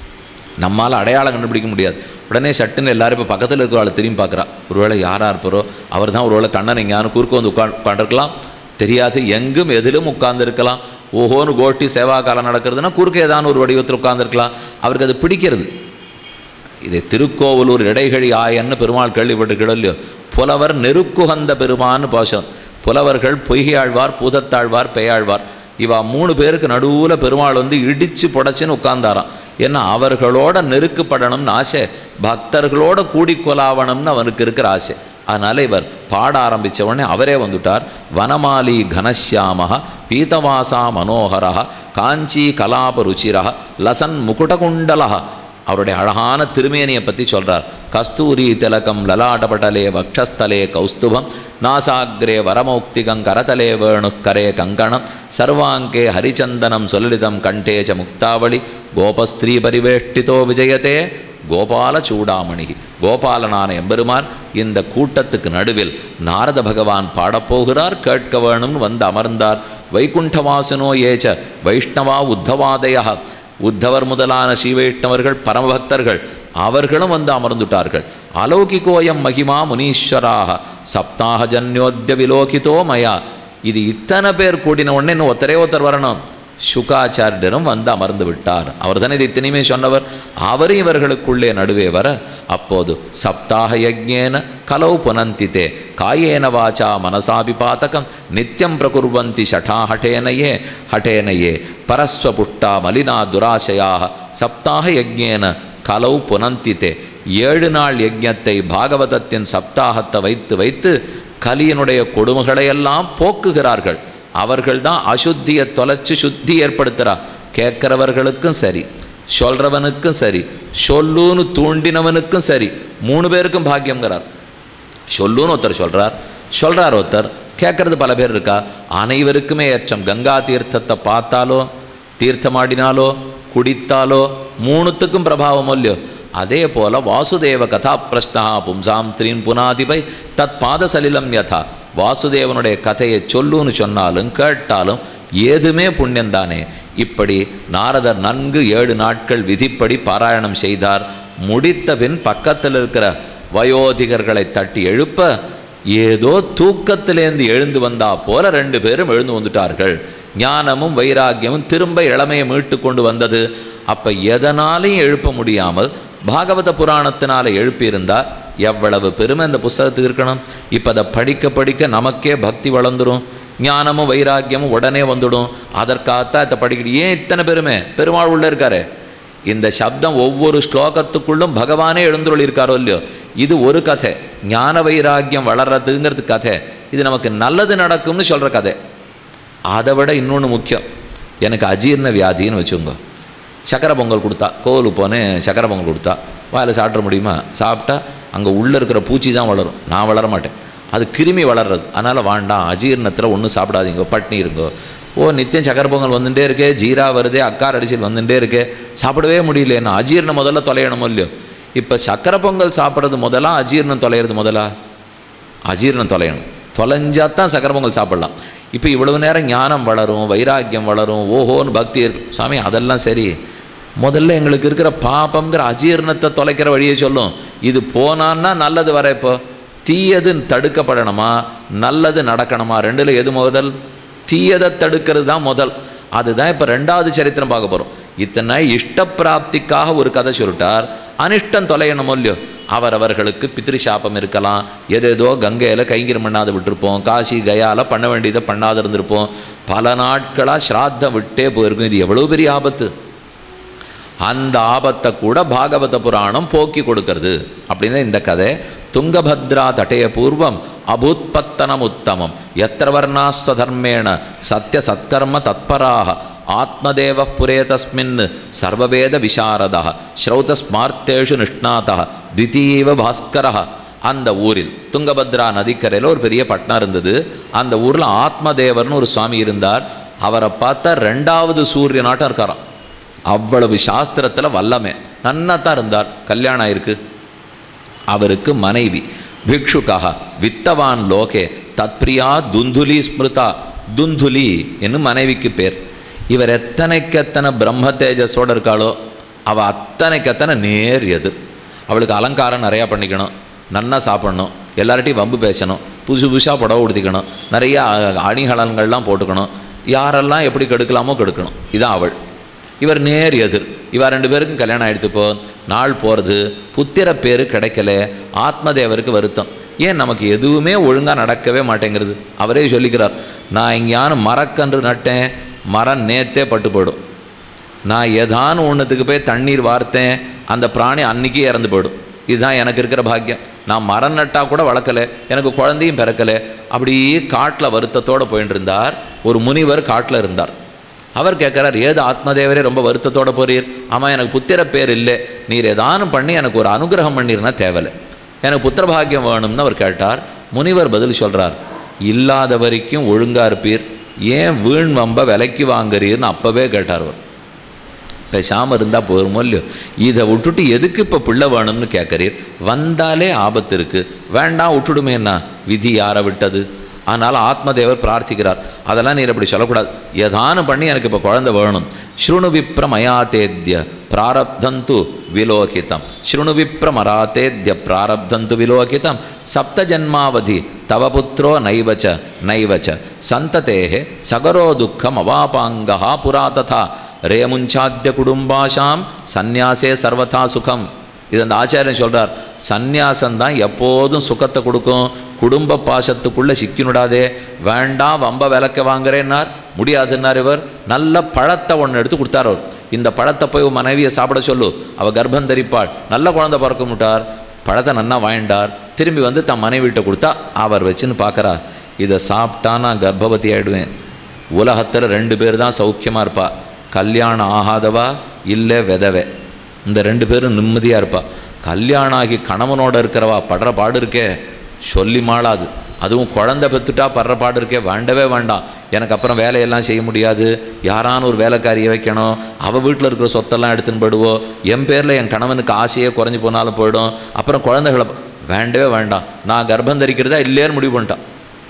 நம்மால் அடையாளம் கண்டுபிடிக்க முடியாது உடனே சட்டுன்னு எல்லாரும் இப்போ பக்கத்தில் இருக்கிறவளை திரும்பி பார்க்குறா ஒருவேளை யாராக இருப்பாரோ அவர் தான் ஒருவேளை கண்ணன் எங்கேயானு குறுக்க வந்து உட்கா உட்காண்டிருக்கலாம் தெரியாது எங்கும் எதிலும் உட்கார்ந்துருக்கலாம் ஓஹோன்னு கோஷ்டி சேவா காலம் நடக்கிறதுனா குறுக்க ஏதான ஒரு வடிவத்தில் உட்கார்ந்துருக்கலாம் அவருக்கு அது பிடிக்கிறது இதை திருக்கோவலூர் இடைகழி ஆயன்னு பெருமாள் கேள்விப்பட்டிருக்கிறோம் இல்லையோ புலவர் நெருக்குகந்த பெருமான்னு பாசம் புலவர்கள் பொய்கையாழ்வார் பூதத்தாழ்வார் பெயாழ்வார் இவா மூணு பேருக்கு நடுவில் பெருமாள் வந்து இடித்து புடைச்சின்னு உட்கார்ந்தாராம் ஏன்னா அவர்களோட நெருக்கப்படணும்னு ஆசை பக்தர்களோட கூடி கொலாவணும்னு அவனுக்கு இருக்கிற ஆசை அதனால் இவர் பாட ஆரம்பித்த உடனே அவரே வந்துட்டார் வனமாலி கனஷ்யாம பீதவாசா மனோகரா காஞ்சி கலாப ருச்சிரா லசன் முகுடகுண்டலா அவருடைய அழகான திருமேனியை பற்றி சொல்கிறார் கஸ்தூரி திலகம் லலாட்டபட்டலே வக்ஷஸ்தலே கௌஸ்துபம் நாசாகிரே வரமௌக்திகம் கரதலே வேணுக்கரே கங்கணம் சர்வாங்கே ஹரிச்சந்தனம் சுலலிதம் கண்டே ச முக்தாவளி கோபஸ்திரீ பரிவேஷ்டிதோ விஜயத்தே கோபால சூடாமணி கோபாலனான எம்பெருமான் இந்த கூட்டத்துக்கு நடுவில் நாரத பகவான் பாடப்போகிறார் கேட்க வேணும்னு வந்து அமர்ந்தார் வைகுண்டவாசனோ ஏச்ச வைஷ்ணவா உத்தவாதயா உத்தவர் முதலான ஸ்ரீவைஷ்ணவர்கள் பரமபக்தர்கள் அவர்களும் வந்து அமர்ந்துட்டார்கள் அலௌகிகோயம் மகிமா முனீஸ்வராக சப்தாக ஜன்யோத்திய விலோகிதோ மயா இது இத்தனை பேர் கூடின உடனே இன்னும் ஒருத்தரே ஒருத்தர் வரணும் சுகாச்சாரியரும் வந்து அமர்ந்து விட்டார் அவர் தானே இது இத்தனையுமே சொன்னவர் அவரும் இவர்களுக்குள்ளே நடுவே வர அப்போது சப்தாக யஜ்ஞேன கலௌ புனந்திதே காயேன வாச்சா மனசாபி பாத்தகம் நித்தியம் பிரகுர்வந்தி ஷடா ஹட்டேனையே ஹட்டேனையே பரஸ்வபுஷ்டா மலினா துராசயாக சப்தாக யஜ்ஞேன கலௌ புனந்திதே ஏழு நாள் யஜ்ஞத்தை பாகவதத்தின் சப்தாகத்தை வைத்து வைத்து கலியனுடைய கொடுமைகளையெல்லாம் போக்குகிறார்கள் அவர்கள் தான் அசுத்தியை தொலைச்சு சுத்தி ஏற்படுத்துகிறா கேட்குறவர்களுக்கும் சரி சொல்கிறவனுக்கும் சரி சொல்லுன்னு தூண்டினவனுக்கும் சரி மூணு பேருக்கும் பாக்கியங்கிறார் சொல்லுன்னு ஒருத்தர் சொல்கிறார் சொல்கிறார் ஒருத்தர் கேட்குறது பல பேர் இருக்கா அனைவருக்குமே ஏற்றம் கங்கா தீர்த்தத்தை பார்த்தாலோ தீர்த்தமாடினாலோ குடித்தாலோ மூணுத்துக்கும் பிரபாவம் இல்லையோ அதே போல வாசுதேவ கதா பிரஷ்னா பும்சாம் த்ரீன் புனாதிபை தத் பாதசலிலம் யதா வாசுதேவனுடைய கதையை சொல்லுன்னு சொன்னாலும் கேட்டாலும் ஏதுமே புண்ணியந்தானே இப்படி நாரதர் நன்கு ஏழு நாட்கள் விதிப்படி பாராயணம் செய்தார் முடித்த பின் பக்கத்தில் இருக்கிற வயோதிகர்களை தட்டி எழுப்ப ஏதோ தூக்கத்திலேந்து எழுந்து வந்தா போல ரெண்டு பேரும் எழுந்து வந்துட்டார்கள் ஞானமும் வைராக்கியமும் திரும்ப இளமையை மீட்டு கொண்டு வந்தது அப்போ எதனாலையும் எழுப்ப முடியாமல் பாகவத புராணத்தினால எழுப்பியிருந்தார் எவ்வளவு பெருமை இந்த புஸ்தகத்துக்கு இருக்கணும் இப்போ அதை படிக்க படிக்க நமக்கே பக்தி வளர்ந்துரும் ஞானமும் வைராக்கியமும் உடனே வந்துடும் அதற்காகத்தான் இதை படிக்கணும் ஏன் இத்தனை பெருமை பெருமாள் உள்ள இருக்காரு இந்த சப்தம் ஒவ்வொரு ஸ்லோகத்துக்குள்ளும் பகவானே எழுந்துருள் இருக்காரோ இல்லையோ இது ஒரு கதை ஞான வைராக்கியம் வளர்றதுங்கிறது கதை இது நமக்கு நல்லது நடக்கும்னு சொல்கிற கதை அதை விட இன்னொன்று முக்கியம் எனக்கு அஜீர்ண வியாதின்னு வச்சுக்கோங்க சக்கரை பொங்கல் கொடுத்தா கோவிலுக்கு போனேன் சக்கரை பொங்கல் கொடுத்தா வாயில் சாப்பிட முடியுமா சாப்பிட்டா அங்கே உள்ளே இருக்கிற பூச்சி தான் வளரும் நான் வளர மாட்டேன் அது கிருமி வளர்றது அதனால் வேண்டாம் அஜீர்ணத்தில் ஒன்றும் சாப்பிடாதீங்க பட்னி இருங்கோ ஓ நித்தியம் சக்கரை பொங்கல் வந்துட்டே இருக்கே ஜீரா வருதே அக்கார் அடிச்சல் வந்துட்டே இருக்கே சாப்பிடவே முடியல என்ன அஜீர்ணம் முதல்ல தொலையணுமோ இல்லையோ இப்போ சக்கரை பொங்கல் சாப்பிட்றது முதலா அஜீர்ணம் தொலைகிறது முதலா அஜீர்ணம் தொலையணும் தொலைஞ்சாதான் சக்கரை பொங்கல் சாப்பிடலாம் இப்போ இவ்வளவு நேரம் ஞானம் வளரும் வைராக்கியம் வளரும் ஓஹோன்னு பக்தி இருக்கும் சாமி அதெல்லாம் சரி முதல்ல எங்களுக்கு இருக்கிற பாபங்கிற அஜீர்ணத்தை தொலைக்கிற வழியை சொல்லும் இது போனான்னா நல்லது வர இப்போ தீயது தடுக்கப்படணுமா நல்லது நடக்கணுமா ரெண்டுல எது முதல் தீயதை தடுக்கிறது தான் முதல் அதுதான் இப்போ ரெண்டாவது சரித்திரம் பார்க்க போகிறோம் இத்தனை இஷ்டப்பிராப்திக்காக ஒரு கதை சொல்லிட்டார் அனிஷ்டம் தொலையணும் இல்லையோ அவரவர்களுக்கு பித்ருசாபம் இருக்கலாம் எதேதோ கங்கையில் கைங்கரம் பண்ணாத விட்டுருப்போம் காசி கயால பண்ண வேண்டியதை பண்ணாத இருந்திருப்போம் பல நாட்களாக ஸ்ராத்தம் விட்டே போயிருக்கும் இது எவ்வளோ பெரிய ஆபத்து அந்த ஆபத்தை கூட பாகவத புராணம் போக்கி கொடுக்கறது அப்படின்னு இந்த கதை துங்கபத்ரா தட்டய பூர்வம் அபூத்பத்தனம் உத்தமம் எத்திர வர்ணாஸ்வதர்மேண சத்திய சத்கர்ம தத்பராக ஆத்மதேவ புரே தஸ்மின் சர்வவேத விசாரதா ஸ்ரௌதஸ்மார்த்தேஷு நிஷ்ணாதா தித்தீவ பாஸ்கரா அந்த ஊரில் துங்கபத்ரா நதிக்கரையில் ஒரு பெரிய பட்டணம் இருந்தது அந்த ஊரில் ஆத்மதேவர்னு ஒரு சுவாமி இருந்தார் அவரை பார்த்தா ரெண்டாவது சூரியனாட்டம் இருக்காராம் அவ்வளவு சாஸ்திரத்தில் வல்லமே நன்னா தான் இருந்தார் கல்யாணம் ஆயிருக்கு அவருக்கு மனைவி பிக்ஷுக்காக வித்தவான் லோகே தத்பிரியா துந்துலி ஸ்மிருதா துந்துலி என்னும் மனைவிக்கு பேர் இவர் எத்தனைக்கு எத்தனை பிரம்ம தேஜஸோடு இருக்காளோ அவள் அத்தனைக்கு அத்தனை நேர் எதிர் அவளுக்கு அலங்காரம் நிறையா பண்ணிக்கணும் நன்னா சாப்பிடணும் எல்லார்ட்டையும் வம்பு பேசணும் புதுசு புதுசாக புடவை உடுத்திக்கணும் நிறைய அணிகலன்கள்லாம் போட்டுக்கணும் யாரெல்லாம் எப்படி கெடுக்கலாமோ கெடுக்கணும் இதான் அவள் இவர் நேர் எதிர் இவ ரெண்டு பேருக்கும் கல்யாணம் ஆயிடுத்து இப்போ நாள் போகிறது புத்திர பேர் கிடைக்கல ஆத்மதேவருக்கு வருத்தம் ஏன் நமக்கு எதுவுமே ஒழுங்காக நடக்கவே மாட்டேங்கிறது அவரே சொல்லிக்கிறார் நான் எங்கேயான மரக்கன்று நட்டேன் மரம் நேத்தே பட்டு போயிடும் நான் ஏதான ஒன்றுத்துக்கு போய் தண்ணீர் வார்த்தேன் அந்த பிராணி அன்னைக்கே இறந்து போயிடும் இதுதான் எனக்கு இருக்கிற பாக்கியம் நான் மரம் நட்டா கூட வளர்க்கலை எனக்கு குழந்தையும் பிறக்கலை அப்படியே காட்டில் வருத்தத்தோடு போயிட்டு இருந்தார் ஒரு முனிவர் காட்டில் இருந்தார் அவர் கேட்குறார் ஏது ஆத்மதேவரே ரொம்ப வருத்தத்தோட போறீர் ஆமாம் எனக்கு புத்திர பேர் இல்லை நீர் ஏதானும் பண்ணி எனக்கு ஒரு அனுகிரகம் பண்ணிருந்தா தேவையில்லை எனக்கு புத்திர பாக்கியம் வேணும்னு அவர் கேட்டார் முனிவர் பதில் சொல்கிறார் இல்லாத வரைக்கும் ஒழுங்காக இருப்பீர் ஏன் வீண் வம்ப விலைக்கு வாங்குறீர்னு அப்போவே கேட்டார் அவர் பேசாமல் இருந்தால் போருமோ இல்லையோ இதை விட்டுட்டு எதுக்கு இப்போ பிள்ளை வேணும்னு கேட்குறீர் வந்தாலே ஆபத்து இருக்குது வேண்டாம் விட்டுடுமே என்ன விதி யாரை விட்டது அதனால் ஆத்மதேவர் பிரார்த்திக்கிறார் அதெல்லாம் நீர் அப்படி சொல்லக்கூடாது ஏதானும் பண்ணி எனக்கு இப்போ குழந்தை வேணும் ஸ்ருணு விப்ரமயாத்தேத்ய பிராரப்தந்து விலோகிதம் ஸ்ருணு விப்ரமராத்தேத்ய பிராரப்தந்து விலோகிதம் சப்த ஜன்மாவதி தவ புத்திரோ நைவச்ச நைவச்ச சந்ததேஹே சகரோ துக்கம் அவாபாங்கா புரா ததா ரேமுஞ்சாத்திய குடும்பாஷாம் சந்நியாசே சர்வதா சுகம் இது அந்த ஆச்சாரியன் சொல்கிறார் சந்நியாசம் தான் எப்போதும் சுகத்தை கொடுக்கும் குடும்ப பாசத்துக்குள்ளே சிக்கினுடாதே வேண்டாம் வம்ப விளக்க வாங்குறேன்னார் முடியாதுன்னார் இவர் நல்ல பழத்தை ஒன்று எடுத்து கொடுத்தார் அவர் இந்த பழத்தை போய் உன் மனைவியை சாப்பிட சொல்லு அவள் கர்ப்பம் தரிப்பாள் நல்ல குழந்தை பிறக்க முட்டார் பழத்தை நன்னா வாங்கிட்டார் திரும்பி வந்து தன் மனைவிட்ட கொடுத்தா அவர் வச்சுன்னு பார்க்குறார் இதை சாப்பிட்டா நான் கர்ப்பவதி ஆகிடுவேன் உலகத்தில் ரெண்டு பேர் தான் சௌக்கியமாக இருப்பா கல்யாணம் ஆகாதவா இல்லை விதவை இந்த ரெண்டு பேரும் நிம்மதியாக இருப்பா கல்யாணம் ஆகி கணவனோட இருக்கிறவா படுற பாடு இருக்கே சொல்லி மாளாது அதுவும் குழந்தை பெற்றுட்டா படுற பாடு இருக்கே வேண்டவே வேண்டாம் எனக்கு அப்புறம் வேலையெல்லாம் செய்ய முடியாது யாரான ஒரு வேலைக்காரியை வைக்கணும் அவள் வீட்டில் இருக்கிற சொத்தெல்லாம் எடுத்துன்னு போயிடுவோம் என் பேரில் என் கணவனுக்கு ஆசையே குறைஞ்சி போனாலும் போயிடும் அப்புறம் குழந்தைகளை வேண்டவே வேண்டாம் நான் கர்ப்பம் தரிக்கிறதா இல்லையேன்னு முடிவு பண்ணிட்டான்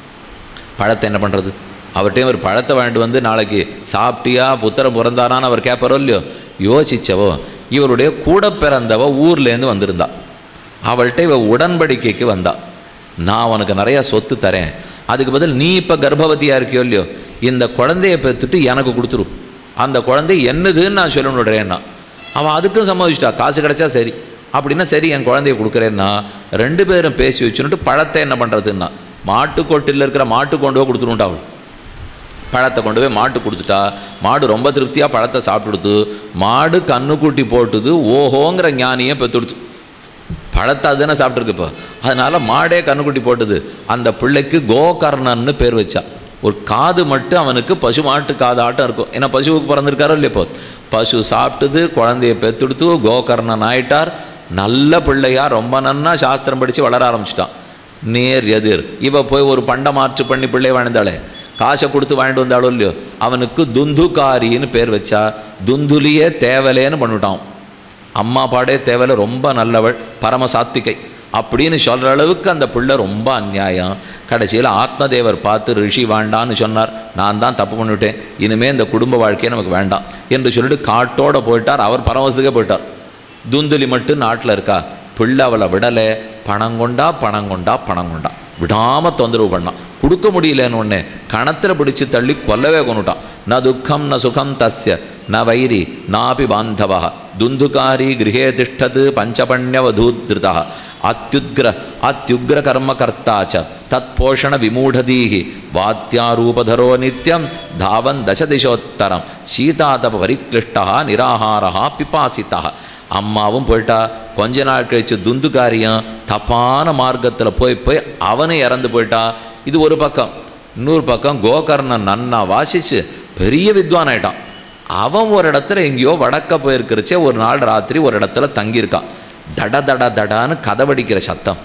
பழத்தை என்ன பண்ணுறது அவர்கிட்டையும் ஒரு பழத்தை வாங்கிட்டு வந்து நாளைக்கு சாப்பிட்டியா புத்திரம் பிறந்தாரான்னு அவர் கேட்பாரோ இல்லையோ யோசிச்சவோ இவருடைய கூட பிறந்தவ ஊர்லேருந்து வந்திருந்தா அவள்கிட்ட இவ உடன்படிக்கைக்கு வந்தா நான் உனக்கு நிறையா சொத்து தரேன் அதுக்கு பதில் நீ இப்போ கர்ப்பவதியாக இருக்கியோ இல்லையோ இந்த குழந்தைய பெற்றுட்டு எனக்கு கொடுத்துரு அந்த குழந்தை என்னதுன்னு நான் சொல்ல விடுறேன்னா அவன் அதுக்கும் சம்மதிச்சிட்டா காசு கிடைச்சா சரி அப்படின்னா சரி என் குழந்தைய கொடுக்குறேன்னா ரெண்டு பேரும் பேசி வச்சுன்னுட்டு பழத்தை என்ன பண்ணுறதுன்னா மாட்டுக்கொட்டில் இருக்கிற மாட்டு கொண்டு போய் கொடுத்துருண்டா அவள் பழத்தை கொண்டு போய் மாட்டு கொடுத்துட்டா மாடு ரொம்ப திருப்தியாக பழத்தை சாப்பிட்டுடுத்து மாடு கண்ணுக்குட்டி போட்டுது ஓஹோங்கிற ஞானியை பெற்றுடுத்து பழத்தை அதுதானே சாப்பிட்ருக்கு இப்போ அதனால் மாடே கண்ணுக்குட்டி போட்டுது அந்த பிள்ளைக்கு கோகர்ணன்னு பேர் வச்சா ஒரு காது மட்டும் அவனுக்கு பசு மாட்டு காது ஆட்டம் இருக்கும் ஏன்னா பசுவுக்கு பிறந்திருக்காரோ இல்லையா இப்போ பசு சாப்பிட்டுது குழந்தைய பெத்துடுத்து கோகர்ணன் ஆயிட்டார் நல்ல பிள்ளையா ரொம்ப நன்னா சாஸ்திரம் படித்து வளர ஆரம்பிச்சிட்டான் நேர் எதிர் இவ போய் ஒரு பண்டை மாற்று பண்ணி பிள்ளை வாழ்ந்தாளே காசை கொடுத்து வாங்கிட்டு வந்தாலும் இல்லையோ அவனுக்கு துந்துகாரின்னு பேர் வச்சா துந்துலியே தேவலேன்னு பண்ணிவிட்டான் அம்மா பாடே தேவலை ரொம்ப நல்லவள் பரம சாத்விகை அப்படின்னு சொல்கிற அளவுக்கு அந்த பிள்ளை ரொம்ப அநியாயம் கடைசியில் ஆத்மதேவர் பார்த்து ரிஷி வேண்டான்னு சொன்னார் நான் தான் தப்பு பண்ணிவிட்டேன் இனிமேல் இந்த குடும்ப வாழ்க்கையே நமக்கு வேண்டாம் என்று சொல்லிட்டு காட்டோட போயிட்டார் அவர் பரமசத்துக்கே போயிட்டார் துந்துலி மட்டும் நாட்டில் இருக்கா பிள்ளை அவளை விடலை பணம் கொண்டா பணம் கொண்டா பணம் கொண்டா விடாமல் தொந்தரவு பண்ணான் கொடுக்க முடியலன்னு ஒன்று கணத்தில் பிடிச்சு தள்ளி கொல்லவே கொண்டுட்டான் ந துக்கம் ந சுகம் தஸ்ய ந வைரி நாபி பாந்தவா துந்துகாரி கிரகே திஷ்டது பஞ்சபண்யவதூத்ருதா அத்யுத்கிர அத்யுக்ர கர்மகர்த்தாச்ச தத் போஷண விமூಢதீஹி வாத்தியாரூபதரோ நித்யம் தாவன் தசதிசோத்தரம் சீதாதப பரிக்ளிஷ்டா நிராகாரா பிபாசிதா அம்மாவும் போயிட்டா கொஞ்ச நாள் கழிச்சு துந்துகாரியம் தப்பான மார்க்கத்தில் போய் போய் அவனும் இறந்து போயிட்டா இது ஒரு பக்கம் இன்னொரு பக்கம் கோகர்ணன் நன்னா வாசிச்சு பெரிய வித்வான் ஆயிட்டான் அவன் ஒரு இடத்துல எங்கேயோ வடக்க போயிருக்கிறச்சே ஒரு நாள் ராத்திரி ஒரு இடத்துல தங்கியிருக்கான் தட தட தடான்னு கதவடிக்கிற சத்தம்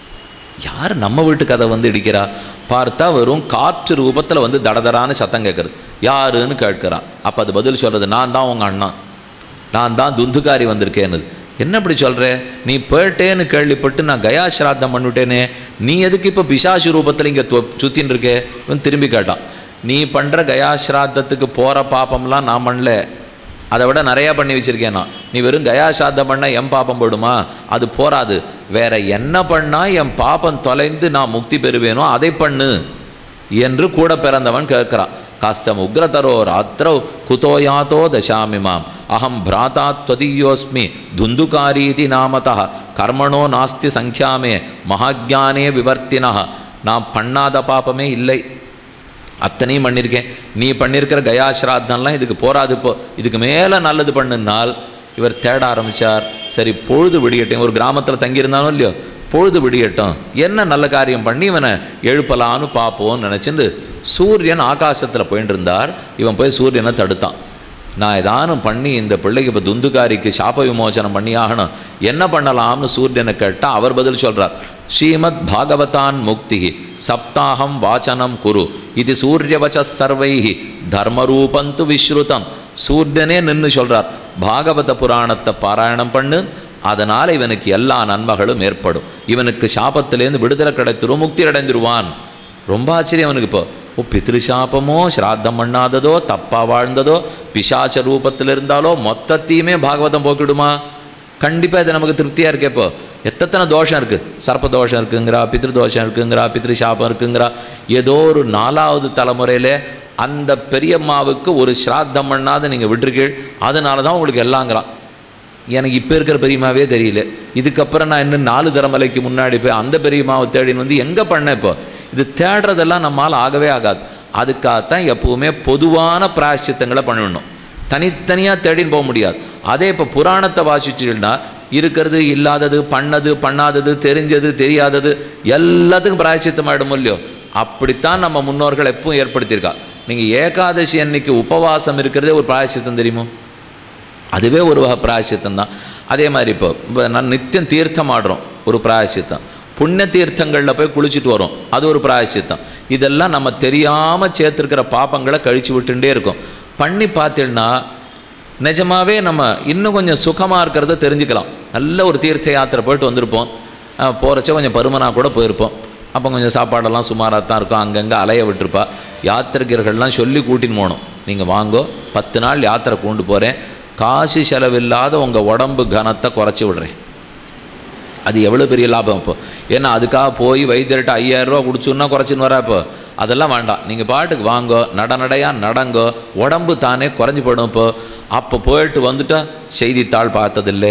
யார் நம்ம வீட்டு கதை வந்து இடிக்கிறா பார்த்தா வெறும் காற்று ரூபத்தில் வந்து தடதடான்னு சத்தம் கேட்குறது யாருன்னு கேட்குறான் அப்போ அது பதில் சொல்கிறது நான் தான் உங்கள் அண்ணா நான் தான் துந்துகாரி வந்திருக்கேன்னு என்ன இப்படி சொல்கிற நீ போயிட்டேன்னு கேள்விப்பட்டு நான் கயா சிராத்தம் பண்ணிவிட்டேனே நீ எதுக்கு இப்போ பிசாசு ரூபத்தில் இங்கே சுற்றின்னு இருக்கே இவன் திரும்பி கேட்டான் நீ பண்ணுற கயா சிராத்தத்துக்கு போகிற பாப்பம்லாம் நான் பண்ணல அதை விட நிறையா பண்ணி வச்சுருக்கேன் நான் நீ வெறும் கயா சாத்தம் பண்ணால் என் பாப்பம் போடுமா அது போராது வேற என்ன பண்ணால் என் பாப்பம் தொலைந்து நான் முக்தி பெறுவேனோ அதை பண்ணு என்று கூட பிறந்தவன் கேட்குறான் கஸ்தம் உக்ரதரோ ராத்திரோ குதோயாத்தோ தசாமிமாம் அகம் பிராதா त्वदीयोऽस्मि துந்துகாரீதி நாமதः கர்மணோ நாஸ்தி சங்கியாமே மகாஜானே விவர்த்தினः நான் பண்ணாத பாப்பமே இல்லை அத்தனையும் பண்ணியிருக்கேன் நீ பண்ணியிருக்கிற கயா ஸ்ராத்தம்லாம் இதுக்கு போராது இப்போ இதுக்கு மேலே நல்லது பண்ணுனால் இவர் தேட ஆரம்பித்தார் சரி பொழுது விடியட்டும் ஒரு கிராமத்தில் தங்கியிருந்தாலும் இல்லையோ பொழுது விடியட்டும் என்ன நல்ல காரியம் பண்ணி இவனை எழுப்பலான்னு பார்ப்போம்னு நினச்சிட்டு சூரியன் ஆகாசத்தில் போயிட்டு இருந்தார் இவன் போய் சூரியனை தடுத்தான் நான் ஏதானும் பண்ணி இந்த பிள்ளைக்கு இப்போ துந்துகாரிக்கு சாப விமோசனம் பண்ணி ஆகணும் என்ன பண்ணலாம்னு சூரியனை கேட்டால் அவர் பதில் சொல்கிறார் ஸ்ரீமத் பாகவதான் முக்தி சப்தாகம் வாச்சனம் குரு இது சூரியவச்ச சர்வைஹி தர்மரூபந்து விஸ்ருதம் சூரியனே நின்று சொல்கிறார் பாகவத புராணத்தை பாராயணம் பண்ணு அதனால் இவனுக்கு எல்லா நன்மைகளும் ஏற்படும் இவனுக்கு சாபத்திலேருந்து விடுதலை கிடைத்திரும் முக்தி அடைஞ்சிருவான் ரொம்ப ஆச்சரியம் அவனுக்கு இப்போ ஓ பித்ருசாபமோ ஸ்ராத்தம் பண்ணாததோ தப்பாக வாழ்ந்ததோ பிசாச்ச ரூபத்தில் இருந்தாலோ மொத்தத்தையுமே பாகவதம் போக்கிடுமா கண்டிப்பாக இது நமக்கு திருப்தியாக இருக்கே இப்போ எத்தனை தோஷம் இருக்குது சர்ப்ப தோஷம் இருக்குங்கிறா பித்ரு தோஷம் இருக்குங்கிறா பித்ரு சாபம் இருக்குங்கிறா ஏதோ ஒரு நாலாவது தலைமுறையில் அந்த பெரியம்மாவுக்கு ஒரு ஸ்ராத்தம் பண்ணாத நீங்கள் விட்டுருக்கீள் அதனால தான் உங்களுக்கு எல்லாங்கிறான் எனக்கு இப்போ இருக்கிற பெரியம்மாவே தெரியல இதுக்கப்புறம் நான் இன்னும் நாலு தலைமுறைக்கு முன்னாடி போய் அந்த பெரியம்மாவை தேடின்னு வந்து எங்கே பண்ணேன் இப்போ இது தேடுறதெல்லாம் நம்மால் ஆகவே ஆகாது அதுக்காகத்தான் எப்பவுமே பொதுவான பிராயஷ்சித்தங்களை பண்ணிடணும் தனித்தனியாக தேடின்னு போக முடியாது அதே இப்போ புராணத்தை வாசிச்சுன்னா இருக்கிறது இல்லாதது பண்ணது பண்ணாதது தெரிஞ்சது தெரியாதது எல்லாத்துக்கும் பிராயச்சித்தம் ஆகிடும் இல்லையோ அப்படித்தான் நம்ம முன்னோர்கள் எப்பவும் ஏற்படுத்தியிருக்கா நீங்கள் ஏகாதசி அன்னைக்கு உபவாசம் இருக்கிறதே ஒரு பிராயச்சித்தம் தெரியுமோ அதுவே ஒரு வகை பிராயச்சித்தம் தான் அதே மாதிரி இப்போ இப்போ நான் நித்தியம் தீர்த்தம் ஆடுறோம் ஒரு பிராயச்சித்தம் புண்ணிய தீர்த்தங்களில் போய் குளிச்சுட்டு வரோம் அது ஒரு பிராயச்சித்தம் இதெல்லாம் நம்ம தெரியாமல் சேர்த்துருக்கிற பாப்பங்களை கழிச்சு விட்டுட்டே இருக்கோம் பண்ணி பார்த்தீங்கன்னா நிஜமாவே நம்ம இன்னும் கொஞ்சம் சுகமாக இருக்கிறத தெரிஞ்சுக்கலாம் நல்ல ஒரு தீர்த்த யாத்திரை போயிட்டு வந்திருப்போம் போகிறச்ச கொஞ்சம் பருமனாக கூட போயிருப்போம் அப்போ கொஞ்சம் சாப்பாடெல்லாம் சுமாராக தான் இருக்கும் அங்கங்கே அலைய விட்டுருப்பா யாத்திரிகர்கள்லாம் சொல்லி கூட்டின்னு போகணும் நீங்கள் வாங்கோ பத்து நாள் யாத்திரை கொண்டு போகிறேன் காசு செலவில்லாத உங்கள் உடம்பு கனத்தை குறைச்சி விடுறேன் அது எவ்வளோ பெரிய லாபம் இப்போ ஏன்னா அதுக்காக போய் வைத்தியர்கிட்ட ஐயாயிரரூவா குடிச்சோன்னா குறைச்சின்னு வரா இப்போ அதெல்லாம் வேண்டாம் நீங்கள் பாட்டுக்கு வாங்கோ நட நடையாக நடங்கோ உடம்பு தானே குறைஞ்சி போயிடும் இப்போ அப்போ போயிட்டு வந்துட்டா செய்தித்தாள் பார்த்ததில்லை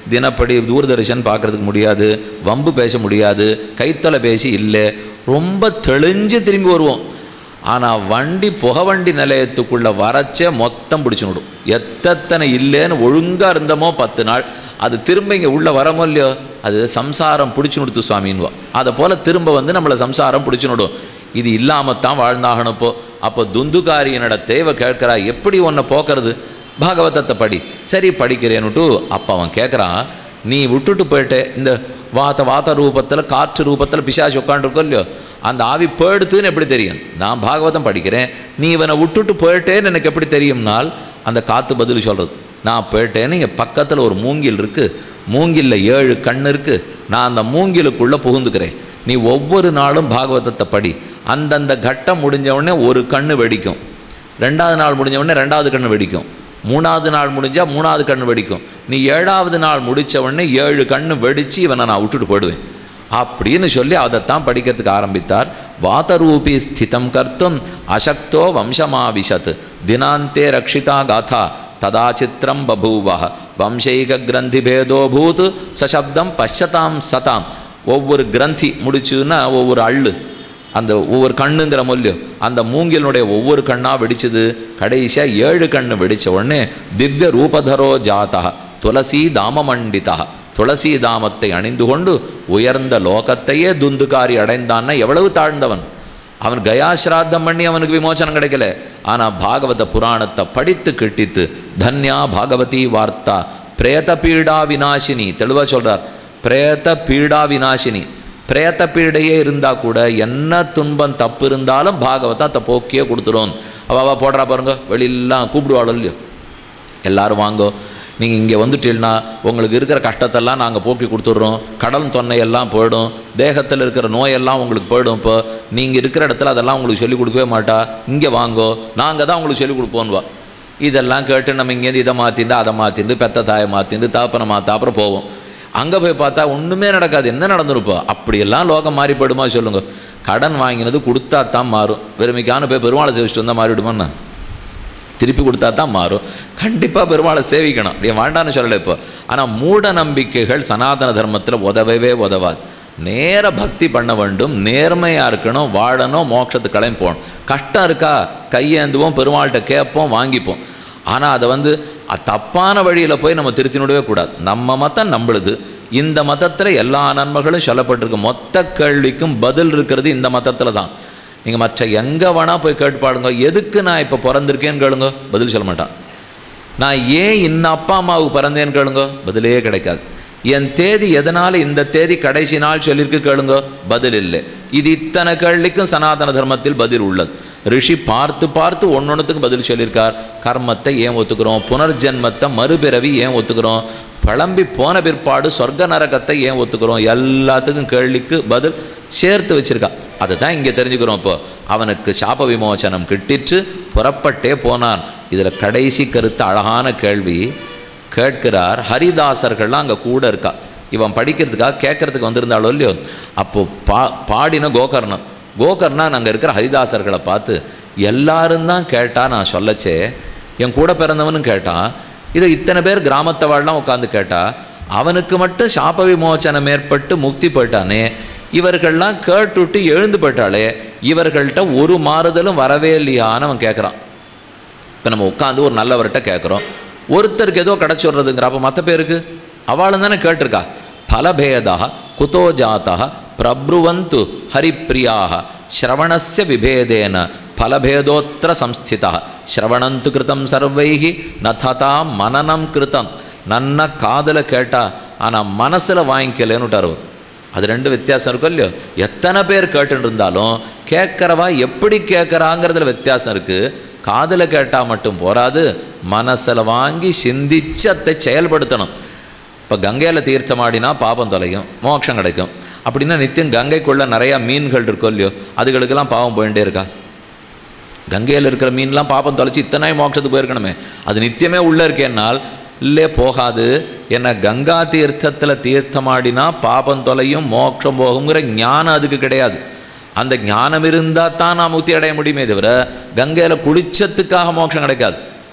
தினப்படி தூர்தர்ஷன் பார்க்கறதுக்கு முடியாது வம்பு பேச முடியாது கைத்தலை பேசி இல்லை ரொம்ப தெளிஞ்சு திரும்பி வருவோம் ஆனால் வண்டி புகவண்டி நிலையத்துக்குள்ளே வரச்சே மொத்தம் பிடிச்சு விடும் எத்தனை இல்லைன்னு ஒழுங்காக இருந்தமோ பத்து நாள் அது திரும்ப இங்கே உள்ளே வரமோ இல்லையோ அது சம்சாரம் பிடிச்சு கொடுத்து சுவாமின்வா அதை போல் திரும்ப வந்து நம்மளை சம்சாரம் பிடிச்சு விடும் இது இல்லாமல் தான் வாழ்ந்தாகணும் இப்போ அப்போ துந்துகாரியனோட தேவை கேட்குறா எப்படி உன்னை போக்குறது பாகவதத்தை படி சரி படிக்கிறேன்னுட்டு அப்போ அவன் கேட்குறான் நீ விட்டுட்டு போயிட்டே இந்த வாத்த வாத்த ரூபத்தில் காற்று ரூபத்தில் பிசாசு உட்காந்துருக்கோ இல்லையோ அந்த ஆவி போயிடுத்துன்னு எப்படி தெரியும் நான் பாகவதம் படிக்கிறேன் நீ இவனை விட்டுட்டு போயிட்டேன்னு எனக்கு எப்படி தெரியும்னால் அந்த காற்று பதில் சொல்கிறது நான் போயிட்டேன்னு இங்கே பக்கத்தில் ஒரு மூங்கில் இருக்குது மூங்கிலில் ஏழு கண் இருக்குது நான் அந்த மூங்கிலுக்குள்ளே புகுந்துக்கிறேன் நீ ஒவ்வொரு நாளும் பாகவதத்தை படி அந்தந்த கட்டம் முடிஞ்ச உடனே ஒரு கண்ணு வெடிக்கும் ரெண்டாவது நாள் முடிஞ்ச உடனே ரெண்டாவது கண்ணு வெடிக்கும் மூணாவது நாள் முடிஞ்சால் மூணாவது கண்ணு வெடிக்கும் நீ ஏழாவது நாள் முடிச்ச உடனே ஏழு கண்ணு வெடித்து இவனை நான் விட்டுட்டு போயிடுவேன் அப்படின்னு சொல்லி அதைத்தான் படிக்கிறதுக்கு ஆரம்பித்தார் வாதரூபி ஸ்திதம் கர்த்தும் அசக்தோ வம்சமாவிஷத் தினாந்தே ரக்ஷிதா காதா ததா சித்திரம் பபூவ வம்சைக கிரந்தி பேதோபூத் சசப்தம் பஷ்யதாம் சதாம் ஒவ்வொரு கிரந்தி முடிச்சுன்னா ஒவ்வொரு அள்ளு அந்த ஒவ்வொரு கண்ணுங்கிற மொழியும் அந்த மூங்கிலுடைய ஒவ்வொரு கண்ணாக வெடிச்சது கடைசியாக ஏழு கண்ணு வெடிச்ச உடனே திவ்ய ரூபதரோ ஜாதா துளசி தாமமண்டிதா துளசி தாமத்தை அணிந்து கொண்டு உயர்ந்த லோகத்தையே துந்துகாரி அடைந்தான்னா எவ்வளவு தாழ்ந்தவன் அவன் கயாசிராத்தம் பண்ணி அவனுக்கு விமோசனம் கிடைக்கல ஆனால் பாகவத புராணத்தை படித்து கிட்டித்து தன்யா பாகவதி வார்த்தா பிரேத பீடா விநாசினி தெளிவாக சொல்றார் பிரேத பீடா விநாசினி பிரேத்த பீடையே இருந்தால் கூட என்ன துன்பம் தப்பு இருந்தாலும் பாகவதத்தை போக்கியே கொடுத்துரும் அவ போடுறா பாருங்க வெளியெல்லாம் கூப்பிடுவாளோ இல்லையோ எல்லாரும் வாங்கோ நீங்கள் இங்கே வந்துட்டீங்கன்னா உங்களுக்கு இருக்கிற கஷ்டத்தெல்லாம் நாங்கள் போக்கி கொடுத்துட்றோம் கடல் தொன்னையெல்லாம் போயிடும் தேகத்தில் இருக்கிற நோயெல்லாம் உங்களுக்கு போயிடும் இப்போ நீங்கள் இருக்கிற இடத்துல அதெல்லாம் உங்களுக்கு சொல்லிக் கொடுக்கவே மாட்டா இங்கே வாங்கோ நாங்கள் தான் உங்களுக்கு சொல்லிக் கொடுப்போன்வா இதெல்லாம் கேட்டு நம்ம இங்கேருந்து இதை மாற்றிண்டு அதை மாற்றிண்டு பெத்த தாயை மாற்றிண்டு தாப்பனை மாற்ற அப்புறம் போவோம் அங்கே போய் பார்த்தா ஒன்றுமே நடக்காது என்ன நடந்திருப்போம் அப்படியெல்லாம் லோகம் மாறி போயிடுமா சொல்லுங்க கடன் வாங்கினது கொடுத்தா தான் மாறும் வெறுமைக்கான போய் பெருமாளை சேவிச்சுட்டு வந்தால் மாறிவிடுமாண்ணா திருப்பி கொடுத்தா தான் மாறும் கண்டிப்பாக பெருமாளை சேவிக்கணும் அப்படியே வேண்டான்னு சொல்லலை இப்போ ஆனால் மூட நம்பிக்கைகள் சனாதன தர்மத்தில் உதவவே உதவாது நேர பக்தி பண்ண வேண்டும் நேர்மையாக இருக்கணும் வாழணும் மோட்சத்துக்கு கிளம்பி போகணும் கஷ்டம் இருக்கா கையேந்துவோம் பெருமாள்கிட்ட கேட்போம் வாங்கிப்போம் ஆனால் அதை வந்து அ- தப்பான வழியில் போய் நம்ம திருத்தினுடவே கூடாது நம்ம மதம் நம்மளுது இந்த மதத்தில் எல்லா நன்மைகளும் சொல்லப்பட்டிருக்கு மொத்த கேள்விக்கும் பதில் இருக்கிறது இந்த மதத்தில் தான் நீங்கள் மற்ற எங்கே வேணால் போய் கேட்டு பாடுங்க எதுக்கு நான் இப்போ பிறந்திருக்கேன்னு கேளுங்க பதில் சொல்ல மாட்டான் நான் ஏன் இன்ன அப்பா அம்மாவுக்கு பிறந்தேன்னு கேளுங்க பதிலே கிடைக்காது என் தேதி எதனால் இந்த தேதி கடைசி நாள் சொல்லியிருக்கு கேளுங்க பதில் இல்லை இது இத்தனை கேள்விக்கும் சனாதன தர்மத்தில் பதில் உள்ளது ரிஷி பார்த்து பார்த்து ஒன்னொன்றுத்துக்கு பதில் சொல்லியிருக்கார் கர்மத்தை ஏன் ஒத்துக்கிறோம் புனர்ஜென்மத்தை மறுபிறவி ஏன் ஒத்துக்கிறோம் பழம்பி போன பிற்பாடு சொர்க்க நரகத்தை ஏன் ஒத்துக்கிறோம் எல்லாத்துக்கும் கேள்விக்கு பதில் சேர்த்து வச்சிருக்கா அதை தான் இங்கே தெரிஞ்சுக்கிறோம் இப்போ அவனுக்கு சாப விமோசனம் கிட்டிற்று புறப்பட்டே போனான் இதில் கடைசி கருத்து அழகான கேள்வி கேட்கிறார் ஹரிதாசர்கள்லாம் அங்கே கூட இருக்கா இவன் படிக்கிறதுக்காக கேட்கறதுக்கு வந்திருந்தாளோ இல்லையோ அப்போ பா பாடின கோகர்ணம் கோகர்ணன் அங்கே இருக்கிற ஹரிதாசர்களை பார்த்து எல்லாரும் தான் கேட்டா நான் சொல்லச்சே என் கூட பிறந்தவனும் கேட்டான் இதை இத்தனை பேர் கிராமத்தை வாழலாம் உட்காந்து கேட்டா அவனுக்கு மட்டும் சாப விமோசனம் ஏற்பட்டு முக்தி போயிட்டானே இவர்கள்லாம் கேட்டுட்டு எழுந்து போயிட்டாளே இவர்கள்ட்ட ஒரு மாறுதலும் வரவே இல்லையான்னு அவன் கேட்குறான் இப்போ நம்ம உட்காந்து ஒரு நல்லவர்கிட்ட கேட்குறோம் ஒருத்தருக்கு ஏதோ கிடச்சிடுறதுங்கிறப்ப மற்ற பேருக்கு அவளும் தானே கேட்டிருக்கா பலபேதா குதோ ஜாத்தா பிரப்ருவந்து ஹரிப்பிரியாக ஸ்ரவணஸ்ய விபேதேன பலபேதோத்திர சம்ஸ்திதா ஸ்ரவணந்து கிருதம் சர்வைஹி நததா மனனம் கிருதம் நன்ன காதல கேட்டா ஆனால் மனசில் வாங்கிக்கலன்னுட்டார் அவர் அது ரெண்டு வித்தியாசம் இருக்கும் இல்லையோ எத்தனை பேர் கேட்டுட்டு இருந்தாலும் கேட்குறவா எப்படி கேட்குறாங்கிறதுல வித்தியாசம் இருக்குது காதில் கேட்டால் மட்டும் போராது மனசில் வாங்கி சிந்திச்சு அதை செயல்படுத்தணும் இப்போ கங்கையில் தீர்த்தமாடினா பாபம் தொலையும் மோட்சம் கிடைக்கும் அப்படின்னா நித்தியம் கங்கைக்குள்ளே நிறையா மீன்கள் இருக்கும் இல்லையோ அதுகளுக்கெல்லாம் பாவம் போயிட்டே இருக்கா கங்கையில் இருக்கிற மீன்லாம் பாப்பம் தொலைச்சி இத்தனை மோட்சத்துக்கு போயிருக்கணுமே அது நித்தியமே உள்ளே இருக்கேன்னால் இல்லே போகாது என்ன கங்கா தீர்த்தத்தில் தீர்த்தமாடினா பாபம் தொலையும் மோட்சம் போகுங்கிற ஞானம் அதுக்கு கிடையாது அந்த ஞானம் இருந்தால் தான் நாம் முக்தி அடைய முடியுமே தவிர கங்கையில் குளிச்சத்துக்காக மோட்சம் கிடைக்காது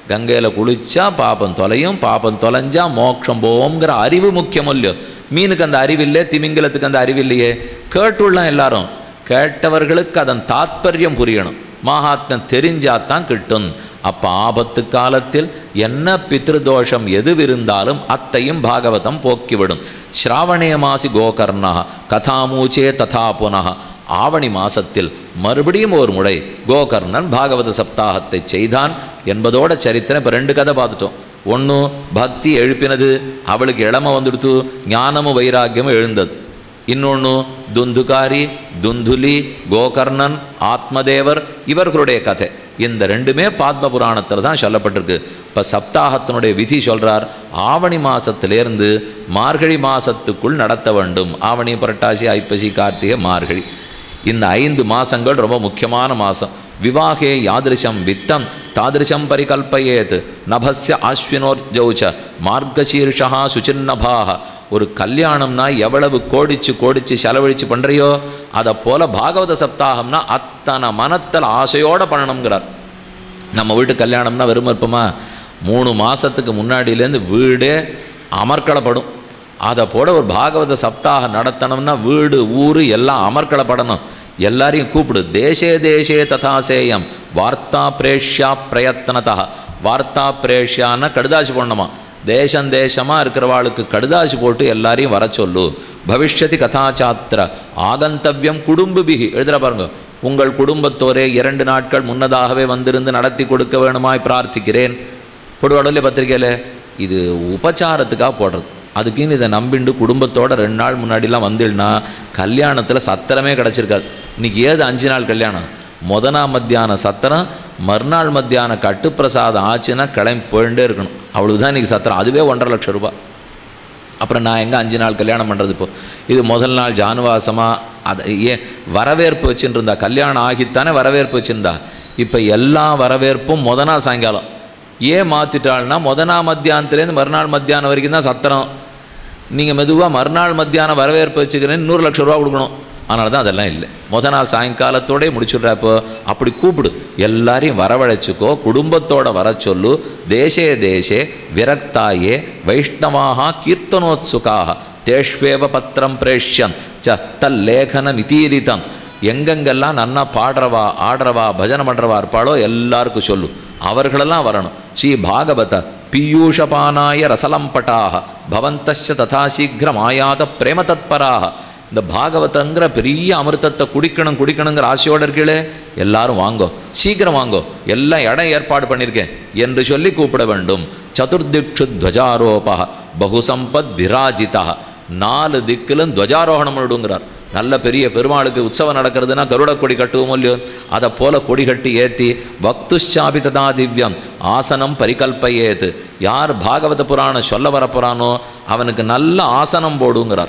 கங்கையில் குளிச்சா பாப்பம் தொலையும் பாப்பம் தொலைஞ்சா மோட்சம் போவோங்கிற அறிவு முக்கியம் இல்லையோ மீனுக்கு அந்த அறிவில்லை திமிங்கலத்துக்கு அந்த அறிவில்லையே கேட்டுள்ளாம் எல்லாரும் கேட்டவர்களுக்கு அதன் தாத்பரியம் புரியணும் மகாத்மம் தெரிஞ்சாதான் கிட்டும் அப்போ ஆபத்து காலத்தில் என்ன பித்ருதோஷம் எதுவிருந்தாலும் அத்தையும் பாகவதம் போக்கிவிடும் ஸ்ராவணே மாசி கோகர்ணா கதாமூச்சே ததா புனः ஆவணி மாசத்தில் மறுபடியும் ஒரு முறை கோகர்ணன் பாகவத சப்தாகத்தை செய்தான் என்பதோட சரித்திரம் இப்போ ரெண்டு கதை பார்த்துட்டோம் ஒன்று பக்தி எழுப்பினது அவளுக்கு இளம வந்துடுத்து ஞானமும் வைராக்கியமும் எழுந்தது இன்னொன்று துந்துகாரி துந்துலி கோகர்ணன் ஆத்மதேவர் இவர்களுடைய கதை இந்த ரெண்டுமே பாத்ம புராணத்தில் தான் சொல்லப்பட்டிருக்கு இப்போ சப்தாகத்தினுடைய விதி சொல்கிறார் ஆவணி மாதத்திலேருந்து மார்கழி மாதத்துக்குள் நடத்த வேண்டும் ஆவணி புரட்டாசி ஐப்பசி கார்த்திகை மார்கழி இந்த ஐந்து மாதங்கள் ரொம்ப முக்கியமான மாதம் விவாகே யாதிருஷம் வித்தம் தாதிருஷம் பரிகல்பயேத் நபஸ்ய ஆஸ்வினோர்ஜௌச்ச மார்கசீர்ஷா சுச்சின்னபாக ஒரு கல்யாணம்னா எவ்வளவு கோடிச்சு கோடிச்சு செலவழிச்சு பண்ணுறியோ அதை போல பாகவத சப்தாகம்னா அத்தனை மனத்தில் ஆசையோடு பண்ணணுங்கிறார் நம்ம வீட்டு கல்யாணம்னா வெறும் இருப்போமா மூணு மாதத்துக்கு முன்னாடியிலேருந்து வீடே அமர்க்களப்படும் அதை போல ஒரு பாகவத சப்தாகம் நடத்தணும்னா வீடு ஊர் எல்லாம் அமர்க்களப்படணும் எல்லாரையும் கூப்பிடு தேசே தேசே ததாசேயம் வார்த்தா பிரேஷ்யா பிரயத்தனதா வார்த்தா பிரேஷ்யான்னா கடுதாசி போடணுமா தேசம் தேசமாக இருக்கிறவாளுக்கு கடுதாசி போட்டு எல்லாரையும் வர சொல்லு பவிஷ்யதி கதாச்சாத்திர ஆகந்தவ்யம் குடும்பபிகி எழுதுற பாருங்க உங்கள் குடும்பத்தோரே இரண்டு நாட்கள் முன்னதாகவே வந்திருந்து நடத்தி கொடுக்க வேணுமாய் பிரார்த்திக்கிறேன் போடுவாடல பத்திரிக்கையில் இது உபச்சாரத்துக்காக போடுறது அதுக்குன்னு இதை நம்பிண்டு குடும்பத்தோட ரெண்டு நாள் முன்னாடிலாம் வந்துடுனா கல்யாணத்தில் சத்திரமே கிடச்சிருக்காது இன்னைக்கு ஏது அஞ்சு நாள் கல்யாணம் முத நாள் மத்தியான சத்திரம் மறுநாள் மத்தியான கட்டுப்பிரசாதம் ஆச்சுன்னா கிளம்பி போயிட்டே இருக்கணும் அவ்வளவுதான் இன்றைக்கி சத்திரம் அதுவே ஒன்றரை லட்சம் ரூபாய் அப்புறம் நான் எங்கே அஞ்சு நாள் கல்யாணம் பண்ணுறது இப்போ இது முதல் நாள் ஜானுவாசமாக அதை ஏன் வரவேற்பு வச்சுட்டு இருந்தா கல்யாணம் ஆகித்தானே வரவேற்பு வச்சுருந்தா இப்போ எல்லா வரவேற்பும் முத நாள் சாயங்காலம் ஏன் மாற்றிட்டாள்னா முத நாள் மத்தியானத்துலேருந்து மறுநாள் மத்தியானம் வரைக்கும் தான் சத்திரம் நீங்கள் மெதுவாக மறுநாள் மத்தியானம் வரவேற்பு வச்சுக்கிறேன்னு நூறு லட்ச ரூபா கொடுக்கணும் அதனால தான் அதெல்லாம் இல்லை முத நாள் சாயங்காலத்தோடே முடிச்சுட்றப்போ அப்படி கூப்பிடு எல்லாரையும் வரவழைச்சிக்கோ குடும்பத்தோட வர சொல்லு தேசே தேசே விரக்தாயே வைஷ்ணவாக கீர்த்தனோத்சுகாக தேஷ்வேவ பத்திரம் பிரேஷ்யம் ச தல்லேகன நிதீரிதம் எங்கெங்கெல்லாம் நன்னா பாடுறவா ஆடுறவா பஜனை பண்ணுறவா இருப்பாளோ எல்லாருக்கும் சொல்லு அவர்களெல்லாம் வரணும் ஸ்ரீ பாகவத பீயூஷபானாய ரசலம்பட்டாக பவந்தச்ச ததா சீக்கிரம் ஆயாத பிரேம தத்பராக இந்த பாகவதங்கிற பெரிய அமிர்தத்தை குடிக்கணும் குடிக்கணுங்கிற ஆசையோடு இருக்கீங்களே எல்லாரும் வாங்கோ சீக்கிரம் வாங்கோ எல்லாம் இடம் ஏற்பாடு பண்ணியிருக்கேன் என்று சொல்லி கூப்பிட வேண்டும் சதுர்திக்ஷு துவஜாரோபா பகுசம்பத் விராஜிதா நாலு திக்கிலும் துவஜாரோகணம் விடுங்கிறார் நல்ல பெரிய பெருமாளுக்கு உற்சவம் நடக்கிறதுனா கருட கொடி கட்டுவோம் இல்லையோ அதை போல கொடி கட்டி ஏற்றி பக்துஷாபி ததா திவ்யம் ஆசனம் பரிகல்பையேது யார் பாகவத புராணம் சொல்ல வரப்போறானோ அவனுக்கு நல்ல ஆசனம் போடுங்கிறார்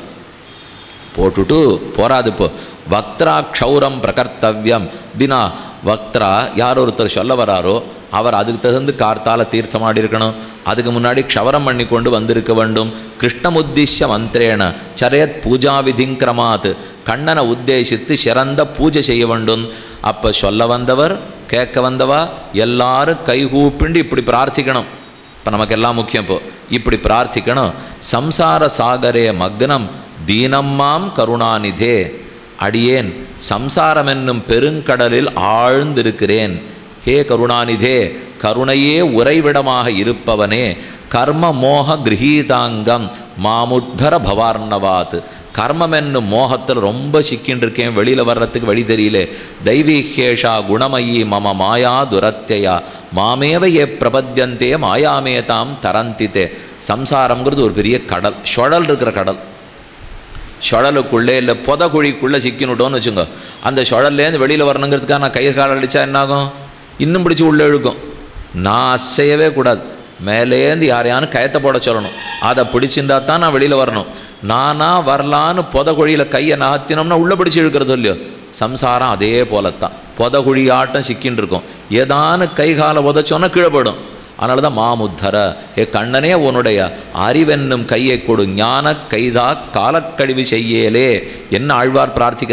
போட்டுட்டு போராது இப்போ வக்திரா க்ஷௌரம் பிரகர்த்தவ்யம் தினா வக்திரா யார் ஒருத்தர் சொல்ல வராரோ அவர் அதுக்கு தகுந்து கார்த்தால தீர்த்தமாடி இருக்கணும் அதுக்கு முன்னாடி க்ஷவரம் பண்ணி கொண்டு வந்திருக்க வேண்டும் கிருஷ்ணமுத்திஷ்ய மந்திரேன சரயத் பூஜா விதிங்கிரமாத் கண்ணனை உத்தேசித்து சிறந்த பூஜை செய்ய வேண்டும் அப்போ சொல்ல வந்தவர் கேட்க வந்தவா எல்லாரும் கைகூப்பிண்டு இப்படி பிரார்த்திக்கணும் இப்போ நமக்கு எல்லாம் முக்கியம் இப்போ இப்படி பிரார்த்திக்கணும் சம்சார சாகரே மக்னம் தீனம்மாம் கருணாநிதே அடியேன் சம்சாரம் என்னும் பெருங்கடலில் ஆழ்ந்திருக்கிறேன் ஹே கருணாநிதே கருணையே உறைவிடமாக இருப்பவனே கர்ம மோக கிரகீதாங்கம் மாமுத்தர பவார்ணவாத் கர்மம் என்னும் மோகத்தில் ரொம்ப சிக்கின்னு இருக்கேன் வெளியில் வர்றதுக்கு வழி தெரியல தெய்வீகேஷா குணமயி மம மாயா துரத்தையா மாமேவ ஏ பிரபத்தியந்தே மாயாமேதாம் தரந்தித்தே சம்சாரம்ங்கிறது ஒரு பெரிய கடல் சுழல் இருக்கிற கடல் சுழலுக்குள்ளே இல்லை புதக்குழிக்குள்ளே சிக்கினுட்டோன்னு வச்சுங்க அந்த சுழல்லேருந்து வெளியில் வரணுங்கிறதுக்காக நான் கை கால் அடித்தா என்னாகும் இன்னும் பிடிச்சி உள்ளே இழுக்கும் நான் அசையவே கூடாது மேலேந்து யாரையானு கயத்தை போட சொல்லணும் அதை பிடிச்சிருந்தா தான் நான் வெளியில் வரணும் நானா வரலான்னு புதக்குழியில் கையை நகர்த்தினோம்னா உள்ளே பிடிச்சி இழுக்கிறது இல்லையோ சம்சாரம் அதே போலத்தான் புதகுழி ஆட்டம் சிக்கின்னு இருக்கும் ஏதானு கை காலை உதச்சோன்னா கீழே போயிடும் அதனால தான் மாமுத்தர ஏ கண்ணனே உன்னுடைய அறிவென்னும் கையை கொடு ஞான கைதா காலக்கழிவு செய்யலே என்ன ஆழ்வார் பிரார்த்திக்கிறார்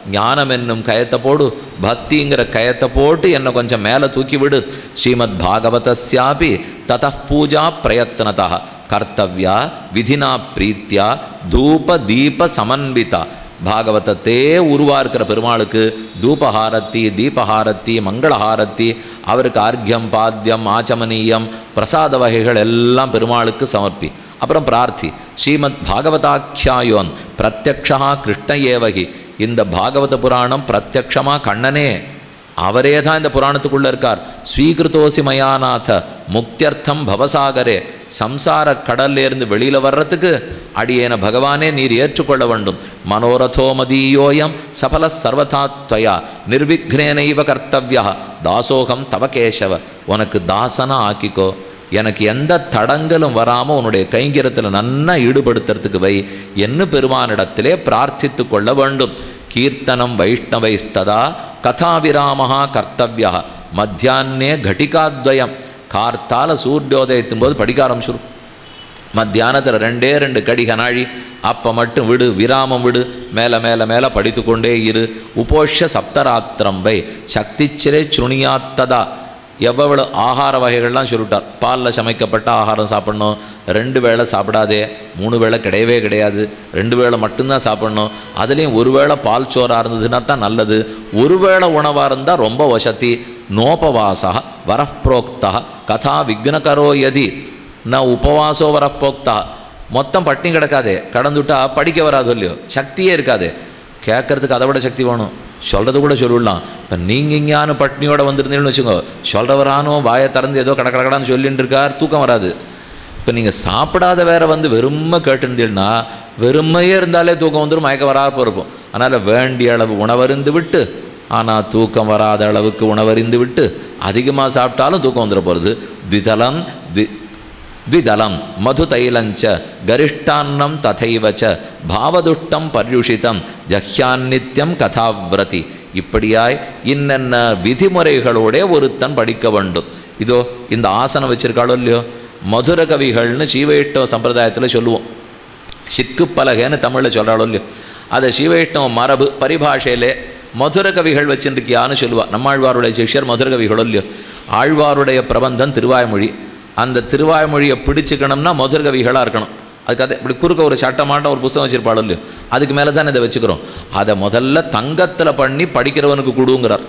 ஞானம் என்னும் கயத்தை போடு பக்திங்கிற கயத்தை போட்டு என்னை கொஞ்சம் மேலே தூக்கி விடு ஸ்ரீமத் பாகவதஸ்யாபி தத பூஜா பிரயத்னதா கர்த்தவ்யா விதினா பிரீத்தியா தூப தீப சமன்விதா பாகவதத்தே உருவா இருக்கிற பெருமாளுக்கு தூபஹாரத்தி தீபஹாரத்தி மங்களஹாரத்தி அவருக்கு ஆர்க்கியம் பாத்தியம் ஆச்சமனீயம் பிரசாத வகைகள் எல்லாம் பெருமாளுக்கு சமர்ப்பி அப்புறம் பிரார்த்தி ஸ்ரீமத் பாகவதாக்கியாயோன் பிரத்யக்ஷா கிருஷ்ண ஏவகி இந்த பாகவத புராணம் பிரத்யக்ஷமா கண்ணனே அவரே தான் இந்த புராணத்துக்குள்ள இருக்கார் ஸ்வீகிருத்தோசி மயாநாத முக்தியர்த்தம் பவசாகரே சம்சார கடல்லேருந்து வெளியில வர்றதுக்கு அடியேன பகவானே நீர் ஏற்றுக்கொள்ள வேண்டும் மனோரதோ மதீயோயம் சபல சர்வதா துவயா நிர்விக்னேனைவ கர்த்தவ்யா தாசோகம் தவ கேசவ உனக்கு தாசனா ஆக்கிக்கோ எனக்கு எந்த தடங்களும் வராமல் உன்னுடைய கைங்கரத்தில் நன்னா ஈடுபடுத்துறதுக்கு வை என்ன பெருமானிடத்திலே பிரார்த்தித்து கொள்ள வேண்டும் கீர்த்தனம் வைஷ்ணவைஸ்ததா கதாவிராமஹா கர்த்தவியா மத்தியானே கட்டிகாத்வயம் கார்த்தால சூரியோதயத்தின் போது படிக்க ஆரம்பிச்சிடும் மத்தியானத்தில் ரெண்டே ரெண்டு கடி கனாழி அப்போ மட்டும் விடு விராமம் விடு மேலே மேலே மேலே படித்துக்கொண்டே இரு உபோஷ சப்தராத்திரம் வை சக்திச்சிரே சுனியாத்ததா எவ்வளவு ஆகார வகைகள்லாம் சொல்லிட்டார் பாலில் சமைக்கப்பட்ட ஆகாரம் சாப்பிடணும் ரெண்டு வேளை சாப்பிடாதே மூணு வேளை கிடையவே கிடையாது ரெண்டு வேளை மட்டும்தான் சாப்பிடணும் அதுலேயும் ஒரு வேளை பால் சோறாக இருந்ததுன்னா தான் நல்லது ஒரு வேளை உணவாக இருந்தால் ரொம்ப வசதி நோபவாசா வரப்ரோக்தா கதா விக்னகரோ யதி ந உபவாசோ வரப்போக்தா மொத்தம் பட்டினி கிடக்காதே கடந்துட்டா படிக்க வராது இல்லையோ சக்தியே இருக்காது கேட்கறதுக்கு அதை விட சக்தி வேணும் சொல்கிறது கூட சொல்லிடலாம் இப்போ நீங்கள் இங்கேயான பட்னியோட வந்துருந்தீங்கன்னு வச்சுக்கோ சொல்கிறவரானோ வாயை திறந்து ஏதோ கட கடக்கடான்னு சொல்லிட்டு இருக்கார் தூக்கம் வராது இப்போ நீங்கள் சாப்பிடாத வேற வந்து வெறுமை கேட்டுருந்தீங்கன்னா வெறுமையே இருந்தாலே தூக்கம் வந்துடும் மயக்க வராப்போ இருக்கும் அதனால் வேண்டிய அளவு உணவருந்து விட்டு ஆனால் தூக்கம் வராத அளவுக்கு உணவறிந்து விட்டு அதிகமாக சாப்பிட்டாலும் தூக்கம் வந்துட போகிறது திதலம் தி द्विदलं मधुतैलञ्च गरिष्ठान्नं तथैव च பாவதுஷ்டம் பர்யுஷிதம் ஜஹ்யான்னித்யம் கதாவிரதி இப்படியாய் இன்னென்ன விதிமுறைகளோட ஒருத்தன் படிக்க வேண்டும் இதோ இந்த ஆசனம் வச்சிருக்காளோ இல்லையோ மதுர கவிகள்னு சீவைஷ்ணவ சம்பிரதாயத்தில் சொல்லுவோம் சிக்கு பலகைன்னு தமிழில் சொல்கிறாளோ இல்லையோ அதை சீவைஷ்ணவ மரபு பரிபாஷையிலே மதுர கவிகள் வச்சுருக்கியான்னு சொல்லுவா நம்மாழ்வாருடைய சிஷ்யர் மதுர கவிகளோ இல்லையோ ஆழ்வாருடைய பிரபந்தம் திருவாய்மொழி அந்த திருவாய்மொழியை பிடிச்சிக்கணும்னா மதுர கவிகளாக இருக்கணும் அதுக்கு அதை இப்படி குறுக்க ஒரு சட்டமாட்டம் ஒரு புஸ்தகம் வச்சிருப்பாளோ இல்லையோ அதுக்கு மேலே தான் இதை வச்சுக்கிறோம் அதை முதல்ல தங்கத்தில் பண்ணி படிக்கிறவனுக்கு கொடுங்கிறார்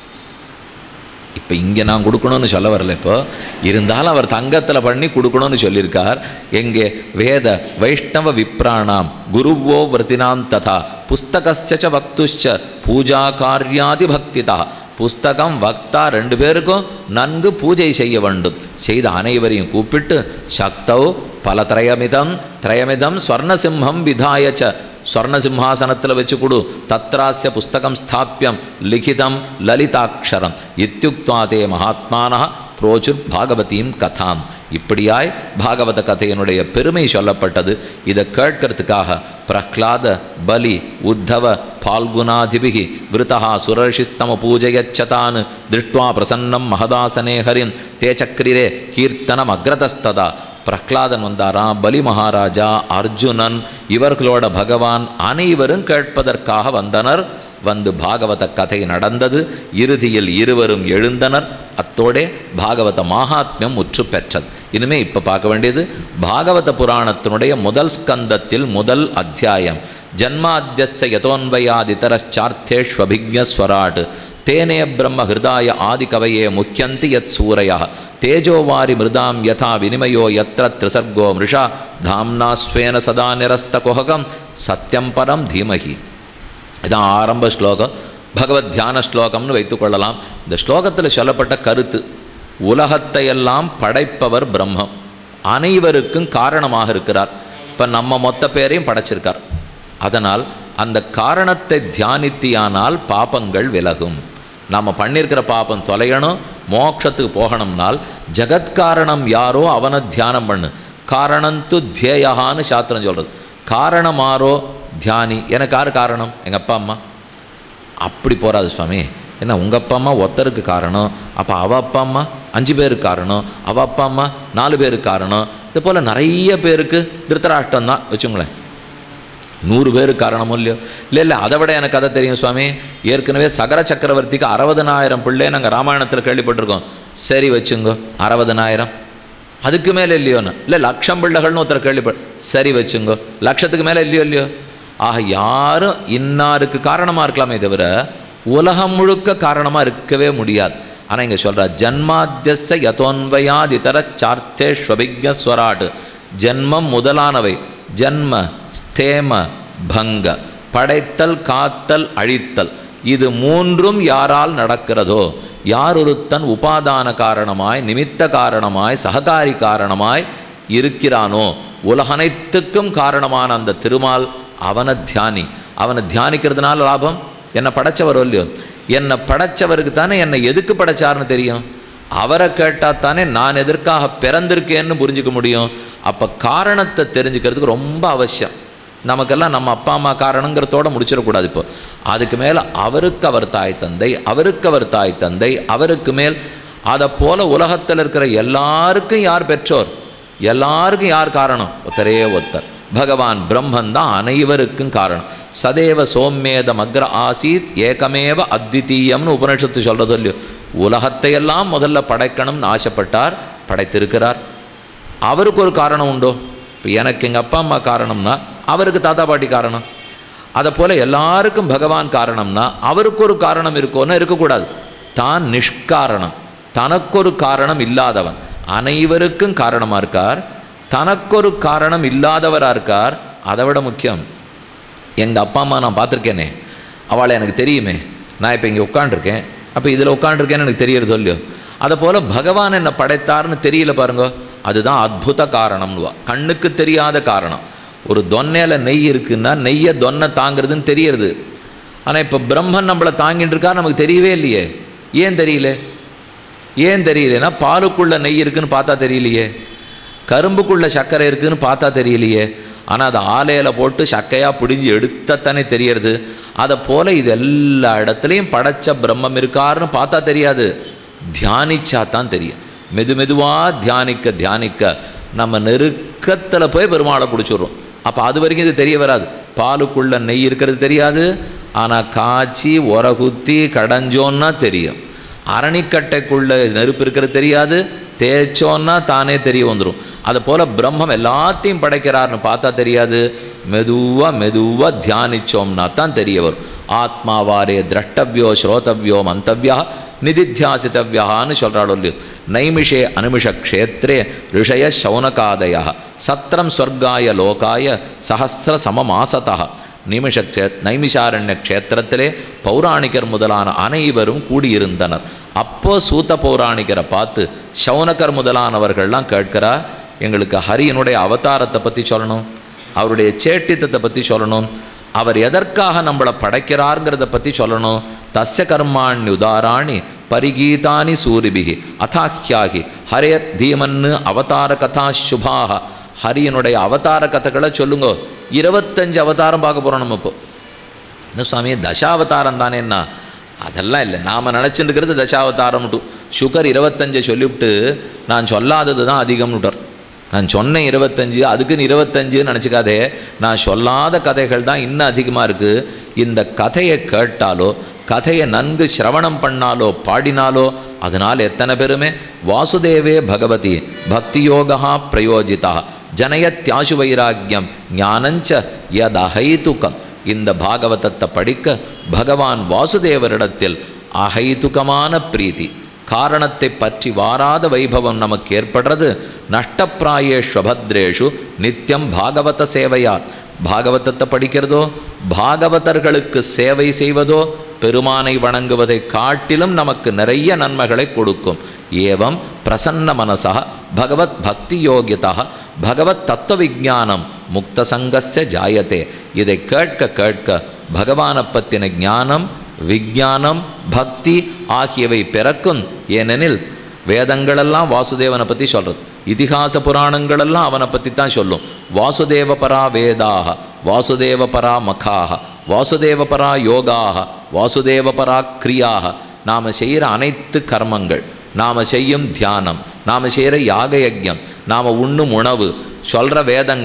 இப்போ இங்கே நான் கொடுக்கணும்னு சொல்ல வரல இப்போ இருந்தாலும் அவர் தங்கத்தில் பண்ணி கொடுக்கணும்னு சொல்லியிருக்கார் எங்கே வேத வைஷ்ணவ விப்ராணாம் குருவோ விரதினாம் ததா புஸ்தகஸ்ய வக்துஷ்ச பூஜா காரியாதி பக்திதா புஸ்தகம் வக்தா ரெண்டு பேருக்கும் நன்கு பூஜை செய்ய வேண்டும் செய்த அனைவரையும் கூப்பிட்டு சக்தௌ பல திரயமிதம் திரயமிதம் ஸ்வர்ணசிம்ஹம் விதாயச்ச ஸ்வர்ணசிம்ஹாசனத்தில் வச்சு கொடு தத்ராஸ்ய புஸ்தகம் ஸ்தாப்பியம் லிகிதம் லலிதாட்சரம் இத்தியுக்தா தே மகாத்மான புரோச்சுர் பாகவதீம் கதாம் இப்படியாய் பாகவத கதையினுடைய பெருமை சொல்லப்பட்டது இதை கேட்கறதுக்காக பிரஹ்லாத பலி உத்தவ பால்குணாதிபிகி விருத்தா சுரர்ஷிஸ்தம பூஜையச்சதான் திருஷ்டுவா பிரசன்னம் மகதாசனே ஹரிம் தே சக்ரிரே கீர்த்தனம் அக்ரதஸ்ததா பிரஹ்லாதன் வந்தாராம் பலி மகாராஜா அர்ஜுனன் இவர்களோட பகவான் அனைவரும் கேட்பதற்காக வந்தனர் வந்து பாகவத கதை நடந்தது இறுதியில் இருவரும் எழுந்தனர் அத்தோடே பாகவத மகாத்மியம் முற்று பெற்றது இனிமே இப்போ பார்க்க வேண்டியது பாகவத புராணத்தினுடைய முதல் ஸ்கந்தத்தில் முதல் அத்தியாயம் ஜன்மாத்தியஸ்ய யதோன்வயாதிதரச்சார்த்தேஷ்வபிஜஸ்வராட் தேனே பிரம்ம ஹிருதாய ஆதிகவயே முக்கியந்தி யத் சூரயா தேஜோவாரி மிருதாம் யதா வினிமயோ யத்ர திரிசர்கோ மிருஷா தாம்னா ஸ்வேன சதா நிரஸ்த குஹகம் சத்யம் பரம் தீமகி இதான் ஆரம்ப ஸ்லோகம் பகவத் தியான ஸ்லோகம்னு வைத்துக்கொள்ளலாம் இந்த ஸ்லோகத்தில் சொல்லப்பட்ட கருத்து உலகத்தை எல்லாம் படைப்பவர் பிரம்மம் அனைவருக்கும் காரணமாக இருக்கிறார் இப்போ நம்ம மொத்த பேரையும் படைச்சிருக்கார் அதனால் அந்த காரணத்தை தியானித்தியானால் பாபங்கள் விலகும் நாம் பண்ணியிருக்கிற பாபம் தொலையணும் மோட்சத்துக்கு போகணும்னால் ஜகத்காரணம் யாரோ அவனை தியானம் பண்ணு காரணந்து தியேயான்னு சாஸ்திரம் சொல்கிறது காரணமாரோ தியானி எனக்கு யார் காரணம் எங்கள் அப்பா அம்மா அப்படி போகாது சுவாமி என்ன உங்கள் அப்பா அம்மா ஒருத்தருக்கு காரணம் அப்போ அவள் அப்பா அம்மா அஞ்சு பேருக்கு காரணம் அவள் அப்பா அம்மா நாலு பேருக்கு காரணம் இது போல் நிறைய பேருக்கு திருத்தராஷ்டம் தான் வச்சுங்களேன் நூறு பேர் காரணமும் இல்லையோ இல்லை இல்லை அதை விட எனக்கு கதை தெரியும் சுவாமி ஏற்கனவே சகர சக்கரவர்த்திக்கு அறுபதனாயிரம் பிள்ளை நாங்கள் ராமாயணத்தில் கேள்விப்பட்டிருக்கோம் சரி வச்சுங்கோ அறுபதனாயிரம் அதுக்கு மேலே இல்லையோன்னு இல்லை லட்சம் பிள்ளைகள்னு ஒருத்தர் கேள்விப்பட் சரி வச்சுங்கோ லட்சத்துக்கு மேலே இல்லையோ இல்லையோ ஆக யாரும் இன்னாருக்கு காரணமாக இருக்கலாமே தவிர உலகம் முழுக்க காரணமாக இருக்கவே முடியாது ஆனால் இங்கே சொல்கிறார் ஜன்மாத்தியஸ்த யதோன்வயாத் இதர சார்த்தேஷ்வபிஜ ஸ்வராட் ஜன்மம் முதலானவை ஜன்ம ஸ்தேம பங்க படைத்தல் காத்தல் அழித்தல் இது மூன்றும் யாரால் நடக்கிறதோ யார் ஒருத்தன் உபாதான காரணமாய் நிமித்த காரணமாய் சககாரி காரணமாய் இருக்கிறானோ உலகனைத்துக்கும் காரணமான அந்த திருமால் அவனை தியானி அவனை தியானிக்கிறதுனால லாபம் என்னை படைச்சவர் இல்லையோ என்னை படைச்சவருக்கு தானே என்னை எதுக்கு படைச்சாருன்னு தெரியும் அவரை கேட்டால் தானே நான் எதற்காக பிறந்திருக்கேன்னு புரிஞ்சுக்க முடியும் அப்போ காரணத்தை தெரிஞ்சுக்கிறதுக்கு ரொம்ப அவசியம் நமக்கெல்லாம் நம்ம அப்பா அம்மா காரணங்கிறதோட முடிச்சிடக்கூடாது இப்போ அதுக்கு மேலே அவருக்கு அவர் தாய் தந்தை அவருக்கு அவர் தாய் தந்தை அவருக்கு மேல் அதை போல உலகத்தில் இருக்கிற எல்லாருக்கும் யார் பெற்றோர் எல்லாருக்கும் யார் காரணம் ஒருத்தரே ஒருத்தர் பகவான் பிரம்மன் தான் அனைவருக்கும் காரணம் சதேவ சோம்மேதம் அக்ர ஆசீத் ஏகமேவ அத்விதீயம்னு உபனிஷத்து சொல்கிறது இல்லையோ உலகத்தையெல்லாம் முதல்ல படைக்கணும்னு ஆசைப்பட்டார் படைத்திருக்கிறார் அவருக்கு ஒரு காரணம் உண்டோ இப்போ எனக்கு எங்கள் அப்பா அம்மா காரணம்னா அவருக்கு தாத்தா பாட்டி காரணம் அதை போல் எல்லாருக்கும் பகவான் காரணம்னா அவருக்கு ஒரு காரணம் இருக்கோன்னு இருக்கக்கூடாது தான் நிஷ்காரணம் தனக்கொரு காரணம் இல்லாதவன் அனைவருக்கும் காரணமாக இருக்கார் தனக்கொரு காரணம் இல்லாதவராக இருக்கார் அதை விட முக்கியம் எங்கள் அப்பா அம்மா நான் பார்த்துருக்கேனே அவளை எனக்கு தெரியுமே நான் இப்போ இங்கே உட்காண்டிருக்கேன் அப்போ இதில் உட்காண்டிருக்கேன்னு எனக்கு தெரியறது இல்லையோ அதை போல் பகவான் என்னை படைத்தார்னு தெரியல பாருங்க அதுதான் அத்புத காரணம்னுவா கண்ணுக்கு தெரியாத காரணம் ஒரு தொன்னையில் நெய் இருக்குன்னா நெய்யை தொன்னை தாங்கிறதுன்னு தெரியறது ஆனால் இப்போ பிரம்மன் நம்மளை தாங்கிட்டு இருக்கா நமக்கு தெரியவே இல்லையே ஏன் தெரியல ஏன் தெரியலனா பாலுக்குள்ள நெய் இருக்குன்னு பார்த்தா தெரியலையே கரும்புக்குள்ள சர்க்கரை இருக்குன்னு பார்த்தா தெரியலையே ஆனால் அதை ஆலையில் போட்டு சக்கையாக பிடிஞ்சி எடுத்தத்தானே தெரியறது அதை போல் இது எல்லா இடத்துலையும் படைச்ச பிரம்மம் இருக்காருன்னு பார்த்தா தெரியாது தியானிச்சா தான் தெரியும் மெது மெதுவாக தியானிக்க தியானிக்க நம்ம நெருக்கத்தில் போய் பெருமாளை பிடிச்சிடுறோம் அப்போ அது வரைக்கும் இது தெரிய வராது பாலுக்குள்ள நெய் இருக்கிறது தெரியாது ஆனால் காய்ச்சி உரகுத்தி கடைஞ்சோன்னா தெரியும் அரணிக்கட்டைக்குள்ள நெருப்பு இருக்கிறது தெரியாது தேய்ச்சோன்னா தானே தெரிய வந்துடும் அது போல் பிரம்மம் எல்லாத்தையும் படைக்கிறார்னு பார்த்தா தெரியாது மெதுவாக மெதுவாக தியானிச்சோம்னா தான் தெரிய வரும் ஆத்மாவாரே திரஷ்டவியோ ஸ்ரோதவியோ மந்தவியா நிதித்தியாசித்தவியான்னு சொல்கிறாள் இல்லையோ நைமிஷே அனுமிஷ க்ஷேத்ரே ரிஷய சௌனகாதய சத்திரம் ஸ்வர்காய லோகாய சஹசிர சமமாசதா நிமிஷ க்ஷே நைமிஷாரண்ய க்ஷேத்திரத்திலே பௌராணிகர் முதலான அனைவரும் கூடியிருந்தனர் அப்போ சூத்த பௌராணிகரை பார்த்து சௌனகர் முதலானவர்கள்லாம் கேட்கிறார் எங்களுக்கு ஹரியனுடைய அவதாரத்தை பற்றி சொல்லணும் அவருடைய சேட்டித்தத்தை பற்றி சொல்லணும் அவர் எதற்காக நம்மளை படைக்கிறாருங்கிறத பற்றி சொல்லணும் தஸ்ய கர்மாண்யுதாராணி பரிகீதானி சூரிபிகி அதாக்கியாகி ஹரேர் தீமன்னு அவதார கதா சுபாக ஹரியனுடைய அவதார கதைகளை சொல்லுங்க இருபத்தஞ்சு அவதாரம் பார்க்க போகிறோம் நம்ம இப்போ என்ன சுவாமி தசாவதாரம் தானேன்னா அதெல்லாம் இல்லை நாம் நினச்சிட்டு இருக்கிறது தசாவதாரம்ட்டு சுகர் இருபத்தஞ்சை சொல்லிவிட்டு நான் சொல்லாதது தான் அதிகம்னு விட்டார் நான் சொன்னேன் இருபத்தஞ்சு அதுக்குன்னு இருபத்தஞ்சுன்னு நினச்சிக்காதே நான் சொல்லாத கதைகள் தான் இன்னும் அதிகமாக இருக்குது இந்த கதையை கேட்டாலோ கதையை நன்கு சிரவணம் பண்ணாலோ பாடினாலோ அதனால் எத்தனை பேருமே வாசுதேவே பகவதி பக்தியோகா பிரயோஜிதா ஜனயத்யாசு வைராக்கியம் ஞானஞ்ச யதஹைதுக்கம் இந்த பாகவதத்தை படிக்க பகவான் வாசுதேவரிடத்தில் அஹைதுகமான பிரீத்தி காரணத்தை பற்றி வாராத வைபவம் நமக்கு ஏற்படுறது நஷ்டப்பிராயேஷ்வபத்ரேஷு நித்தியம் பாகவத சேவையா பாகவதத்தை படிக்கிறதோ பாகவதர்களுக்கு சேவை செய்வதோ பெருமானை வணங்குவதை காட்டிலும் நமக்கு நிறைய நன்மைகளை கொடுக்கும் ஏவம் பிரசன்ன மனசா பகவத் பக்தி யோகியதா பகவத் தத்துவ விஜானம் முக்த சங்கஸ்ய ஜாயத்தே இதை கேட்க கேட்க பகவானை பற்றின ஞானம் விஞ்ஞானம் பக்தி ஆகியவை பிறக்கும் ஏனெனில் வேதங்களெல்லாம் வாசுதேவனை பற்றி சொல்கிறது இதிகாச புராணங்களெல்லாம் அவனை பற்றி தான் சொல்லும் வாசுதேவ பரா வேதாக வாசுதேவ பரா மகாக வாசுதேவ பரா யோகாக வாசுதேவ பரா கிரியாக நாம் செய்கிற அனைத்து கர்மங்கள் நாம் செய்யும் தியானம் நாம் செய்கிற யாக யஜ்யம் நாம் உண்ணும் உணவு சொல்கிற வேதங்கள்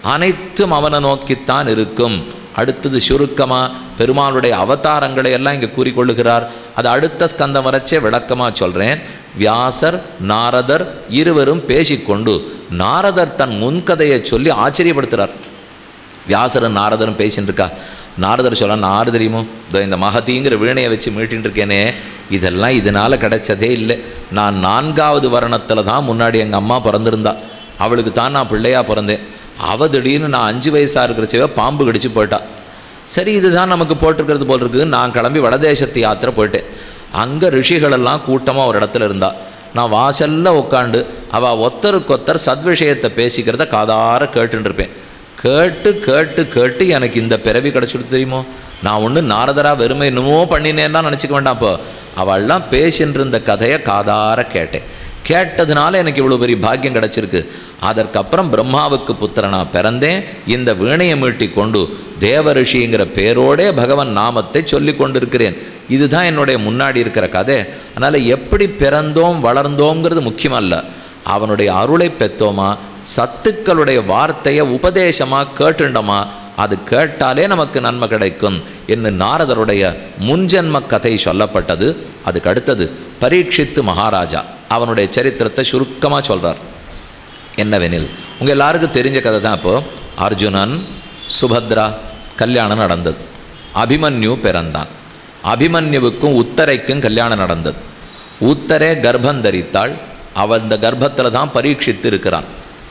அனைத்தும் அவனை நோக்கித்தான் இருக்கும் அடுத்தது சுருக்கமாக பெருமாளுடைய அவதாரங்களை எல்லாம் இங்கே கூறிக்கொள்ளுகிறார் அது அடுத்த ஸ்கந்தம் வரைச்சே விளக்கமாக சொல்கிறேன் வியாசர் நாரதர் இருவரும் பேசிக்கொண்டு நாரதர் தன் முன்கதையை சொல்லி ஆச்சரியப்படுத்துகிறார் வியாசரும் நாரதரும் பேசின்னு இருக்கா நாரதர் சொல்ல நாரு தெரியுமோ இதோ இந்த மகதிங்கிற வீணையை வச்சு மீட்டின்னு இருக்கேனே இதெல்லாம் இதனால் கிடைச்சதே இல்லை நான் நான்காவது வரணத்தில் தான் முன்னாடி எங்கள் அம்மா பிறந்திருந்தா அவளுக்கு தான் நான் பிள்ளையாக பிறந்தேன் அவ திடீர்னு நான் அஞ்சு வயசாக இருக்கிறச்சவே பாம்பு கடிச்சு போயிட்டா சரி இதுதான் நமக்கு போட்டிருக்கிறது போல் இருக்குது நான் கிளம்பி வடதேசத்து யாத்திரை போயிட்டேன் அங்கே ரிஷிகளெல்லாம் கூட்டமாக ஒரு இடத்துல இருந்தா நான் வாசல்ல உட்காண்டு அவள் ஒத்தருக்கொத்தர் சத்விஷயத்தை பேசிக்கிறத காதார கேட்டுன்னு இருப்பேன் கேட்டு கேட்டு கேட்டு எனக்கு இந்த பிறவி கிடச்சிட்டு தெரியுமோ நான் ஒன்று நாரதரா வெறுமை என்னமோ பண்ணினேன்னா நினச்சிக்க வேண்டாம் இப்போ அவள்லாம் பேசின்னு இருந்த கதையை காதார கேட்டேன் கேட்டதுனால எனக்கு இவ்வளோ பெரிய பாக்கியம் கிடச்சிருக்கு அதற்கப்புறம் பிரம்மாவுக்கு புத்திரனா பிறந்தேன் இந்த வீணையை மீட்டி கொண்டு தேவ ரிஷிங்கிற பேரோடே பகவன் நாமத்தை சொல்லி கொண்டிருக்கிறேன் இதுதான் என்னுடைய முன்னாடி இருக்கிற கதை அதனால் எப்படி பிறந்தோம் வளர்ந்தோங்கிறது முக்கியமல்ல அவனுடைய அருளை பெற்றோமா சத்துக்களுடைய வார்த்தையை உபதேசமாக கேட்டுண்டோமா அது கேட்டாலே நமக்கு நன்மை கிடைக்கும் என்று நாரதருடைய முன்ஜென்ம கதை சொல்லப்பட்டது அதுக்கு அடுத்தது பரீட்சித்து மகாராஜா அவனுடைய சரித்திரத்தை சுருக்கமாக சொல்கிறார் என்னவெனில் உங்கள் எல்லாருக்கும் தெரிஞ்ச கதை தான் இப்போது அர்ஜுனன் சுபத்ரா கல்யாணம் நடந்தது அபிமன்யு பிறந்தான் அபிமன்யுவுக்கும் உத்தரைக்கும் கல்யாணம் நடந்தது உத்தரே கர்ப்பம் தரித்தாள் அவள் அந்த கர்ப்பத்தில் தான் பரீட்சித்து இருக்கிறான்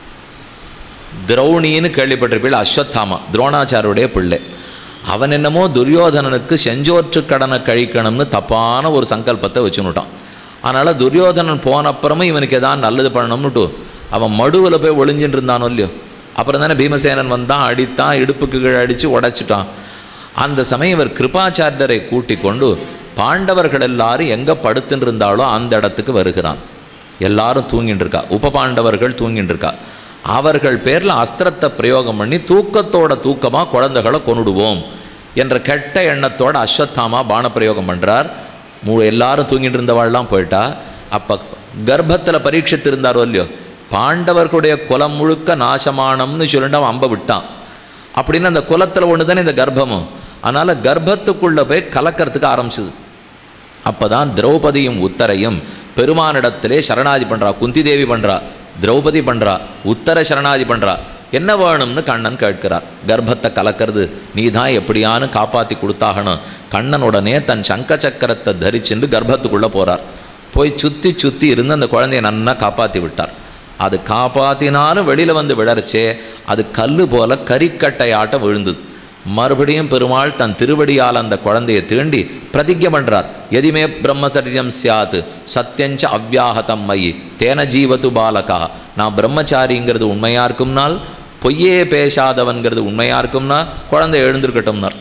திரௌணின்னு கேள்விப்பட்டிருப்பீள் அஸ்வத்தாமா துரோணாச்சாரியுடைய பிள்ளை அவன் என்னமோ துரியோதனனுக்கு செஞ்சோற்று கடனை கழிக்கணும்னு தப்பான ஒரு சங்கல்பத்தை வச்சுன்னுட்டான் அதனால் துரியோதனன் போனப்புறமும் இவனுக்கு எதாவது நல்லது பண்ணணும்னுட்டு அவன் மடுவில் போய் ஒளிஞ்சின்னு இருந்தானோ இல்லையோ அப்புறம் தானே பீமசேனன் வந்தான் அடித்தான் இடுப்புக்கு கீழே அடித்து உடைச்சிட்டான் அந்த சமயம் இவர் கிருபாச்சாரியரை கூட்டிக் கொண்டு பாண்டவர்கள் எல்லாரும் எங்கே படுத்துன்னு இருந்தாலோ அந்த இடத்துக்கு வருகிறான் எல்லாரும் தூங்கிட்டு இருக்கா உப பாண்டவர்கள் தூங்கிட்டு இருக்கா அவர்கள் பேரில் அஸ்திரத்தை பிரயோகம் பண்ணி தூக்கத்தோட தூக்கமாக குழந்தைகளை கொண்டுடுவோம் என்ற கெட்ட எண்ணத்தோட அஸ்வத்தாமா பான பிரயோகம் பண்ணுறார் மூ எல்லாரும் தூங்கிட்டு இருந்தவாள்லாம் போயிட்டா அப்போ கர்ப்பத்தில் பரீட்சித்து இருந்தாரோ இல்லையோ பாண்டவர்களுடைய குலம் முழுக்க நாசமானம்னு சொல்லிட்டு அவன் அம்ப விட்டான் அப்படின்னு அந்த குலத்தில் ஒன்று தானே இந்த கர்ப்பமும் அதனால் கர்ப்பத்துக்குள்ளே போய் கலக்கிறதுக்கு ஆரம்பிச்சுது அப்போ தான் திரௌபதியும் உத்தரையும் பெருமானிடத்திலே சரணாதி பண்ணுறா குந்தி தேவி பண்ணுறா திரௌபதி பண்ணுறா உத்தர சரணாதி பண்ணுறா என்ன வேணும்னு கண்ணன் கேட்கிறார் கர்ப்பத்தை கலக்கிறது நீ தான் எப்படியானு காப்பாற்றி கொடுத்தாகணும் கண்ணன் உடனே தன் சங்க சக்கரத்தை தரிச்சுண்டு கர்ப்பத்துக்குள்ளே போகிறார் போய் சுற்றி சுற்றி இருந்து அந்த குழந்தைய நன்னா காப்பாற்றி விட்டார் அது காப்பாற்றினாலும் வெளியில் வந்து விழறச்சே அது கல் போல கறிக்கட்டையாட்டம் விழுந்தது மறுபடியும் பெருமாள் தன் திருவடியால் அந்த குழந்தையை தீண்டி பிரதிஜை பண்ணுறார் எதிமே பிரம்மச்சரியம் சியாத் சத்தியஞ்ச அவ்யாகதம் மயி தேன ஜீவத்து பாலகா நான் பிரம்மச்சாரிங்கிறது உண்மையாக இருக்கும்னால் பொய்யே பேசாதவன்கிறது உண்மையாக இருக்கும்னா குழந்தை எழுந்திருக்கட்டும்னார்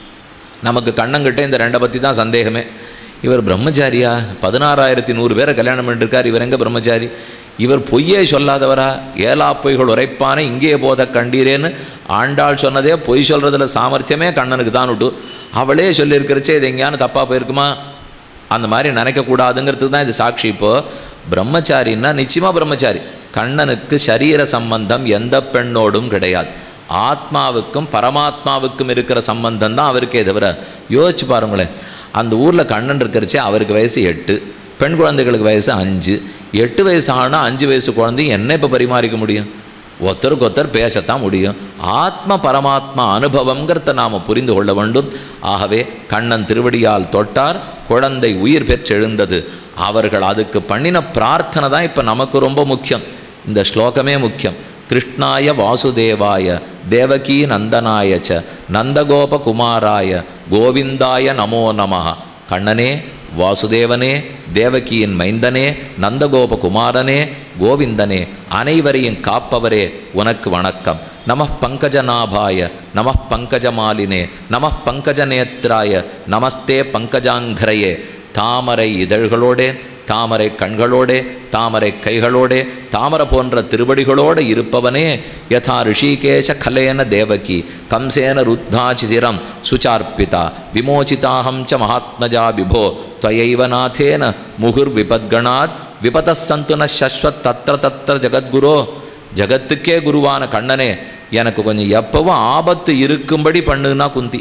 நமக்கு கண்ணங்கிட்ட இந்த ரெண்டை பற்றி தான் சந்தேகமே இவர் பிரம்மச்சாரியா பதினாறாயிரத்தி நூறு பேரை கல்யாணம் பண்ணிருக்கார் இவர் எங்கே பிரம்மச்சாரி இவர் பொய்யே சொல்லாதவரா ஏலா பொய்கள் உரைப்பானே இங்கே போத கண்டீரேன்னு ஆண்டாள் சொன்னதே பொய் சொல்கிறதுல சாமர்த்தியமே கண்ணனுக்கு தான் விட்டு அவளே சொல்லியிருக்கிறச்சே இது எங்கேயானு தப்பாக போயிருக்குமா அந்த மாதிரி நினைக்கக்கூடாதுங்கிறதுக்கு தான் இது சாட்சி இப்போது பிரம்மச்சாரின்னா நிச்சயமாக பிரம்மச்சாரி கண்ணனுக்கு சரீர சம்பந்தம் எந்த பெண்ணோடும் கிடையாது ஆத்மாவுக்கும் பரமாத்மாவுக்கும் இருக்கிற சம்பந்தம் தான் அவருக்கே தவிர யோசிச்சு பாருங்களேன் அந்த ஊரில் கண்ணன் இருக்கிறச்சே அவருக்கு வயசு எட்டு பெண் குழந்தைகளுக்கு வயசு அஞ்சு எட்டு வயசு ஆனால் அஞ்சு வயசு குழந்தையும் என்ன இப்போ பரிமாறிக்க முடியும் ஒருத்தருக்கு ஒருத்தர் பேசத்தான் முடியும் ஆத்ம பரமாத்மா அனுபவங்கிறத நாம் புரிந்து கொள்ள வேண்டும் ஆகவே கண்ணன் திருவடியால் தொட்டார் குழந்தை உயிர் பெற்றெழுந்தது அவர்கள் அதுக்கு பண்ணின பிரார்த்தனை தான் இப்போ நமக்கு ரொம்ப முக்கியம் இந்த ஸ்லோகமே முக்கியம் கிருஷ்ணாய வாசுதேவாய தேவகீ நந்தனாய ச நந்தகோபகுமாராய கோவிந்தாய நமோ நமஹ கண்ணனே வாசுதேவனே தேவகியின் மைந்தனே நந்தகோபகுமாரனே கோவிந்தனே அனைவரையும் காப்பவரே உனக்கு வணக்கம் நம பங்கஜநாபாய நம பங்கஜமாலினே நம பங்கஜநேத்ராய நமஸ்தே பங்கஜாங்கரையே தாமரை இதழ்களோடே தாமரை கண்களோடே தாமரை கைகளோடே தாமரை போன்ற திருவடிகளோடு இருப்பவனே யதா ரிஷிகேஷ கலேன தேவகி கம்சேன ருத்தாச்சிதிரம் சுச்சார்ப்பிதா விமோச்சிதாஹம் ச மகாத்மஜா விபோ त्वयैव नाथेन मुहुर्विपद्गणात् विपतः सन्तु न शश्वत् तत्र तत्र जगद्गुरो ஜகத்துக்கே குருவான கண்ணனே எனக்கு கொஞ்சம் எப்பவும் ஆபத்து இருக்கும்படி பண்ணுன்னா குந்தி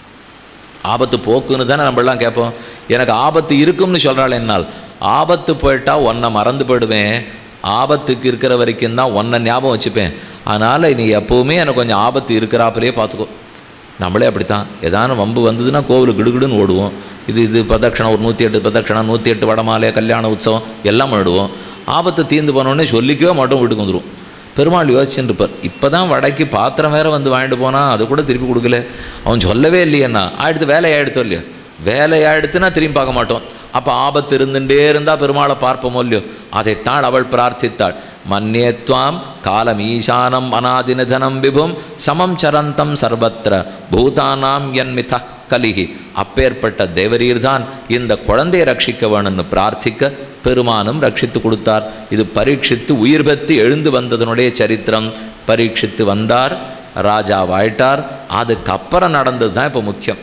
ஆபத்து போக்குன்னு தானே நம்மளாம் கேட்போம் எனக்கு ஆபத்து இருக்கும்னு சொல்கிறாள் என்னால் ஆபத்து போயிட்டா உன்னை மறந்து போயிடுவேன் ஆபத்துக்கு இருக்கிற வரைக்கும் தான் உன்னை ஞாபகம் வச்சுப்பேன் அதனால் நீ எப்போவுமே எனக்கு கொஞ்சம் ஆபத்து இருக்கிறாப்பிலே பார்த்துக்கோ நம்மளே அப்படித்தான் ஏதானும் வம்பு வந்ததுன்னா கோவிலுக்கு கிடுகிடுன்னு ஓடுவோம் இது இது பிரதட்சணம் ஒரு நூற்றி எட்டு பிரதட்சணம் நூற்றி எட்டு வடமாலை கல்யாண உற்சவம் எல்லாம் பண்ணிடுவோம் ஆபத்து தீர்ந்து போனோடனே சொல்லிக்கவே மாட்டோம் வீட்டுக்கு வந்துடும் பெருமாள் யோசிச்சுட்டு இருப்பார் இப்போ தான் வடைக்கு பாத்திரம் வேற வந்து வாங்கிட்டு போனால் அது கூட திருப்பி கொடுக்கல அவன் சொல்லவே இல்லையண்ணா ஆயிடுத்து வேலை ஆயிடுத்தோ இல்லையோ வேலை ஆயிடுத்துன்னா திரும்பி பார்க்க மாட்டோம் அப்போ ஆபத்து இருந்துட்டே இருந்தால் பெருமாளை பார்ப்போமோ இல்லையோ அதைத்தான் அவள் பிரார்த்தித்தாள் மன்யேத்வாம் காலம் ஈசானம் அநாதினதனம் விபும் சமம் சரந்தம் சர்வத்திர பூதானாம் என்மித கலிகி அப்பேற்பட்ட தேவரீர்தான் இந்த குழந்தையை ரட்சிக்க வேணும்னு பிரார்த்திக்க பெருமானும் ரட்சித்து கொடுத்தார் இது பரீட்சித்து உயிர் பெற்று எழுந்து வந்ததனுடைய சரித்திரம் பரீட்சித்து வந்தார் ராஜா வாயிட்டார் அதுக்கப்புறம் நடந்தது தான் இப்போ முக்கியம்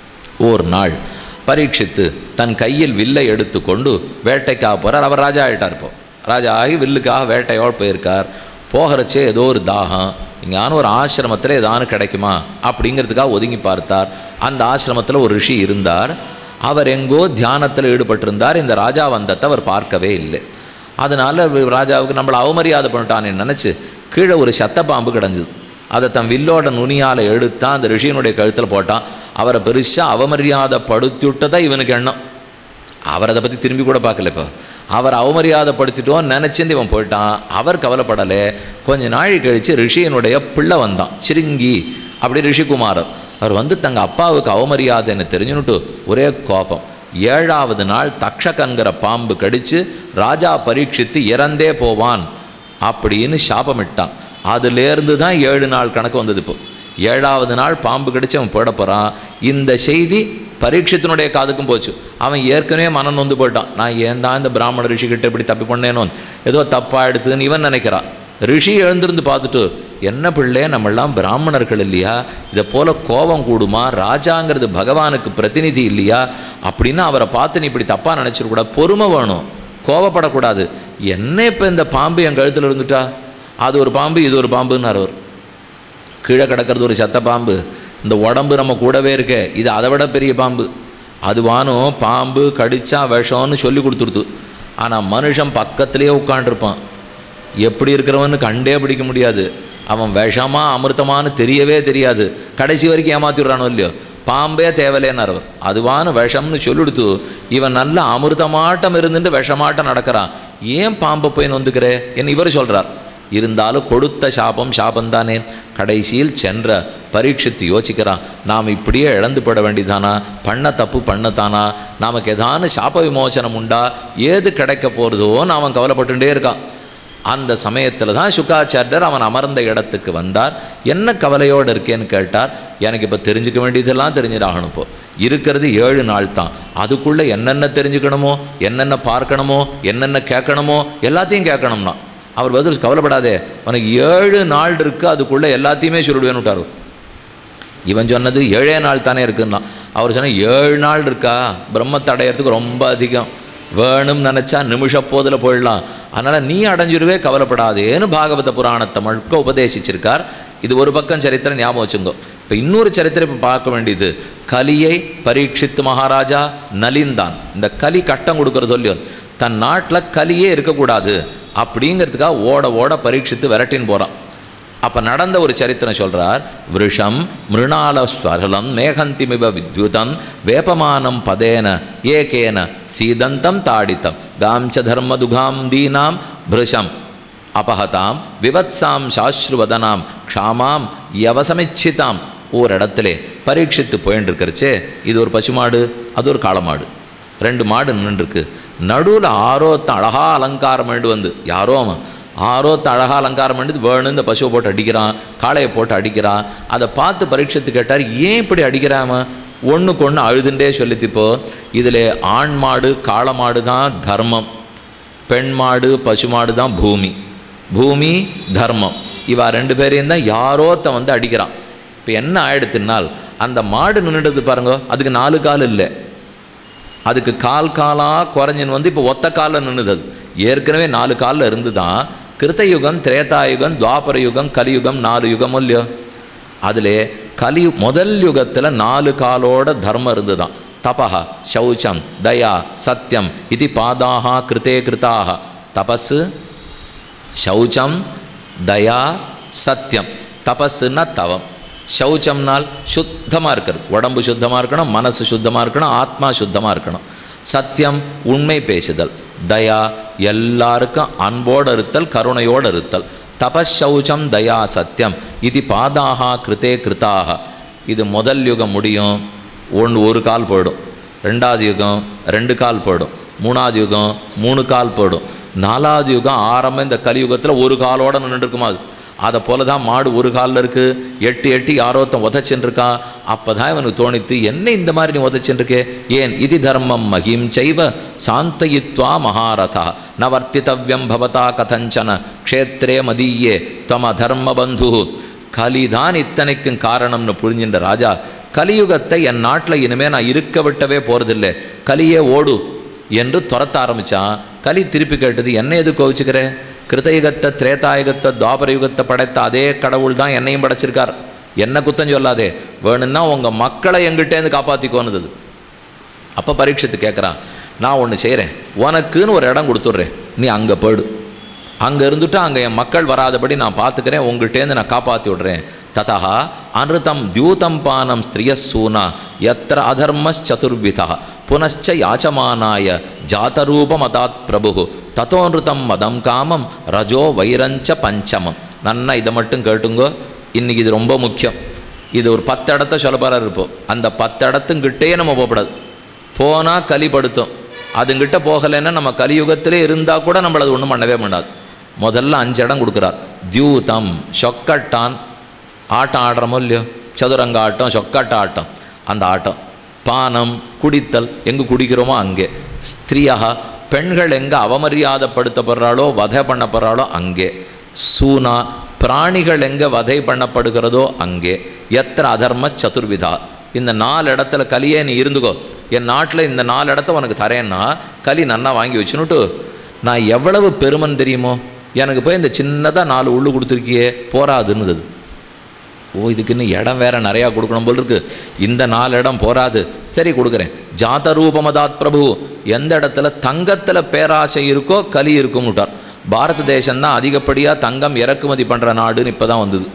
ஓர் நாள் பரீட்சித்து தன் கையில் வில்லை எடுத்துக்கொண்டு வேட்டைக்காக போகிறார் அவர் ராஜா ஆகிட்டார் இப்போ ராஜா ஆகி வில்லுக்காக வேட்டையோடு போயிருக்கார் போகிறச்சே ஏதோ ஒரு தாகம் இங்கான ஒரு ஆசிரமத்தில் ஏதானு கிடைக்குமா அப்படிங்கிறதுக்காக ஒதுங்கி பார்த்தார் அந்த ஆசிரமத்தில் ஒரு ரிஷி இருந்தார் அவர் எங்கோ தியானத்தில் ஈடுபட்டிருந்தார் இந்த ராஜா வந்தத்தை அவர் பார்க்கவே இல்லை அதனால் ராஜாவுக்கு நம்மளை அவமரியாதை பண்ணிட்டான்னு நினச்சி கீழே ஒரு சத்த பாம்பு கிடஞ்சுது அதை தன் வில்லோட நுனியால் எடுத்தான் அந்த ரிஷியனுடைய கழுத்தில் போட்டான் அவரை பெருசாக அவமரியாதை படுத்திவிட்டதா இவனுக்கு எண்ணம் அவர் அதை பற்றி திரும்பி கூட பார்க்கல இப்போ அவர் அவமரியாதைப்படுத்திட்டோன்னு நினச்சிருந்து இவன் போயிட்டான் அவர் கவலைப்படலை கொஞ்ச நாள் கழித்து ரிஷியனுடைய பிள்ளை வந்தான் சிருங்கி அப்படி ரிஷிகுமாரர் அவர் வந்து தங்கள் அப்பாவுக்கு அவமரியாதைன்னு தெரிஞ்சுன்னுட்டு ஒரே கோபம் ஏழாவது நாள் தக்ஷகங்கிற பாம்பு கடித்து ராஜா பரீட்சித்து இறந்தே போவான் அப்படின்னு சாபமிட்டான் அதுலேருந்து தான் ஏழு நாள் கணக்கு வந்தது இப்போ ஏழாவது நாள் பாம்பு கடிச்சு அவன் போட போகிறான் இந்த செய்தி பரீட்சத்தினுடைய காதுக்கும் போச்சு அவன் ஏற்கனவே மனம் நொந்து போயிட்டான் நான் ஏன் தான் இந்த பிராமண ரிஷிக்கிட்ட இப்படி தப்பி பண்ணேனோ ஏதோ தப்பாக எடுத்துன்னு இவன் நினைக்கிறான் ரிஷி எழுந்திருந்து பார்த்துட்டு என்ன பிள்ளை நம்மெல்லாம் பிராமணர்கள் இல்லையா இதை போல கோபம் கூடுமா ராஜாங்கிறது பகவானுக்கு பிரதிநிதி இல்லையா அப்படின்னு அவரை பார்த்து நீ இப்படி தப்பாக நினச்சிடக்கூடாது பொறுமை வேணும் கோவப்படக்கூடாது என்ன இப்போ இந்த பாம்பு என் கழுத்தில் இருந்துட்டா அது ஒரு பாம்பு இது ஒரு பாம்புன்னார் அவர் கீழே கிடக்கிறது ஒரு சத்த பாம்பு இந்த உடம்பு நம்ம கூடவே இருக்கே இது அதை விட பெரிய பாம்பு அதுவானும் பாம்பு கடிச்சா விஷம்னு சொல்லி கொடுத்துருது ஆனால் மனுஷன் பக்கத்திலே உட்காண்டிருப்பான் எப்படி இருக்கிறவன்னு கண்டே பிடிக்க முடியாது அவன் விஷமா அமிர்தமானு தெரியவே தெரியாது கடைசி வரைக்கும் ஏமாத்திடுறானோ இல்லையோ பாம்பே தேவலேன்னார் அவர் அதுவான விஷம்னு சொல்லிடுத்து இவன் நல்ல அமிர்தமாட்டம் இருந்துட்டு விஷமாட்டம் நடக்கிறான் ஏன் பாம்பை போய் நொந்துக்கிறே என்ன இவர் சொல்கிறார் இருந்தாலும் கொடுத்த சாபம் சாபந்தானே கடைசியில் சென்ற பரீட்சித்து யோசிக்கிறான் நாம் இப்படியே இழந்து போட வேண்டியதானா பண்ண தப்பு பண்ணத்தானா நமக்கு ஏதானு சாப விமோசனம் உண்டா ஏது கிடைக்க போகிறதோ அவன் கவலைப்பட்டுட்டே இருக்கான் அந்த சமயத்தில் தான் சுக்காச்சாரியர் அவன் அமர்ந்த இடத்துக்கு வந்தார் என்ன கவலையோடு இருக்கேன்னு கேட்டார் எனக்கு இப்போ தெரிஞ்சுக்க வேண்டியதெல்லாம் தெரிஞ்சிடாகணும் இப்போ இருக்கிறது ஏழு நாள் தான் அதுக்குள்ளே என்னென்ன தெரிஞ்சுக்கணுமோ என்னென்ன பார்க்கணுமோ என்னென்ன கேட்கணுமோ எல்லாத்தையும் கேட்கணும்னா அவர் பதில் கவலைப்படாதே உனக்கு ஏழு நாள் இருக்குது அதுக்குள்ளே எல்லாத்தையுமே சொல்லிடுவேன்னு விட்டார் இவன் சொன்னது ஏழே நாள் தானே இருக்குன்னா அவர் சொன்ன ஏழு நாள் இருக்கா பிரம்மத்தை அடையிறதுக்கு ரொம்ப அதிகம் வேணும்னு நினச்சா நிமிஷ போதில் போயிடலாம் அதனால் நீ அடைஞ்சிருவே கவலைப்படாதேன்னு பாகவத புராணத்தை முழுக்க உபதேசிச்சிருக்கார் இது ஒரு பக்கம் சரித்திரம் ஞாபகம் வச்சுங்கோ இப்போ இன்னொரு சரித்திரம் இப்போ பார்க்க வேண்டியது கலியை பரீட்சித்து மகாராஜா நலிந்தான் இந்த கலி கட்டம் கொடுக்கறது சொல்லியோ தன் நாட்டில் கலியே இருக்கக்கூடாது அப்படிங்கிறதுக்காக ஓட ஓட பரீட்சித்து விரட்டின்னு போகிறான் அப்போ நடந்த ஒரு சரித்திரம் சொல்கிறார் விருஷம் மிருணால ஸ்வரலம் மேகந்திமிப வித்யுதம் வேப்பமானம் பதேன ஏகேன சீதந்தம் தாடித்தம் காம்ச தர்மதுகாம் தீனாம் பிருஷம் அபகதாம் விவத்சாம் சாஸ்ருவதனாம் க்ஷாமாம் யவசமிச்சிதாம் ஒரு இடத்துல பரீட்சித்து போயின்னு இருக்கிறச்சே இது ஒரு பசுமாடு அது ஒரு காளமாடு ரெண்டு மாடு நின்றுருக்கு நடுவில் ஆரோத்த அழகா அலங்காரம் பண்ணிட்டு வந்து யாரோ அவன் ஆரோத்த அழகா அலங்காரம் பண்ணிட்டு வேணும் இந்த பசுவை போட்டு அடிக்கிறான் காளையை போட்டு அடிக்கிறான் அதை பார்த்து பரீட்சத்து கேட்டார் ஏன் இப்படி அடிக்கிறாம ஒன்றுக்கு ஒன்று அழுதுண்டே சொல்லித்திப்போ இதில் ஆண் மாடு காளை மாடு தான் தர்மம் பெண் மாடு பசு மாடு தான் பூமி பூமி தர்மம் இவா ரெண்டு பேரையும் தான் யாரோத்த வந்து அடிக்கிறான் இப்போ என்ன ஆயிடுத்துனால் அந்த மாடு நின்றுடுது பாருங்க அதுக்கு நாலு கால் இல்லை அதுக்கு கால் காலாக குறைஞ்சின்னு வந்து இப்போ ஒத்த காலில் நின்றுது அது ஏற்கனவே நாலு காலில் இருந்து தான் கிருத்தயுகம் திரேதாயுகம் துவாபர யுகம் கலியுகம் நாலு யுகம் இல்லையோ அதில் கலி முதல் யுகத்தில் நாலு காலோட தர்மம் இருந்துதான் தபஹ சௌச்சம் தயா சத்தியம் இது பாதாக கிருத்தே கிருத்தாக தபஸு சௌச்சம் தயா சத்தியம் தபஸுன்னா தவம் சௌச்சம்னால் சுத்தமாக இருக்கிறது உடம்பு சுத்தமாக இருக்கணும் மனசு சுத்தமாக இருக்கணும் ஆத்மா சுத்தமாக இருக்கணும் சத்தியம் உண்மை பேசுதல் தயா எல்லாருக்கும் அன்போடு இருத்தல் கருணையோடு இருத்தல் தபஷௌச்சம் தயா சத்தியம் இது பாதாக கிருத்தே கிருத்தாக இது முதல் யுகம் முடியும் ஒன்று ஒரு கால் போயிடும் ரெண்டாவது யுகம் ரெண்டு கால் போயிடும் மூணாவது யுகம் மூணு கால் போயிடும் நாலாவது யுகம் ஆரம்பம் இந்த கலியுகத்தில் ஒரு காலோட நின்றுருக்குமா அது அதை போல தான் மாடு ஒரு காலில் இருக்குது எட்டு எட்டி யாரோத்தன் உதச்சின்றிருக்கான் அப்போ தான் இவனுக்கு தோணித்து என்ன இந்த மாதிரி நீ உதச்சின்றிருக்கே ஏன் இது தர்மம் மகிம் செய்வ சாந்தயித்வா மகாரதா ந வர்த்தித்தவ்யம் பவதா கதஞ்சன க்ஷேத்ரே மதீயே தம தர்ம பந்து கலிதான் இத்தனைக்கும் காரணம்னு புரிஞ்சின்ற ராஜா கலியுகத்தை என் நாட்டில் இனிமேல் நான் இருக்க விட்டவே போகிறதில்லை கலியே ஓடு என்று துரத்த ஆரம்பித்தான் கலி திருப்பி கேட்டது என்ன எது கோவிச்சுக்கிறேன் கிருதயுகத்தை திரேதாயுகத்தை துவாபர யுகத்தை படைத்த அதே கடவுள் தான் என்னையும் படைச்சிருக்கார் என்ன குத்தம் சொல்லாதே வேணும்னா உங்கள் மக்களை எங்கிட்டேருந்து காப்பாற்றிக்கோனுது அப்போ பரீட்சத்து கேட்குறான் நான் ஒன்று செய்கிறேன் உனக்குன்னு ஒரு இடம் கொடுத்துட்றேன் நீ அங்கே போயிடு அங்கே இருந்துட்டு அங்கே என் மக்கள் வராதபடி நான் பார்த்துக்கிறேன் உங்கள்கிட்டேருந்து நான் காப்பாற்றி விடுறேன் ததா அனிருத்தம் தியூதம் பானம் ஸ்திரியசூனா எத்திர அதர்மச்சதுர்விதா புனச்ச யாச்சமானாய ஜாதரூபமதாத் பிரபு தத்தோன்ருத்தம் மதம் காமம் ரஜோ வைரஞ்ச பஞ்சமம் நன்னா இதை மட்டும் கேட்டுங்கோ இன்னைக்கு இது ரொம்ப முக்கியம் இது ஒரு பத்து இடத்த சொல்லப்பார இருப்போம் அந்த பத்து இடத்துங்கிட்டே நம்ம போகக்கூடாது போனால் கலிப்படுத்தும் அதுங்கிட்ட போகலைன்னா நம்ம கலியுகத்திலே இருந்தால் கூட நம்மள அது ஒன்றும் பண்ணவே மாட்டாது முதல்ல அஞ்சு இடம் கொடுக்குறார் தியூதம் சொக்கட்டான் ஆட்டம் ஆடுறோமோ இல்லையோ சதுரங்க ஆட்டம் சொக்கட்ட ஆட்டம் அந்த ஆட்டம் பானம் குடித்தல் எங்கே குடிக்கிறோமோ அங்கே ஸ்திரியா பெண்கள் எங்கே அவமரியாதைப்படுத்தப்படுறாளோ வதை பண்ணப்படுறாளோ அங்கே சூனா பிராணிகள் எங்கே வதை பண்ணப்படுகிறதோ அங்கே எத்திர அதர்ம சதுர்விதா இந்த நாலு இடத்துல கலியே நீ இருந்துக்கோ என் நாட்டில் இந்த நாலு இடத்த உனக்கு தரேன்னா களி நன்னா வாங்கி வச்சுனுட்டு நான் எவ்வளவு பெருமன் தெரியுமோ எனக்கு போய் இந்த சின்னதாக நாலு உள்ளு கொடுத்துருக்கியே போராதுன்னுது அது. ஓ இதுக்கு இன்னும் இடம் வேற நிறையா கொடுக்கணும் போல் இருக்கு இந்த நாலு இடம் போராது சரி கொடுக்குறேன் ஜாத ரூபமதாத் பிரபு எந்த இடத்துல தங்கத்தில் பேராசை இருக்கோ கலி இருக்கும் விட்டார் பாரத தேசம்தான் அதிகப்படியாக தங்கம் இறக்குமதி பண்ணுற நாடுன்னு இப்போ தான் வந்தது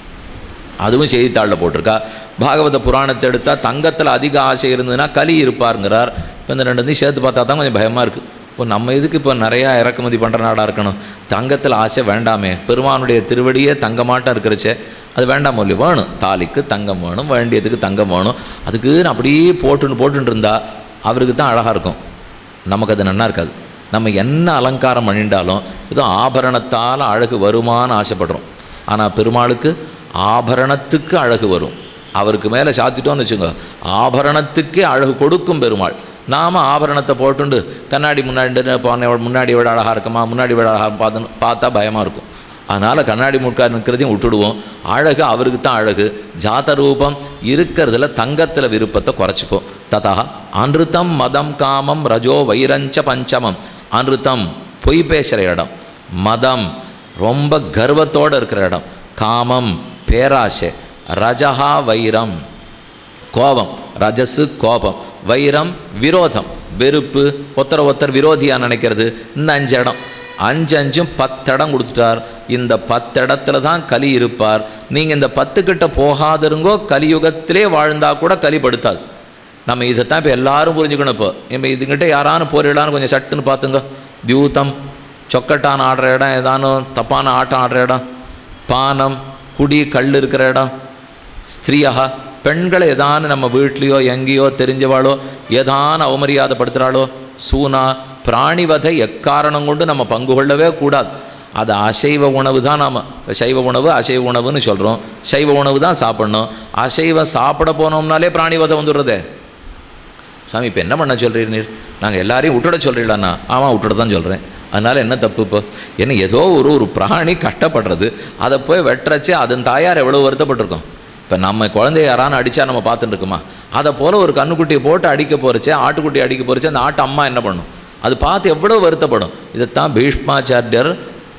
அதுவும் செய்தித்தாளில் போட்டிருக்கா பாகவத புராணத்தை எடுத்தால் தங்கத்தில் அதிக ஆசை இருந்ததுன்னா கலி இருப்பாருங்கிறார் இப்போ இந்த ரெண்டு இதையும் சேர்த்து பார்த்தா தான் கொஞ்சம் பயமாக இருக்குது இப்போ நம்ம இதுக்கு இப்போ நிறையா இறக்குமதி பண்ணுற நாடாக இருக்கணும் தங்கத்தில் ஆசை வேண்டாமே பெருமானுடைய திருவடியே தங்கமாட்டம் இருக்கிறச்சே அது வேண்டாமோ இல்லையோ வேணும் தாலிக்கு தங்கம் வேணும் வேண்டியதுக்கு தங்கம் வேணும் அதுக்கு அப்படியே போட்டுன்னு போட்டுன்னு இருந்தா அவருக்கு தான் அழகாக இருக்கும் நமக்கு அது நன்னா இருக்காது நம்ம என்ன அலங்காரம் பண்ணிட்டாலும் ஏதோ ஆபரணத்தால் அழகு வருமான்னு ஆசைப்படுறோம் ஆனால் பெருமாளுக்கு ஆபரணத்துக்கு அழகு வரும் அவருக்கு மேலே சாத்திட்டோம்னு வச்சுங்க ஆபரணத்துக்கே அழகு கொடுக்கும் பெருமாள் நாம் ஆபரணத்தை போட்டுண்டு கண்ணாடி முன்னாடி போன முன்னாடி விட அழகாக இருக்குமா முன்னாடி விட அழகாக பார்த்து பார்த்தா பயமாக இருக்கும் அதனால் கண்ணாடி முட்கார் நிற்கிறதையும் விட்டுடுவோம் அழகு அவருக்கு தான் அழகு ஜாத ரூபம் இருக்கிறதுல தங்கத்தில் விருப்பத்தை குறைச்சிப்போம் ததா அன்ருத்தம் மதம் காமம் ரஜோ வைரஞ்ச பஞ்சமம் அன்ருத்தம் பொய் பேசுகிற இடம் மதம் ரொம்ப கர்வத்தோடு இருக்கிற இடம் காமம் பேராசை ரஜஹா வைரம் கோபம் ரஜசு கோபம் வைரம் விரோதம் வெறுப்பு ஒருத்தர ஒருத்தர் விரோதியாக நினைக்கிறது இந்த அஞ்சு இடம் அஞ்சு அஞ்சும் பத்து இடம் கொடுத்துட்டார் இந்த பத்து இடத்துல தான் கலி இருப்பார் நீங்கள் இந்த பத்து கிட்ட போகாதிருங்கோ கலியுகத்திலே வாழ்ந்தா கூட கலிப்படுத்தாது நம்ம இதைத்தான் இப்போ எல்லாரும் புரிஞ்சுக்கணும் இப்போ இப்போ இதுங்கிட்ட யாரானு போரிடலான்னு கொஞ்சம் சட்டுன்னு பார்த்துங்க தியூதம் சொக்கட்டான ஆடுற இடம் ஏதானும் தப்பான ஆட்டம் ஆடுற இடம் பானம் குடி கல் இருக்கிற இடம் ஸ்திரீயா பெண்களை ஏதானு நம்ம வீட்லேயோ எங்கேயோ தெரிஞ்சவாளோ ஏதான அவமரியாதைப்படுத்துகிறாளோ சூனா பிராணிவதை எக்காரணம் கொண்டு நம்ம பங்கு கொள்ளவே கூடாது அது அசைவ உணவு தான் நாம் சைவ உணவு அசைவ உணவுன்னு சொல்கிறோம் சைவ உணவு தான் சாப்பிட்ணும் அசைவம் சாப்பிட போனோம்னாலே பிராணிவதை வந்துடுறதே சாமி இப்போ என்ன பண்ண சொல்கிறீர் நீர் நாங்கள் எல்லாரையும் விட்டுட சொல்கிறீங்களாண்ணா ஆமாம் விட்டுட தான் சொல்கிறேன் அதனால் என்ன தப்பு இப்போ என்ன ஏதோ ஒரு ஒரு பிராணி கஷ்டப்படுறது அதை போய் வெட்டுறச்சே அதன் தாயார் எவ்வளோ வருத்தப்பட்டிருக்கோம் இப்போ நம்ம குழந்தைய யாரானு அடித்தா நம்ம பார்த்துட்டு இருக்குமா அதை போல் ஒரு கண்ணுக்குட்டியை போட்டு அடிக்க போகிறச்சே ஆட்டுக்குட்டி அடிக்க போகிறச்சே அந்த ஆட்டு அம்மா என்ன பண்ணும் அது பார்த்து எவ்வளோ வருத்தப்படும் இதைத்தான் பீஷ்மாச்சாரியர்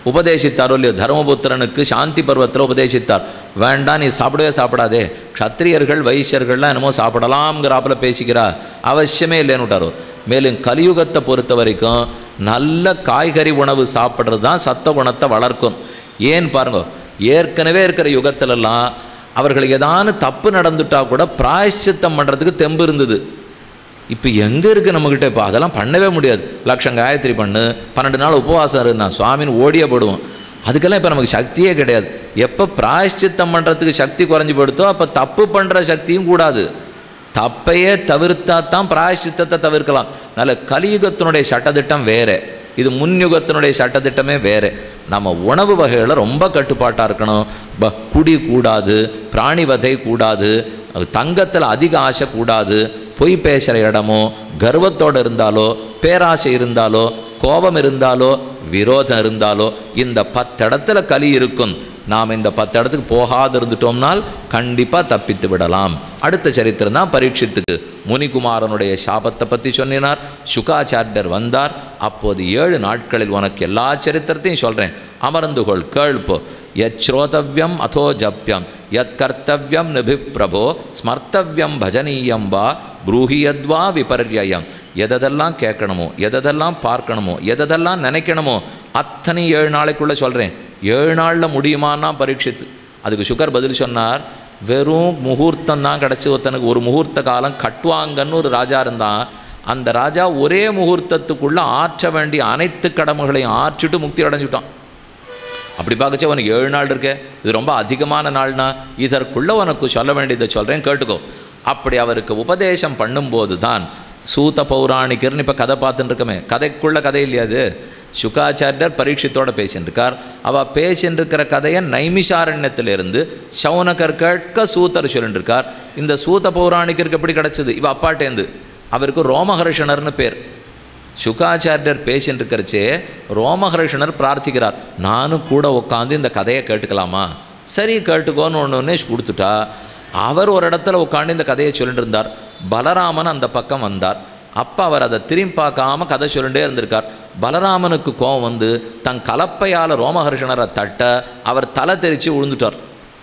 உபதேசித்தாரோ இல்லையோ தர்மபுத்திரனுக்கு சாந்தி பருவத்தில் உபதேசித்தார் வேண்டாம் நீ சாப்பிடவே சாப்பிடாதே க்ஷத்திரியர்கள் வைசியர்கள்லாம் என்னமோ சாப்பிடலாம்ங்கிறாப்புல பேசிக்கிறா அவசியமே இல்லைன்னு விட்டார் அவர். மேலும் கலியுகத்தை பொறுத்த வரைக்கும் நல்ல காய்கறி உணவு சாப்பிட்றது தான் சத்த குணத்தை வளர்க்கும் ஏன் பாருங்க ஏற்கனவே இருக்கிற யுகத்திலெல்லாம் அவர்களுக்கு ஏதானு தப்பு நடந்துட்டா கூட பிராயஷ்சித்தம் பண்ணுறதுக்கு தெம்பு இருந்தது இப்போ எங்கே இருக்குது நம்மக்கிட்ட இப்போ அதெல்லாம் பண்ணவே முடியாது லட்சம் காயத்ரி பண்ணு பன்னெண்டு நாள் உபவாசம் இரு நான் சுவாமின்னு ஓடியே போடுவோம் அதுக்கெல்லாம் இப்போ நமக்கு சக்தியே கிடையாது எப்போ பிராயஷ்சித்தம் பண்ணுறதுக்கு சக்தி குறைஞ்சி போடுத்தோ அப்போ தப்பு பண்ணுற சக்தியும் கூடாது தப்பையே தவிர்த்தா தான் பிராயஷ்சித்தத்தை தவிர்க்கலாம் அதனால் கலியுகத்தினுடைய சட்டத்திட்டம் வேறு இது முன்யுகத்தினுடைய சட்டத்திட்டமே வேறு நம்ம உணவு வகைகளை ரொம்ப கட்டுப்பாட்டாக இருக்கணும் ப குடி கூடாது பிராணி வதை கூடாது தங்கத்தில் அதிக ஆசை கூடாது பொய் பேசுகிற இடமோ கர்வத்தோடு இருந்தாலோ பேராசை இருந்தாலோ கோபம் இருந்தாலோ விரோதம் இருந்தாலோ இந்த பத்திடத்துல கலி இருக்கும் நாம் இந்த பத்து இடத்துக்கு போகாது இருந்துட்டோம்னால் கண்டிப்பாக தப்பித்து விடலாம் அடுத்த சரித்திரம் தான் பரீட்சித்துக்கு முனிகுமாரனுடைய சாபத்தை பற்றி சொன்னினார் சுகாச்சாரியர் வந்தார் அப்போது ஏழு நாட்களில் உனக்கு எல்லா சரித்திரத்தையும் சொல்கிறேன் அமர்ந்து கொள் கேள்போ யத் ஸ்ரோதவ்யம் அதோ ஜப்யம் யத் கர்த்தவ்யம் நிபி பிரபோ ஸ்மர்த்தவ்யம் பஜனீயம் வா ப்ரூஹியத்வா விபர்யம் எதெல்லாம் கேட்கணுமோ எதெல்லாம் பார்க்கணுமோ எதெல்லாம் நினைக்கணுமோ அத்தனை ஏழு நாளைக்குள்ளே சொல்கிறேன் ஏழு நாளில் முடியுமான்னா பரீட்சித்து அதுக்கு சுகர் பதில் சொன்னார் வெறும் முகூர்த்தம் தான் கிடச்சி ஒருத்தனுக்கு ஒரு முகூர்த்த காலம் கட்டுவாங்கன்னு ஒரு ராஜா இருந்தான் அந்த ராஜா ஒரே முகூர்த்தத்துக்குள்ளே ஆற்ற வேண்டிய அனைத்து கடமைகளையும் ஆற்றிட்டு முக்தி அடைஞ்சுட்டான் அப்படி பார்க்கச்சே உனக்கு ஏழு நாள் இருக்கே இது ரொம்ப அதிகமான நாள்னா இதற்குள்ளே உனக்கு சொல்ல வேண்டியதை சொல்கிறேன் கேட்டுக்கோ அப்படி அவருக்கு உபதேசம் பண்ணும்போது தான் சூத பௌராணிகர்னு இப்போ கதை பார்த்துட்டு இருக்கமே கதைக்குள்ள கதை இல்லையா அது சுகாச்சாரியர் பரீட்சத்தோட பேசின்னு இருக்கார் அவள் பேசின்னு இருக்கிற கதையை நைமிஷாரண்யத்திலிருந்து சவுனகர் கேட்க சூத்தர் சொல்லிட்டு இருக்கார் இந்த சூத பௌராணிகருக்கு எப்படி கிடச்சிது இவ அப்பாட்டேந்து அவருக்கு ரோமஹர்ஷணர்னு பேர் சுகாச்சாரியர் பேசின்னு இருக்கிறச்சே ரோமஹர்ஷனர் பிரார்த்திக்கிறார் நானும் கூட உட்காந்து இந்த கதையை கேட்டுக்கலாமா சரி கேட்டுக்கோன்னு ஒன்று ஒன்றே கொடுத்துட்டா அவர் ஒரு இடத்துல உட்காந்து இந்த கதையை சொல்லிட்டு இருந்தார் பலராமன் அந்த பக்கம் வந்தார் அப்போ அவர் அதை திரும்பி பார்க்காம கதை சொல்லிட்டே இருந்திருக்கார் பலராமனுக்கு கோபம் வந்து தன் கலப்பையால் ரோமஹர்ஷனரை தட்ட அவர் தலை தெரித்து விழுந்துட்டார்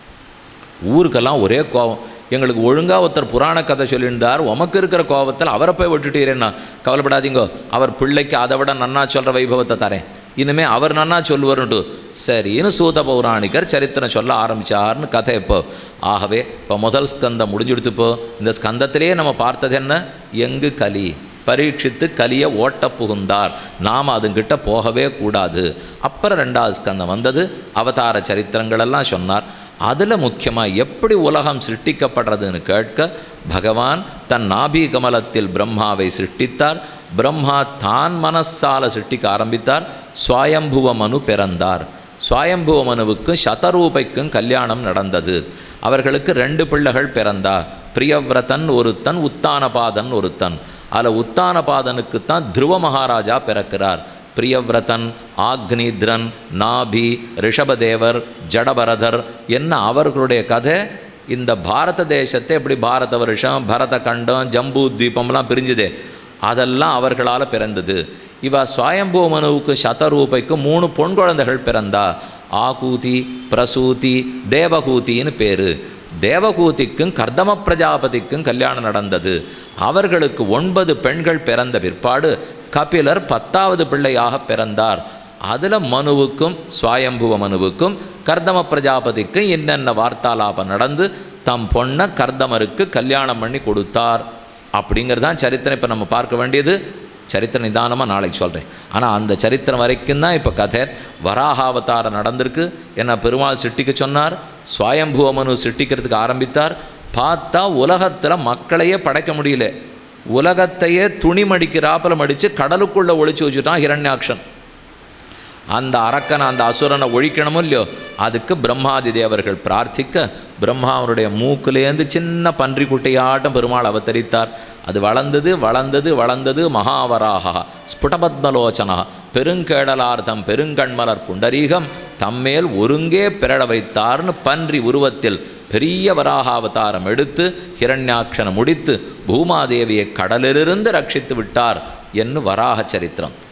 ஊருக்கெல்லாம் ஒரே கோபம் எங்களுக்கு ஒழுங்காக ஒருத்தர் புராண கதை சொல்லியிருந்தார் உமக்கு இருக்கிற கோபத்தில் அவரை போய் விட்டுட்டீரேன்னா கவலைப்படாதீங்கோ அவர் பிள்ளைக்கு அதை விட நன்னா சொல்கிற வைபவத்தை தரேன் இனிமே அவர் நன்னா சொல்லுவாருன்ட்டு சரின்னு சூத பௌராணிகர் சரித்திரம் சொல்ல ஆரம்பிச்சார்னு கதை இப்போ ஆகவே இப்போ முதல் ஸ்கந்தம் முடிஞ்சுடுத்து இப்போ இந்த ஸ்கந்தத்திலேயே நம்ம பார்த்தது என்ன எங்கு கலி பரீட்சித்து கலியை ஓட்ட புகுந்தார் நாம் அதுங்கிட்ட போகவே கூடாது அப்புறம் ரெண்டாவது ஸ்கந்தம் வந்தது அவதார சரித்திரங்களெல்லாம் சொன்னார் அதில் முக்கியமாக எப்படி உலகம் சிருஷ்டிக்கப்படுறதுன்னு கேட்க பகவான் தன் நாபி கமலத்தில் பிரம்மாவை சிருஷ்டித்தார் பிரம்மா தான் மனசால சிருஷ்டிக்க ஆரம்பித்தார் சுவாயம்புவ மனு பிறந்தார் சுவாயம்புவ மனுவுக்கும் சதரூபைக்கும் கல்யாணம் நடந்தது அவர்களுக்கு ரெண்டு பிள்ளைகள் பிறந்தார் பிரியவ்ரதன் ஒருத்தன் உத்தானபாதன் ஒருத்தன் அதில் உத்தானபாதனுக்குத்தான் துருவ மகாராஜா பிறக்கிறார் பிரியவ்ரதன் ஆக்னித்ரன் நாபி ரிஷபதேவர் ஜடபரதர் என்ன அவர்களுடைய கதை இந்த பாரத தேசத்தை எப்படி பாரத வருஷம் பரத கண்டம் ஜம்பு தீபம்லாம் பிரிஞ்சுதே அதெல்லாம் அவர்களால் பிறந்தது இவ சுவயம்பூ மனுவுக்கு சதரூபைக்கு மூணு பொன் குழந்தைகள் பிறந்தா ஆகூதி பிரசூதி தேவகூதின்னு பேர் தேவகூதிக்கும் கர்தம பிரஜாபதிக்கும் கல்யாணம் நடந்தது அவர்களுக்கு ஒன்பது பெண்கள் பிறந்த பிற்பாடு கபிலர் பத்தாவது பிள்ளையாக பிறந்தார் அதில் மனுவுக்கும் சுவாயம்புவ மனுவுக்கும் கர்தம பிரஜாபதிக்கும் என்னென்ன வார்த்தாலாபம் நடந்து தம் பொண்ணை கர்தமருக்கு கல்யாணம் பண்ணி கொடுத்தார் அப்படிங்கிறதான் சரித்திரம் இப்போ நம்ம பார்க்க வேண்டியது சரித்திர நிதானமாக நாளைக்கு சொல்கிறேன் ஆனால் அந்த சரித்திரம் வரைக்கும் தான் இப்போ கதை வராகாவதாரம் நடந்திருக்கு என்ன பெருமாள் சிட்டிக்க சொன்னார் சுவயம்புவ மனு சிட்டிக்கிறதுக்கு ஆரம்பித்தார் பார்த்தா உலகத்தில் மக்களையே படைக்க முடியல உலகத்தையே துணி மடிக்கிறாப்பில் மடித்து கடலுக்குள்ளே ஒழிச்சு வச்சுட்டான் ஹிரண்யாக்ஷன் அந்த அரக்கனை அந்த அசுரனை ஒழிக்கணுமோ இல்லையோ அதுக்கு பிரம்மாதி தேவர்கள் பிரார்த்திக்க பிரம்மா அவருடைய மூக்குலேருந்து சின்ன பன்றி குட்டையாட்டம் பெருமாள் அவதரித்தார் அது வளர்ந்தது வளர்ந்தது வளர்ந்தது மகாவராகா ஸ்புடபத்மலோச்சனா பெருங்கேடலார்த்தம் பெருங்கண்மலர் புண்டரீகம் தம்மேல் ஒருங்கே பிறழ வைத்தார்னு பன்றி உருவத்தில் பெரிய வராகாவதாரம் எடுத்து ஹிரண்யாட்சனை முடித்து பூமாதேவியை கடலிலிருந்து ரட்சித்து விட்டார் என்று வராக சரித்திரம்